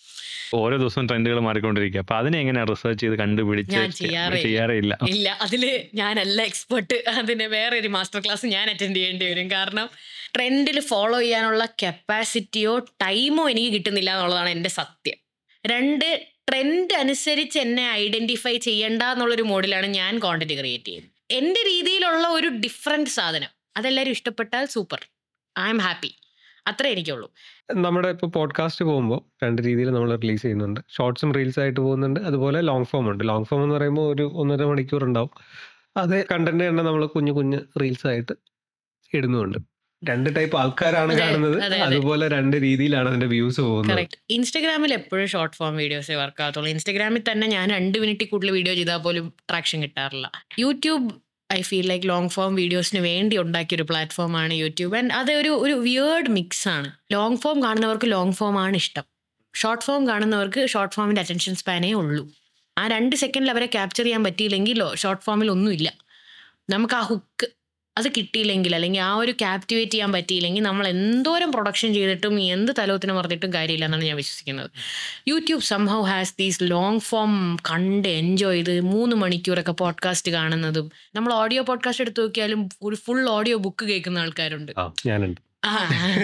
ഓരോ ദിവസവും ട്രെൻഡുകൾ മാറിക്കൊണ്ടിരിക്കുക അപ്പൊ അതിനെ എങ്ങനെയാ റിസർച്ച് ചെയ്ത് കണ്ടുപിടിച്ച് ഞാൻ ചെയ്യാറേ ഇല്ല. ചെയ്യാറേ ഇല്ല ഇല്ല അതില് ഞാനല്ല എക്സ്പെർട്ട് അതിന് വേറെ ഒരു മാസ്റ്റർ ക്ലാസ് ഞാൻ അറ്റൻഡ് ചെയ്യേണ്ടി വരും കാരണം ട്രെൻഡിൽ ഫോളോ ചെയ്യാനുള്ള കപ്പാസിറ്റിയോ ടൈമോ എനിക്ക് കിട്ടുന്നില്ല എന്നുള്ളതാണ് എൻ്റെ സത്യം രണ്ട് ട്രെൻഡ് അനുസരിച്ച് എന്നെ ഐഡന്റിഫൈ ചെയ്യണ്ട എന്നുള്ളൊരു മോഡിലാണ് ഞാൻ കോണ്ടന്റ് ക്രിയേറ്റ് ചെയ്യുന്നത് എൻ്റെ രീതിയിലുള്ള ഒരു ഡിഫറെന്റ് സാധനം അതെല്ലാവരും ഇഷ്ടപ്പെട്ടാൽ സൂപ്പർ ഐ എം ഹാപ്പി അത്രേ എനിക്കുള്ളൂ നമ്മുടെ ഇപ്പോൾ പോഡ്കാസ്റ്റ് പോകുമ്പോൾ രണ്ട് രീതിയിൽ നമ്മൾ റിലീസ് ചെയ്യുന്നുണ്ട് ഷോർട്സും റീൽസ് ആയിട്ട് പോകുന്നുണ്ട് അതുപോലെ ലോങ് ഫോം ഉണ്ട് ലോങ് ഫോം എന്ന് പറയുമ്പോൾ ഒരു ഒന്നര മണിക്കൂർ ഉണ്ടാവും അതേ കണ്ടന്റ് തന്നെ നമ്മൾ കുഞ്ഞു കുഞ്ഞ് റീൽസ് ആയിട്ട് ഇടുന്നുണ്ട് രണ്ട് ടൈപ്പ് ആൾക്കാരാണ് അതെ, കാണുന്നത് അതെ, അതെ. അതുപോലെ രണ്ട് രീതിയിലാണ് അതിന്റെ വ്യൂസ് പോകുന്നത് കറക്റ്റ് ഇൻസ്റ്റഗ്രാമിൽ എപ്പോഴും ഷോർട്ട് ഫോം വീഡിയോസേ വർക്ക് ആകത്തുള്ളൂ ഇൻസ്റ്റഗ്രാമിൽ തന്നെ ഞാൻ രണ്ട് മിനിറ്റിൽ കൂടുതൽ വീഡിയോ ചെയ്താൽ പോലും ട്രാക്ഷൻ കിട്ടാറില്ല YouTube I feel like long form വീഡിയോസിന് വേണ്ടി ഉണ്ടാക്കിയ ഒരു പ്ലാറ്റ്ഫോമാണ് യൂട്യൂബ് ആൻഡ് അതൊരു ഒരു വിയേർഡ് മിക്സ് ആണ് ലോങ് ഫോം കാണുന്നവർക്ക് ലോങ് ഫോം ആണ് ഇഷ്ടം ഷോർട്ട് ഫോം കാണുന്നവർക്ക് ഷോർട്ട് ഫോമിന്റെ അറ്റൻഷൻ സ്പാനേ ഉള്ളൂ ആ രണ്ട് സെക്കൻഡിൽ അവരെ ക്യാപ്ചർ ചെയ്യാൻ പറ്റിയില്ലെങ്കിൽ ഷോർട്ട് ഫോമിൽ ഒന്നുമില്ല നമുക്ക് ആ ഹുക്ക് അത് കിട്ടിയില്ലെങ്കിൽ അല്ലെങ്കിൽ ആ ഒരു ക്യാപ്റ്റിവേറ്റ് ചെയ്യാൻ പറ്റിയില്ലെങ്കിൽ നമ്മൾ എന്തോരം പ്രൊഡക്ഷൻ ചെയ്തിട്ടും എന്ത് തലവത്തിന് പറഞ്ഞിട്ടും കാര്യമില്ല എന്നാണ് ഞാൻ വിശ്വസിക്കുന്നത് YouTube somehow has these long form കണ്ട് എൻജോയ് ചെയ്ത് മൂന്ന് മണിക്കൂറൊക്കെ പോഡ്കാസ്റ്റ് കാണുന്നതും നമ്മൾ ഓഡിയോ പോഡ്കാസ്റ്റ് എടുത്ത് നോക്കിയാലും ഒരു ഫുൾ ഓഡിയോ ബുക്ക് കേൾക്കുന്ന ആൾക്കാരുണ്ട് ആ ഞാനുണ്ട് ആ,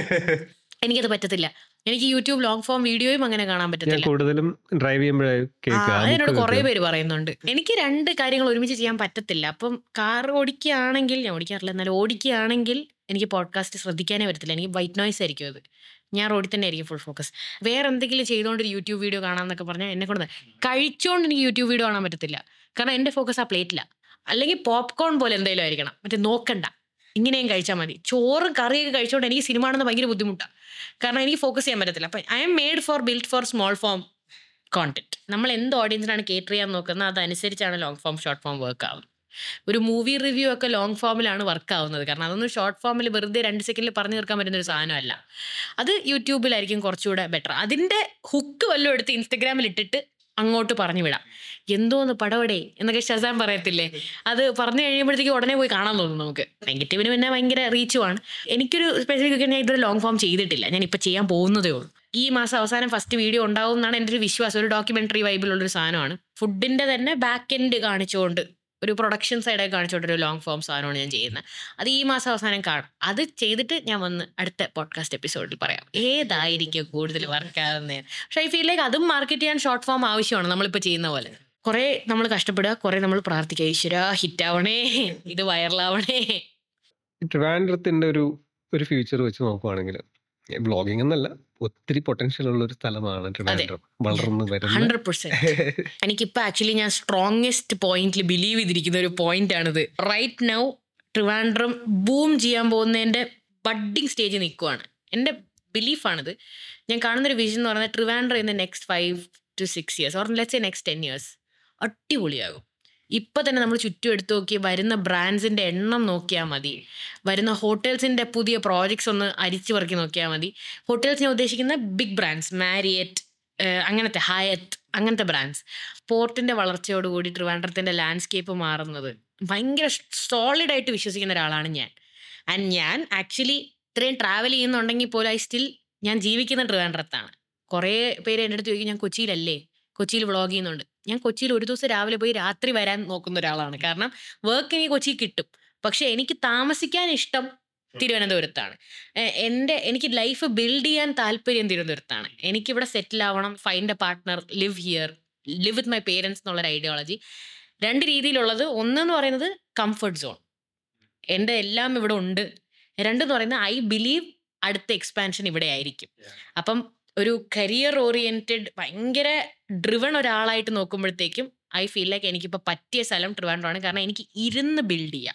എനിക്കത് പറ്റത്തില്ല എനിക്ക് യൂട്യൂബ് ലോങ് ഫോം വീഡിയോയും അങ്ങനെ കാണാൻ ഞാൻ പറ്റത്തില്ല കൂടുതലും ഡ്രൈവ് ചെയ്യുമ്പോഴേ ആ, കേൾക്കുക അതിനോട് കുറെ പേര് പറയുന്നുണ്ട് എനിക്ക് രണ്ട് കാര്യങ്ങൾ ഒരുമിച്ച് ചെയ്യാൻ പറ്റത്തില്ല അപ്പം കാർ ഓടിക്കുകയാണെങ്കിൽ ഞാൻ ഓടിക്കാറില്ല എന്നാലും ഓടിക്കുകയാണെങ്കിൽ എനിക്ക് പോഡ്കാസ്റ്റ് ശ്രദ്ധിക്കാനേ പറ്റത്തില്ല എനിക്ക് വൈറ്റ് നോയ്സ് ആയിരിക്കും അത് ഞാൻ റോഡിൽ തന്നെ ആയിരിക്കും ഫുൾ ഫോക്കസ് വേറെ എന്തെങ്കിലും ചെയ്തുകൊണ്ട് ഒരു യൂട്യൂബ് വീഡിയോ കാണാമെന്നൊക്കെ പറഞ്ഞാൽ എന്നെ കൊണ്ട് കഴിച്ചുകൊണ്ട് എനിക്ക് യൂട്യൂബ് വീഡിയോ കാണാൻ പറ്റത്തില്ല കാരണം എൻ്റെ ഫോക്കസ് ആ പ്ലേറ്റില്ല അല്ലെങ്കിൽ പോപ്കോൺ പോലെ എന്തെങ്കിലും ആയിരിക്കണം മറ്റേ നോക്കണ്ട ഇങ്ങനെയും കഴിച്ചാൽ മതി ചോറും കറിയൊക്കെ കഴിച്ചുകൊണ്ട് എനിക്ക് സിനിമ കാണുന്നത് ഭയങ്കര ബുദ്ധിമുട്ടാണ് കാരണം എനിക്ക് ഫോക്കസ് ചെയ്യാൻ പറ്റത്തില്ല അപ്പം I'm made for build for small form content നമ്മൾ എന്ത് ഓഡിയൻസിനാണ് കേറ്റർ ചെയ്യാൻ നോക്കുന്നത് അതനുസരിച്ചാണ് long form short form work ആവുന്നത് ഒരു മൂവി റിവ്യൂ ഒക്കെ ലോങ് ഫോമിലാണ് വർക്ക് ആവുന്നത് കാരണം അതൊന്നും ഷോർട്ട് ഫോമിൽ വെറുതെ രണ്ട് സെക്കൻഡിൽ പറഞ്ഞു തീർക്കാൻ പറ്റുന്ന ഒരു സാധനമല്ല അത് യൂട്യൂബിലായിരിക്കും കുറച്ചുകൂടെ ബെറ്റർ അതിൻ്റെ ഹുക്ക് വല്ലതും എടുത്ത് ഇൻസ്റ്റഗ്രാമിൽ ഇട്ടിട്ട് അങ്ങോട്ട് പറഞ്ഞു വിടാം എന്തോന്ന് പടവടേ എന്നൊക്കെ ഷസാൻ പറയത്തില്ലേ അത് പറഞ്ഞു കഴിയുമ്പോഴത്തേക്ക് ഉടനെ പോയി കാണാൻ തോന്നും നമുക്ക് നെഗറ്റീവിന് പിന്നെ ഭയങ്കര റീച്ചുമാണ് എനിക്കൊരു സ്പെസിഫിക് ഞാൻ ഇതൊരു ലോങ് ഫോം ചെയ്തിട്ടില്ല ഞാൻ ഇപ്പം ചെയ്യാൻ പോകുന്നതേ ഉള്ളൂ ഈ മാസം അവസാനം ഫസ്റ്റ് വീഡിയോ ഉണ്ടാവും എന്നാണ് എൻ്റെ ഒരു വിശ്വാസം ഒരു ഡോക്യുമെന്ററി വൈബിലുള്ളൊരു സാധനമാണ് ഫുഡിൻ്റെ തന്നെ ബാക്ക് എൻഡ് കാണിച്ചുകൊണ്ട് ഒരു പ്രൊഡക്ഷൻ സൈഡൊക്കെ കാണിച്ചുകൊണ്ട് ഒരു ലോങ് ഫോം സാധനമാണ് ഞാൻ ചെയ്യുന്നത് അത് ഈ മാസം അവസാനം കാണും അത് ചെയ്തിട്ട് ഞാൻ വന്ന് അടുത്ത പോഡ്കാസ്റ്റ് എപ്പിസോഡിൽ പറയാം ഏതായിരിക്കും കൂടുതൽ വർക്ക് ആവുന്നത് പക്ഷേ ഐ ഫീൽ ലൈക്ക് അതും മാർക്കറ്റ് ചെയ്യാൻ ഷോർട്ട് ഫോം ആവശ്യമാണ് നമ്മളിപ്പോൾ ചെയ്യുന്ന പോലെ കുറേ നമ്മൾ കഷ്ടപ്പെടുക കുറേ നമ്മൾ പ്രാർത്ഥിക്കുക ഈശ്വര ഹിറ്റാവണേ ഇത് വൈറലാവണേ ട്രിവാൻഡ്രത്തിന്റെ ഒരു ഒരു ഫ്യൂച്ചർ വെച്ച് നോക്കുവാണെങ്കിൽ വ്ളോഗിംഗ് എന്നല്ല ഒത്തിരി പൊട്ടൻഷ്യൽ ഉള്ള ഒരു സ്ഥലമാണ് ട്രിവാൻഡ്രം വളർന്നു വരുന്ന ഹൺഡ്രഡ് പെർസെന്റ് എനിക്കിപ്പോൾ ആക്ച്വലി ഞാൻ സ്ട്രോങ്സ്റ്റ് പോയിന്റിൽ ബിലീവ് ചെയ്തിരിക്കുന്ന ഒരു പോയിന്റ് ആണിത് റൈറ്റ് നൗ ട്രിവാൻഡ്രം ബൂം ചെയ്യാൻ പോകുന്നതിൻ്റെ ബഡ്ഡിങ് സ്റ്റേജിൽ നിൽക്കുവാണ് എൻ്റെ ബിലീഫാണിത് ഞാൻ കാണുന്നൊരു വിഷൻ എന്ന് പറയുന്നത് Trivandrum in the next five to six years or let's a next ten years അടിപൊളിയാകും ഇപ്പം തന്നെ നമ്മൾ ചുറ്റും എടുത്തു നോക്കി വരുന്ന ബ്രാൻഡ്സിൻ്റെ എണ്ണം നോക്കിയാൽ മതി വരുന്ന ഹോട്ടൽസിൻ്റെ പുതിയ പ്രോജക്ട്സ് ഒന്ന് അരിച്ചു പറക്കി നോക്കിയാൽ മതി ഹോട്ടൽസ് ഞാൻ ഉദ്ദേശിക്കുന്ന ബിഗ് ബ്രാൻഡ്സ് മാരിയറ്റ് ഏഹ് അങ്ങനത്തെ ഹയത്ത് അങ്ങനത്തെ ബ്രാൻഡ്സ് പോർട്ടിന്റെ വളർച്ചയോടുകൂടി ട്രിവാൻഡ്രത്തിന്റെ ലാൻഡ്സ്കേപ്പ് മാറുന്നത് ഭയങ്കര സോളിഡ് ആയിട്ട് വിശ്വസിക്കുന്ന ഒരാളാണ് ഞാൻ ആൻഡ് ഞാൻ ആക്ച്വലി ഇത്രയും ട്രാവൽ ചെയ്യുന്നുണ്ടെങ്കിൽ പോലും ഐ സ്റ്റിൽ ഞാൻ ജീവിക്കുന്ന ട്രിവാൻഡ്രത്താണ് കുറേ പേര് എൻ്റെ അടുത്ത് ചോദിക്കും ഞാൻ കൊച്ചിയിലല്ലേ കൊച്ചിയിൽ വ്ളോഗ് ചെയ്യുന്നുണ്ട് ഞാൻ കൊച്ചിയിൽ ഒരു ദിവസം രാവിലെ പോയി രാത്രി വരാൻ നോക്കുന്ന ഒരാളാണ് കാരണം വർക്ക് എനിക്ക് കൊച്ചിയിൽ കിട്ടും പക്ഷെ എനിക്ക് താമസിക്കാൻ ഇഷ്ടം തിരുവനന്തപുരത്താണ് എ- എൻ്റെ എനിക്ക് ലൈഫ് ബിൽഡ് ചെയ്യാൻ താല്പര്യം തിരുവനന്തപുരത്താണ് എനിക്കിവിടെ സെറ്റിൽ ആവണം find a partner live here live with my parents എന്നുള്ളൊരു ഐഡിയോളജി രണ്ട് രീതിയിലുള്ളത് ഒന്നെന്ന് പറയുന്നത് കംഫർട്ട് സോൺ എൻ്റെ എല്ലാം ഇവിടെ ഉണ്ട് രണ്ടെന്ന് പറയുന്നത് ഐ ബിലീവ് അടുത്ത എക്സ്പാൻഷൻ ഇവിടെ ആയിരിക്കും അപ്പം ഒരു കരിയർ ഓറിയന്റഡ് ഭയങ്കര ഡ്രിവൺ ഒരാളായിട്ട് നോക്കുമ്പോഴത്തേക്കും ഐ ഫീൽ ലൈക്ക് എനിക്കിപ്പോൾ പറ്റിയ സ്ഥലം ട്രിവാൻഡ്രമാണ് കാരണം എനിക്ക് ഇരുന്ന് ബിൽഡ് ചെയ്യാം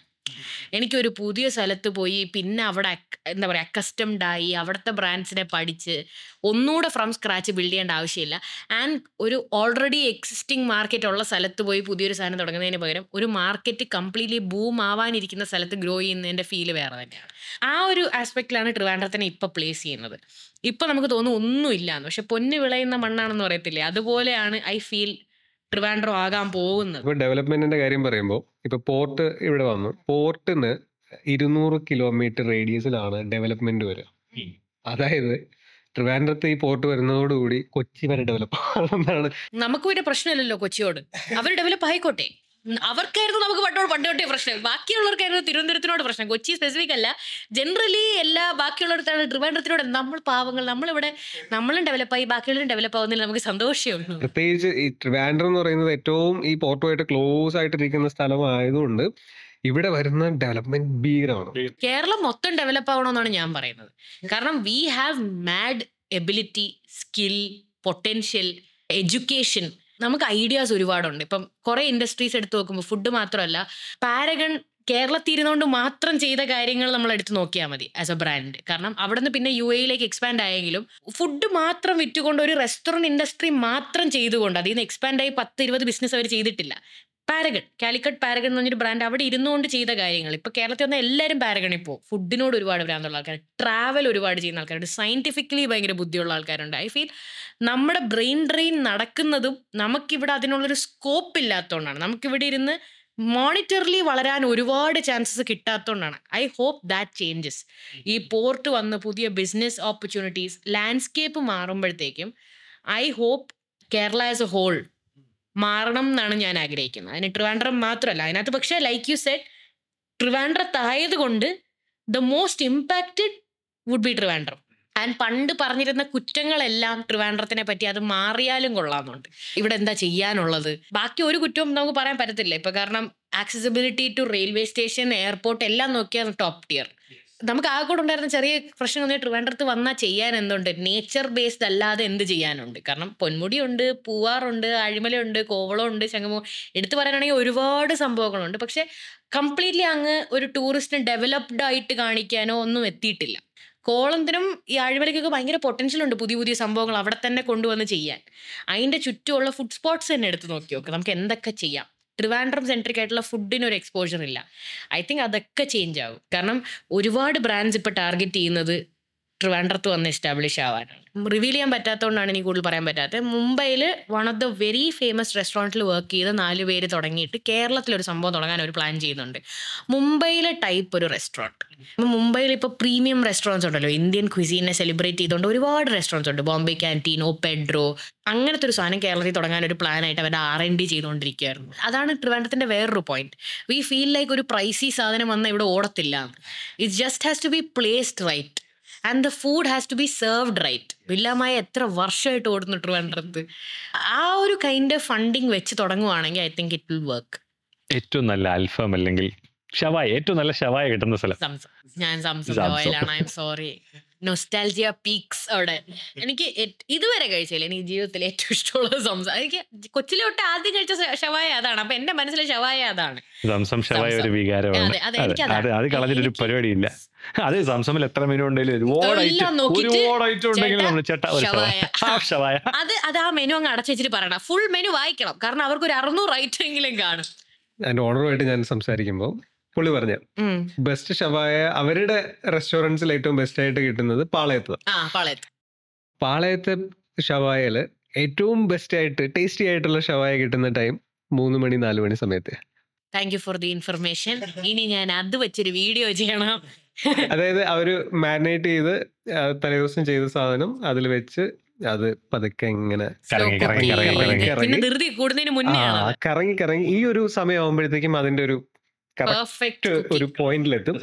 എനിക്കൊരു പുതിയ സ്ഥലത്ത് പോയി പിന്നെ അവിടെ ac- എന്താ പറയുക അക്കസ്റ്റംഡ് ആയി അവിടുത്തെ ബ്രാൻഡ്സിനെ പഠിച്ച് ഒന്നുകൂടെ ഫ്രം സ്ക്രാച്ച് ബിൽഡ് ചെയ്യേണ്ട ആവശ്യമില്ല ആൻഡ് ഒരു ഓൾറെഡി എക്സിസ്റ്റിംഗ് മാർക്കറ്റ് ഉള്ള സ്ഥലത്ത് പോയി പുതിയൊരു സാധനം തുടങ്ങുന്നതിന് പകരം ഒരു മാർക്കറ്റ് കംപ്ലീറ്റ്ലി ബൂം ആവാനിരിക്കുന്ന സ്ഥലത്ത് ഗ്രോ ചെയ്യുന്നതിൻ്റെ ഫീല് വേറെ തന്നെയാണ് ആ ഒരു ആസ്പെക്റ്റിലാണ് ട്രിവാൻഡ്രത്തിനെ ഇപ്പം പ്ലേസ് ചെയ്യുന്നത് ഇപ്പം നമുക്ക് തോന്നും ഒന്നുമില്ല എന്ന് പക്ഷെ പൊന്ന് വിളയുന്ന മണ്ണാണെന്ന് പറയത്തില്ലേ അതുപോലെയാണ് ഐ ഫീൽ ട്രിവാൻഡ്രം ആകാൻ പോകുന്നത് ഇപ്പൊ ഡെവലപ്മെന്റിന്റെ കാര്യം പറയുമ്പോൾ ഇപ്പൊ പോർട്ട് ഇവിടെ വന്നു പോർട്ടിന് ഇരുന്നൂറ് കിലോമീറ്റർ റേഡിയസിലാണ് ഡെവലപ്മെന്റ് വരിക ഉം. അതായത് ട്രിവാൻഡ്രത്ത് ഈ പോർട്ട് വരുന്നതോടുകൂടി കൊച്ചി വരെ ഡെവലപ്പ് ആണെന്നാണ് നമുക്ക് പിന്നെ പ്രശ്നമില്ലല്ലോ കൊച്ചിയോട് അവർ ഡെവലപ്പ് ആയിക്കോട്ടെ ഉം, അവർക്കായിരുന്നു നമുക്ക് പണ്ടോട് പണ്ട് തൊട്ടേ പ്രശ്നം ബാക്കിയുള്ളവർക്കായിരുന്നു തിരുവനന്തപുരത്തിനോട് പ്രശ്നം കൊച്ചി സ്പെസിഫിക് അല്ല ജനറലി എല്ലാ ബാക്കിയുള്ളവർത്താണ് ട്രിവാൻഡ്രത്തിനോട് നമ്മൾ പാവങ്ങൾ നമ്മളിവിടെ നമ്മളും ഡെവലപ്പായി ബാക്കിയുള്ളവരും ഡെവലപ്പ് ആവുന്നതിൽ നമുക്ക് സന്തോഷമുള്ളൂ പ്രത്യേകിച്ച് ഈ ട്രിവാൻഡ്രം എന്ന് പറയുന്നത് ഏറ്റവും ഈ പോർട്ടുമായിട്ട് ക്ലോസ് ആയിട്ടിരിക്കുന്ന സ്ഥലമായതുകൊണ്ട് ഇവിടെ വരുന്ന ഡെവലപ്മെന്റ് ഭീകരമാണ് കേരളം മൊത്തം ഡെവലപ്പ് ആവണമെന്നാണ് ഞാൻ പറയുന്നത് കാരണം we have mad ability skill potential education നമുക്ക് ഐഡിയാസ് ഒരുപാടുണ്ട് ഇപ്പം കുറെ ഇൻഡസ്ട്രീസ് എടുത്തു നോക്കുമ്പോൾ ഫുഡ് മാത്രമല്ല പാരഗൺ കേരളത്തിൽ ഇരുന്നുകൊണ്ട് മാത്രം ചെയ്ത കാര്യങ്ങൾ നമ്മൾ എടുത്ത് നോക്കിയാൽ മതി ആസ് എ ബ്രാൻഡ് കാരണം അവിടെ നിന്ന് പിന്നെ യു എയിലേക്ക് എക്സ്പാൻഡ് ആയെങ്കിലും ഫുഡ് മാത്രം വിറ്റുകൊണ്ട് ഒരു റെസ്റ്റോറൻറ്റ് ഇൻഡസ്ട്രി മാത്രം ചെയ്തുകൊണ്ട് അതിൽ നിന്ന് എക്സ്പാൻഡ് ആയി പത്ത് ഇരുപത് ബിസിനസ് അവർ ചെയ്തിട്ടില്ല പാരഗൺ കാലിക്കറ്റ് പാരഗൺ എന്ന് പറഞ്ഞൊരു ബ്രാൻഡ് അവിടെ ഇരുന്നുകൊണ്ട് ചെയ്ത കാര്യങ്ങൾ ഇപ്പൊ കേരളത്തിൽ വന്ന എല്ലാവരും പാരഗണിൽ പോകും ഫുഡിനോട് ഒരുപാട് ഭ്രാന്തുള്ള ആൾക്കാർ ട്രാവൽ ഒരുപാട് ചെയ്യുന്ന ആൾക്കാരുണ്ട് സയന്റിഫിക്കലി ഭയങ്കര ബുദ്ധിയുള്ള ആൾക്കാരുണ്ട് ഐ ഫീൽ നമ്മുടെ ബ്രെയിൻ ഡ്രെയിൻ നടക്കുന്നതും നമുക്കിവിടെ അതിനുള്ളൊരു സ്കോപ്പ് ഇല്ലാത്തതുകൊണ്ടാണ് നമുക്കിവിടെ ഇരുന്ന് മോണിറ്ററിലി വളരാൻ ഒരുപാട് ചാൻസസ് കിട്ടാത്തതുകൊണ്ടാണ് ഐ ഹോപ്പ് ദാറ്റ് ചേഞ്ചസ് ഈ പോർട്ട് വന്ന് പുതിയ ബിസിനസ് ഓപ്പർച്യൂണിറ്റീസ് ലാൻഡ്സ്കേപ്പ് മാറുമ്പോഴത്തേക്കും I hope Kerala as a whole മാറണം എന്നാണ് ഞാൻ ആഗ്രഹിക്കുന്നത് അതിന് ട്രിവാൻഡ്രം മാത്രമല്ല അതിനകത്ത് പക്ഷേ ലൈക്ക് യു സെഡ് ട്രിവാൻഡ്രത്തായത് കൊണ്ട് the most impacted would be Trivandrum and പണ്ട് പറഞ്ഞിരുന്ന കുറ്റങ്ങളെല്ലാം ട്രിവാൻഡ്രത്തിനെ പറ്റി അത് മാറിയാലും കൊള്ളാമെന്നുണ്ട് ഇവിടെ എന്താ ചെയ്യാനുള്ളത് ബാക്കി ഒരു കുറ്റവും നമുക്ക് പറയാൻ പറ്റത്തില്ല ഇപ്പൊ കാരണം accessibility to railway station airport എല്ലാം നോക്കിയാൽ ടോപ്പ് ടിയർ നമുക്ക് ആകെ കൂടെ ഉണ്ടായിരുന്ന ചെറിയ പ്രശ്നം എന്ന് ട്രിവാൻഡ്രത്ത് വന്നാൽ ചെയ്യാൻ എന്തുണ്ട് നേച്ചർ ബേസ്ഡ് അല്ലാതെ എന്ത് ചെയ്യാനുണ്ട് കാരണം പൊന്മുടിയുണ്ട് പൂവാറുണ്ട് അഴിമലയുണ്ട് കോവളമുണ്ട് ശംഖമോ എടുത്തു പറയാനാണെങ്കിൽ ഒരുപാട് സംഭവങ്ങളുണ്ട് പക്ഷെ കംപ്ലീറ്റ്ലി അങ്ങ് ഒരു ടൂറിസ്റ്റിന് ഡെവലപ്ഡ് ആയിട്ട് കാണിക്കാനോ ഒന്നും എത്തിയിട്ടില്ല കോളത്തിനും ഈ ആഴിമലയ്ക്കൊക്കെ ഭയങ്കര പൊട്ടൻഷ്യൽ ഉണ്ട് പുതിയ പുതിയ സംഭവങ്ങൾ അവിടെ തന്നെ കൊണ്ടുവന്ന് ചെയ്യാൻ അതിൻ്റെ ചുറ്റുമുള്ള ഫുഡ് സ്പോട്ട്സ് തന്നെ എടുത്ത് നോക്കി നോക്ക് നമുക്ക് എന്തൊക്കെ ചെയ്യാം ട്രിവാൻഡ്രം സെൻട്രിക് ആയിട്ടുള്ള ഫുഡിന് ഒരു എക്സ്പോഷർ ഇല്ല ഐ തിങ്ക് അതൊക്കെ ചേഞ്ച് ആവും കാരണം ഒരുപാട് ബ്രാൻഡ്സ് ഇപ്പോൾ ടാർഗറ്റ് ചെയ്യുന്നത് ട്രിവാൻഡ്രത്ത് വന്ന് എസ്റ്റാബ്ലിഷ് ആവാനാണ് റിവീൽ ചെയ്യാൻ പറ്റാത്തതുകൊണ്ടാണ് എനിക്ക് കൂടുതൽ പറയാൻ പറ്റാത്തത് മുംബൈയിൽ one of the very famous റെസ്റ്റോറൻറ്റിൽ വർക്ക് ചെയ്ത നാല് പേര് തുടങ്ങിയിട്ട് കേരളത്തിൽ ഒരു സംഭവം തുടങ്ങാൻ ഒരു പ്ലാൻ ചെയ്യുന്നുണ്ട് മുംബൈയിലെ ടൈപ്പ് ഒരു റെസ്റ്റോറൻറ്റ് മുംബൈയിൽ ഇപ്പോൾ പ്രീമിയം റെസ്റ്റോറൻറ്റ്സ് ഉണ്ടല്ലോ ഇന്ത്യൻ ക്വിസീനെ സെലിബ്രേറ്റ് ചെയ്തുകൊണ്ട് ഒരുപാട് റെസ്റ്റോറൻറ്റ്സ് ഉണ്ട് ബോംബെ ക്യാൻറ്റീൻ ഓ പെഡ്രോ അങ്ങനത്തെ ഒരു സാധനം കേരളത്തിൽ തുടങ്ങാൻ ഒരു പ്ലാൻ ആയിട്ട് അവരുടെ ആർ എൻ ഡി ചെയ്തുകൊണ്ടിരിക്കുകയായിരുന്നു അതാണ് ട്രിവാൻഡ്രത്തിന്റെ വേറൊരു പോയിന്റ് വി ഫീൽ ലൈക്ക് ഒരു പ്രൈസി സാധനം വന്നാൽ ഇവിടെ ഓടത്തില്ല it just has to be placed right and the food has to be served right വില്ലാമായ എത്ര വർഷമായിട്ട് ഓടുന്നു ട്രിവാൻഡ്രത്ത് ആ ഒരു കൈൻഡ് ഓഫ് ഫണ്ടിങ് വെച്ച് തുടങ്ങുവാണെങ്കിൽ I think it will work ഏറ്റവും നല്ല അൽഫാം അല്ലെങ്കിൽ ഷവായ ഏറ്റവും നല്ല ഷവായ കിട്ടുന്ന സ്ഥലം സംസം ഞാൻ സംസം സംസം. ഓയിലാണ് I'm sorry nostalgia peaks അവിടെ എനിക്ക് ഏറ്റ്- ഇതുവരെ കഴിച്ചില്ല എനിക്ക് ജീവിതത്തിൽ ഏറ്റവും ഇഷ്ടമുള്ളത് സംസം എനിക്ക് കൊച്ചിലെ തൊട്ട് ആദ്യം കഴിച്ച സ- ഷവായ അതാണ് അപ്പൊ എന്റെ മനസ്സിലെ ഷവായ അതാണ് സംസം ഷവായ ഒരു സംസം. വികാരമാണ് അതെ, അതെ, അതെ, എനിക്കതാണ്. അത് അത് കളഞ്ഞിട്ടൊരു എനിക്ക് പരിപാടിയില്ല അത് സംസമിൽ എത്ര മെനു ഉണ്ടെങ്കിലും ഒരുപാട് എല്ലാം ഐറ്റം നോക്കിയിട്ട് ഒരുപാട് ഐറ്റം ഉണ്ടെങ്കിലും ചേട്ടാ, നമ്മൾ ചേട്ടാ ഒരു ഷവായ ഷവായ. ആ ഷവായ അത് അത് ആ മെനു അങ്ങ് അടച്ചു വെച്ചിട്ട് പറയണം ഫുൾ മെനു വായിക്കണം കാരണം അവർക്ക് ഒരു അറുന്നൂറ് ഐറ്റം എങ്കിലും കാണും അതിന്റെ ഓണറുമായിട്ട് ഞാൻ സംസാരിക്കുമ്പോൾ പുള്ളി പറഞ്ഞ ഉം. ബെസ്റ്റ് ഷവായ അവരുടെ റെസ്റ്റോറൻറ്റ്സിൽ ഏറ്റവും ബെസ്റ്റ് ആയിട്ട് കിട്ടുന്നത് പാളയത്ത് ആ പാളയത്ത് പാളയത്തെ ഷവായയിൽ ഏറ്റവും ബെസ്റ്റ് ആയിട്ട് ടേസ്റ്റി ആയിട്ടുള്ള ഷവായ കിട്ടുന്ന ടൈം മൂന്ന് മണി നാല് മണി സമയത്ത് thank you for the information ഇനി ഞാൻ അത് വെച്ചൊരു വീഡിയോ ചെയ്യണം അതായത് അവര് മാരിനേറ്റ് ചെയ്ത് ആ, തലേദിവസം ചെയ്ത സാധനം അതിൽ വെച്ച് അത് പതുക്കെ ഇങ്ങനെ കറങ്ങി കറങ്ങി കറങ്ങി കറങ്ങി കറങ്ങി. പിന്നെ ധൃതി കൂടുന്നതിന് ആ, മുന്നേ ആണ് കറങ്ങി കറങ്ങി ഈ ഒരു സമയം ആവുമ്പോഴത്തേക്കും അതിന്റെ ഒരു കറക്റ്റ് പെർഫെക്റ്റ് ഒരു പോയിന്റിലെത്തും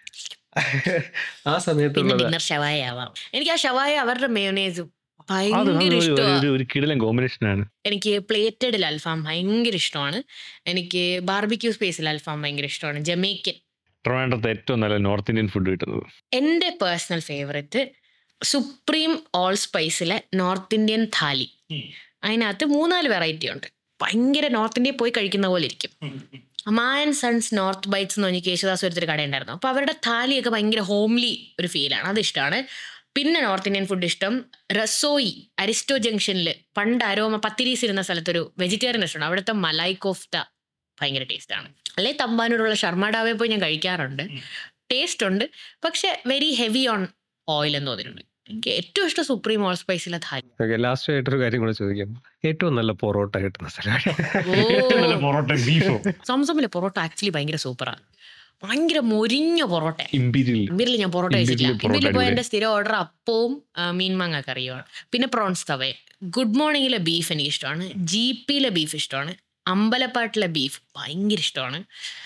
ആ പിന്നെ സമയത്തുള്ളത് ഡിന്നർ ഷവായ ആവാം എനിക്ക് ആ ഷവായ അവരുടെ മേയോനേസും അത് ഭയങ്കര ഒരു- ഇഷ്ടമാണ് ഒരു- ഒരു കിടിലൻ കോമ്പിനേഷൻ ആണ് എനിക്ക് പ്ലേറ്റഡിൽ അൽഫാം ഭയങ്കര ഇഷ്ടമാണ് എനിക്ക് ബാർബിക്യൂ സ്പേസിൽ അൽഫാം ഭയങ്കര ഇഷ്ടമാണ് ജമൈക്കൻ ട്രിവാൻഡ്രത്ത് ഏറ്റവും നല്ല നോർത്ത് ഇന്ത്യൻ ഫുഡ് കിട്ടുന്നത് എൻ്റെ പേഴ്സണൽ ഫേവറേറ്റ് സുപ്രീം ഓൾ സ്പൈസിലെ നോർത്ത് ഇന്ത്യൻ താലി അതിനകത്ത് മൂന്നാല് വെറൈറ്റി ഉണ്ട് ഭയങ്കര നോർത്ത് ഇന്ത്യയിൽ പോയി കഴിക്കുന്ന പോലെ ഇരിക്കും മാൻ സൺസ് നോർത്ത് ബൈറ്റ്സ് എന്ന് പറഞ്ഞ കേശുദാസ് ഒരുത്തൊരു കടയുണ്ടായിരുന്നു അപ്പോൾ അവരുടെ താലിയൊക്കെ ഭയങ്കര ഹോംലി ഒരു ഫീലാണ് അത് ഇഷ്ടമാണ് പിന്നെ നോർത്ത് ഇന്ത്യൻ ഫുഡ് ഇഷ്ടം റസോയി അരിസ്റ്റോ ജംഗ്ഷനിൽ പണ്ട് അരോമ പത്തിരീസ് ഇരുന്ന സ്ഥലത്തൊരു വെജിറ്റേറിയൻ റെസ്റ്റോറൻറ്റ് അവിടുത്തെ മലായ് കോഫ്ത ഭയങ്കര ടേസ്റ്റാണ് അല്ലെങ്കിൽ തമ്പാനൂരുള്ള ശർമ്മ ഡാബയിൽ പോയി ഞാൻ കഴിക്കാറുണ്ട് ടേസ്റ്റ് ഉണ്ട് പക്ഷെ വെരി ഹെവി ഓൺ ഓയിൽ എന്ന് തോന്നിയിട്ടുണ്ട് എനിക്ക് ഏറ്റവും ഇഷ്ടം സുപ്രീം ഓൾ സ്പൈസിലെ ഥാലി ഓക്കെ ലാസ്റ്റ് ആയിട്ടൊരു കാര്യം കൂടെ ചോദിക്കാം ഏറ്റവും നല്ല പൊറോട്ട കിട്ടുന്ന സ്ഥലം ഏറ്റവും നല്ല പൊറോട്ട ബീഫോ സംസമിലെ പൊറോട്ട ആക്ച്വലി ഭയങ്കര സൂപ്പറാണ് ഭയങ്കര മൊരിഞ്ഞ പൊറോട്ട ഇമ്പീരിയൽ ഇമ്പിരിൽ ഞാൻ പൊറോട്ട ഇമ്പിരിയിൽ കഴിച്ചിട്ടില്ല പൊറോട്ട ഇമ്പിരിൽ പോയ അടിപൊളി. എന്റെ സ്ഥിരം ഓർഡർ അപ്പവും ആ, മീൻ മാങ്ങ കറിയുമാണ് പിന്നെ പ്രോൺസ് തവേ ഗുഡ് മോർണിംഗിലെ ബീഫ് എനിക്ക് ഇഷ്ടമാണ് ജീപ്പിയിലെ ബീഫ് ഇഷ്ടമാണ് അമ്പലപ്പാട്ടിലെ ബീഫ് ഭയങ്കര ഇഷ്ടമാണ്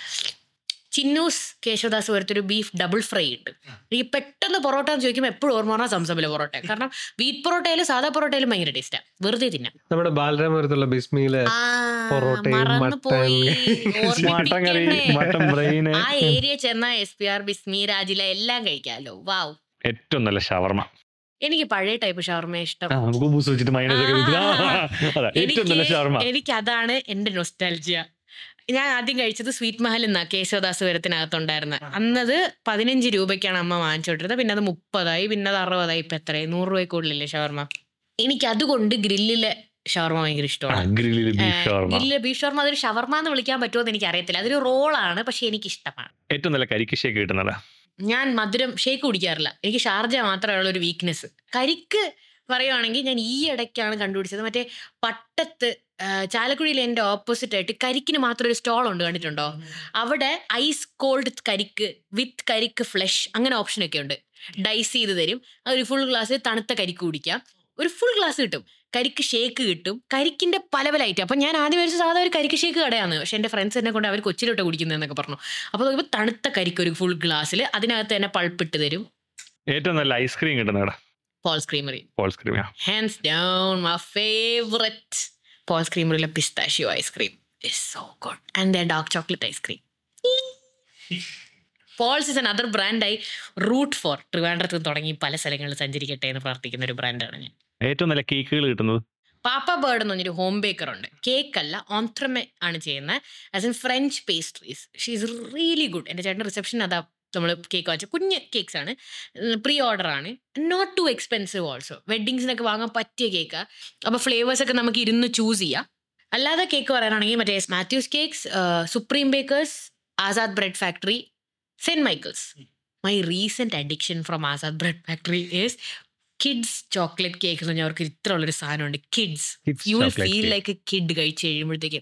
ചിന്നൂസ് കേശവദാസ് പോലത്തൊരു ബീഫ് ഡബിൾ ഫ്രൈ ഉണ്ട് ഈ പെട്ടെന്ന് പൊറോട്ട എന്ന് ചോദിക്കുമ്പോൾ എപ്പോഴും ഓർമ്മ പറഞ്ഞാൽ സംസമിലെ പൊറോട്ട കാരണം വീറ്റ് പൊറോട്ടയിലും സാധാ പൊറോട്ടയിലും ഭയങ്കര ടേസ്റ്റാണ് വെറുതെ തിന്നാം നമ്മുടെ ബാലരാമപുരത്തുള്ള ബിസ്മിയിലെ ആ, പൊറോട്ടയും മറന്നു മട്ടൻ പോയി. മട്ടൻ കറി ഓർമ്മിപ്പിക്കണേ. മട്ടൻ ബ്രെയിന് ആ ഏരിയ ചെന്ന എസ് പി ആർ ബിസ്മി രാജില എല്ലാം കഴിക്കാമല്ലോ വാവ് ഏറ്റവും നല്ല ഷവർമ എനിക്ക് പഴയ ടൈപ്പ് ഷവർമ ഇഷ്ടം ആ, നമുക്ക് ബൂസ് വെച്ചിട്ട് മൈനസ് ഒക്കെ ഇട്ടിട്ട് ആ, അതെ ഏറ്റവും നല്ല ഷവർമ എനിക്ക് അതാണ് എന്റെ നൊസ്റ്റാൽജിയ ഞാൻ ആദ്യം കഴിച്ചത് സ്വീറ്റ് മഹൽ എന്നാ കേശവദാസ് വരത്തിനകത്തുണ്ടായിരുന്ന അന്നത് പതിനഞ്ച് രൂപയ്ക്കാണ് അമ്മ വാങ്ങിച്ചോണ്ടിരുന്നത് പിന്നെ അത് മുപ്പതായി പിന്നെ അത് അറുപതായി ഇപ്പൊ എത്രയായി നൂറ് രൂപ കൂടുതലല്ലേ ഷവർമ എനിക്ക് അതുകൊണ്ട് ഗ്രില്ലിലെ ഷവർമ ഭയങ്കര ഇഷ്ടമാണ് ഗ്രില്ലിൽ ബീഫ് ഷവർമ ഗ്രില്ലിലെ ബീഫ് ഷവർമ അതൊരു ഷവർമ എന്ന് വിളിക്കാൻ പറ്റുമോ എന്ന് എനിക്ക് അറിയത്തില്ല അതൊരു റോളാണ് പക്ഷെ എനിക്ക് ഇഷ്ടമാണ് ഏറ്റവും നല്ല കരിക്ക് ഷേക്ക് കിട്ടുന്നതാ ഞാൻ മധുരം ഷേക്ക് കുടിക്കാറില്ല എനിക്ക് ഷാർജ മാത്രമേ ഉള്ള ഒരു വീക്ക്നെസ് കരിക്ക് പറയുവാണെങ്കിൽ ഞാൻ ഈ ഇടയ്ക്കാണ് കണ്ടുപിടിച്ചത് മറ്റേ പട്ടത്ത് ആ, ചാലക്കുടിയിൽ എൻ്റെ ഓപ്പോസിറ്റ് ആയിട്ട് കരിക്കിന് മാത്രം ഒരു സ്റ്റോൾ ഉണ്ട് കണ്ടിട്ടുണ്ടോ അവിടെ ഐസ് കോൾഡ് കരിക്ക് വിത്ത് കരിക്ക് ഫ്ലഷ് അങ്ങനെ ഓപ്ഷൻ ഒക്കെ ഉണ്ട് ഡൈസ് ചെയ്ത് തരും അത് ഒരു ഫുൾ ഗ്ലാസ് തണുത്ത കരിക്ക് കുടിക്കാം ഒരു ഫുൾ ഗ്ലാസ് കിട്ടും കരിക്ക് ഷേക്ക് കിട്ടും കരിക്കിന്റെ പല പല ഐറ്റം അപ്പൊ ഞാൻ ആദ്യം വിചാരിച്ചു സാധാ ഒരു കരിക്ക് ഷേക്ക് കടയാണ് പക്ഷെ എന്റെ ഫ്രണ്ട്സ് എന്നെ കൊണ്ട് അവർ കൊച്ചിലോട്ട് കുടിക്കുന്നതെന്നൊക്കെ പറഞ്ഞു അപ്പോൾ നോക്കുമ്പോൾ തണുത്ത കരിക്ക് ഒരു ഫുൾ ഗ്ലാസ്സിൽ അതിനകത്ത് തന്നെ പൾപ്പിട്ട് തരും ഏറ്റവും നല്ല ഐസ്ക്രീം കിട്ടുന്നതാ Paul's Creamery Paul's cream hands down my favourite പോൾസ് ക്രീമറിയിലെ pistachio ice cream is so good and the dark chocolate ice cream Paul's is another ബ്രാൻഡായി റൂട്ട് ഫോർ ട്രിവാൻഡ്രത്ത് തുടങ്ങി പല സ്ഥലങ്ങളിൽ സഞ്ചരിക്കട്ടെ എന്ന് പ്രാർത്ഥിക്കുന്ന ഒരു ബ്രാൻഡാണ് ഞാൻ ഏറ്റവും നല്ല കേക്കുകൾ കിട്ടുന്നത് പാപ്പ ബേർഡ് എന്ന് പറഞ്ഞൊരു ഹോം ബേക്കർ ഉണ്ട് കേക്ക് അല്ല ഓൺത്രമെ ആണ് ചെയ്യുന്നത് as in French pastries she is really good എൻ്റെ ചേട്ടൻ്റെ റിസപ്ഷൻ അതാ നമ്മൾ കേക്ക് വാങ്ങിച്ച കുഞ്ഞ് കേക്ക്സ് ആണ് പ്രീ ഓർഡർ ആണ് നോട്ട് ടു എക്സ്പെൻസീവ് ഓൾസോ വെഡ്ഡിങ്സിനൊക്കെ വാങ്ങാൻ പറ്റിയ കേക്ക് അപ്പോൾ ഫ്ലേവേഴ്സ് ഒക്കെ നമുക്ക് ഇരുന്ന് ചൂസ് ചെയ്യാം അല്ലാതെ കേക്ക് പറയാനാണെങ്കിൽ മറ്റേ Mathews cakes Supreme Bakers Azad bread factory സെന്റ് Michael's my recent addiction from Azad bread factory is kids chocolate cake എന്ന് പറഞ്ഞാൽ അവർക്ക് ഇത്ര ഉള്ളൊരു സാധനമുണ്ട് kids Kids you will chocolate feel cake. Like a kid കഴിച്ച് കഴിയുമ്പോഴത്തേക്കും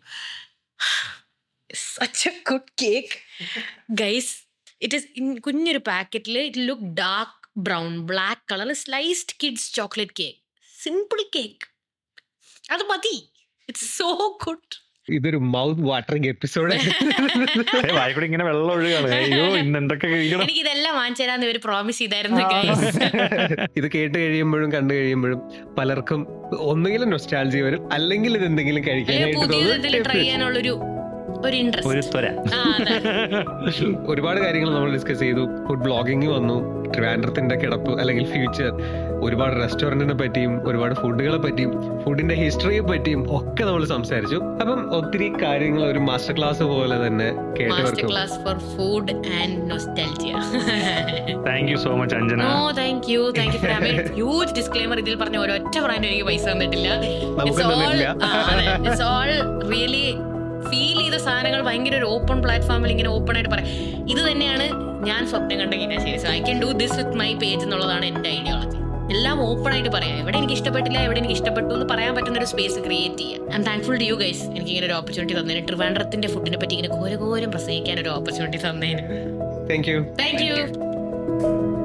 such a good cake guys it is കുഞ്ഞൊരു പാക്കറ്റിൽ it look dark brown black colour sliced kids chocolate cake simple cake അത് മതി ഇറ്റ്സ് സോ ഗുഡ് ഇതൊരു മൗത്ത് വാട്ടറിംഗ് എപ്പിസോഡ് വായിക്കൂടെ ഇങ്ങനെ വെള്ളം ഒഴുകാണ് അയ്യോ ഇന്ന് എന്തൊക്കെ കഴിക്കണം എനിക്ക് ഇതെല്ലാം വാങ്ങിച്ചു തരാന്ന് ഇവർ പ്രോമിസ് ചെയ്തായിരുന്നു ഗൈസ് ഇത് കേട്ട് കഴിയുമ്പോഴും കണ്ടു കഴിയുമ്പോഴും പലർക്കും ഒന്നുകിലും നൊസ്റ്റാൾജി വരും അല്ലെങ്കിൽ ഇത് എന്തെങ്കിലും കഴിക്കാനായിട്ട് പുതിയ ട്രൈ തോന്നും ചെയ്യാനുള്ളൊരു ഒരു ഒരു ഇൻട്രസ്റ്റ് ത്വര ആ അതെ ഒരുപാട് കാര്യങ്ങൾ നമ്മൾ ഡിസ്കസ് ചെയ്തു ഫുഡ് ബ്ലോഗിങ് വന്നു ട്രിവാൻഡ്രത്തിന്റെ കിടപ്പ് അല്ലെങ്കിൽ ഫ്യൂച്ചർ ഒരുപാട് റെസ്റ്റോറന്റിനെ പറ്റിയും ഒരുപാട് ഫുഡുകളെ പറ്റിയും ഫുഡിന്റെ ഹിസ്റ്ററിയെ പറ്റിയും ഒക്കെ നമ്മൾ സംസാരിച്ചു അപ്പം ഒത്തിരി കാര്യങ്ങൾ ഒരു മാസ്റ്റർ ക്ലാസ് പോലെ തന്നെ മാസ്റ്റർ കേട്ടവർക്കും class for food and nostalgia thank you so much Anjana no thank you thank you for huge disclaimer ഇതിൽ പറഞ്ഞ ഒരൊറ്റ ബ്രാൻഡ് എനിക്ക് പൈസ തന്നിട്ടില്ല നമുക്ക് തന്നിട്ടില്ല. ഇറ്റ്സ് ഓൾ റിയലി ഫീൽ ചെയ്ത സാധനങ്ങൾ ഭയങ്കര ഒരു ഓപ്പൺ പ്ലാറ്റ്ഫോമിൽ ഇങ്ങനെ ഓപ്പൺ ആയിട്ട് പറയാം ഇത് തന്നെയാണ് ഞാൻ സ്വപ്നം കണ്ടെങ്കിൽ ശരി so I can do this with my page എന്നുള്ളതാണ് എൻ്റെ ഐഡിയോളജി എല്ലാം ഓപ്പൺ ആയിട്ട് പറയാം എവിടെ എനിക്ക് ഇഷ്ടപ്പെട്ടില്ല എവിടെ എനിക്ക് ഇഷ്ടപ്പെട്ടു എന്ന് പറയാൻ പറ്റുന്ന ഒരു സ്പേസ് ക്രിയേറ്റ് ചെയ്യുക I'm thankful to you guys എനിക്ക് ഇങ്ങനെ ഒരു ഓപ്പർച്യൂണിറ്റി തന്നതിന് ട്രിവാൻഡ്രത്തിന്റെ ഫുഡിനെ പറ്റി ഇങ്ങനെ ഘോരഘോരം പ്രസംഗിക്കാൻ ഒരു ഓപ്പർച്യൂണിറ്റി തന്നതിന് താങ്ക് യു താങ്ക് യു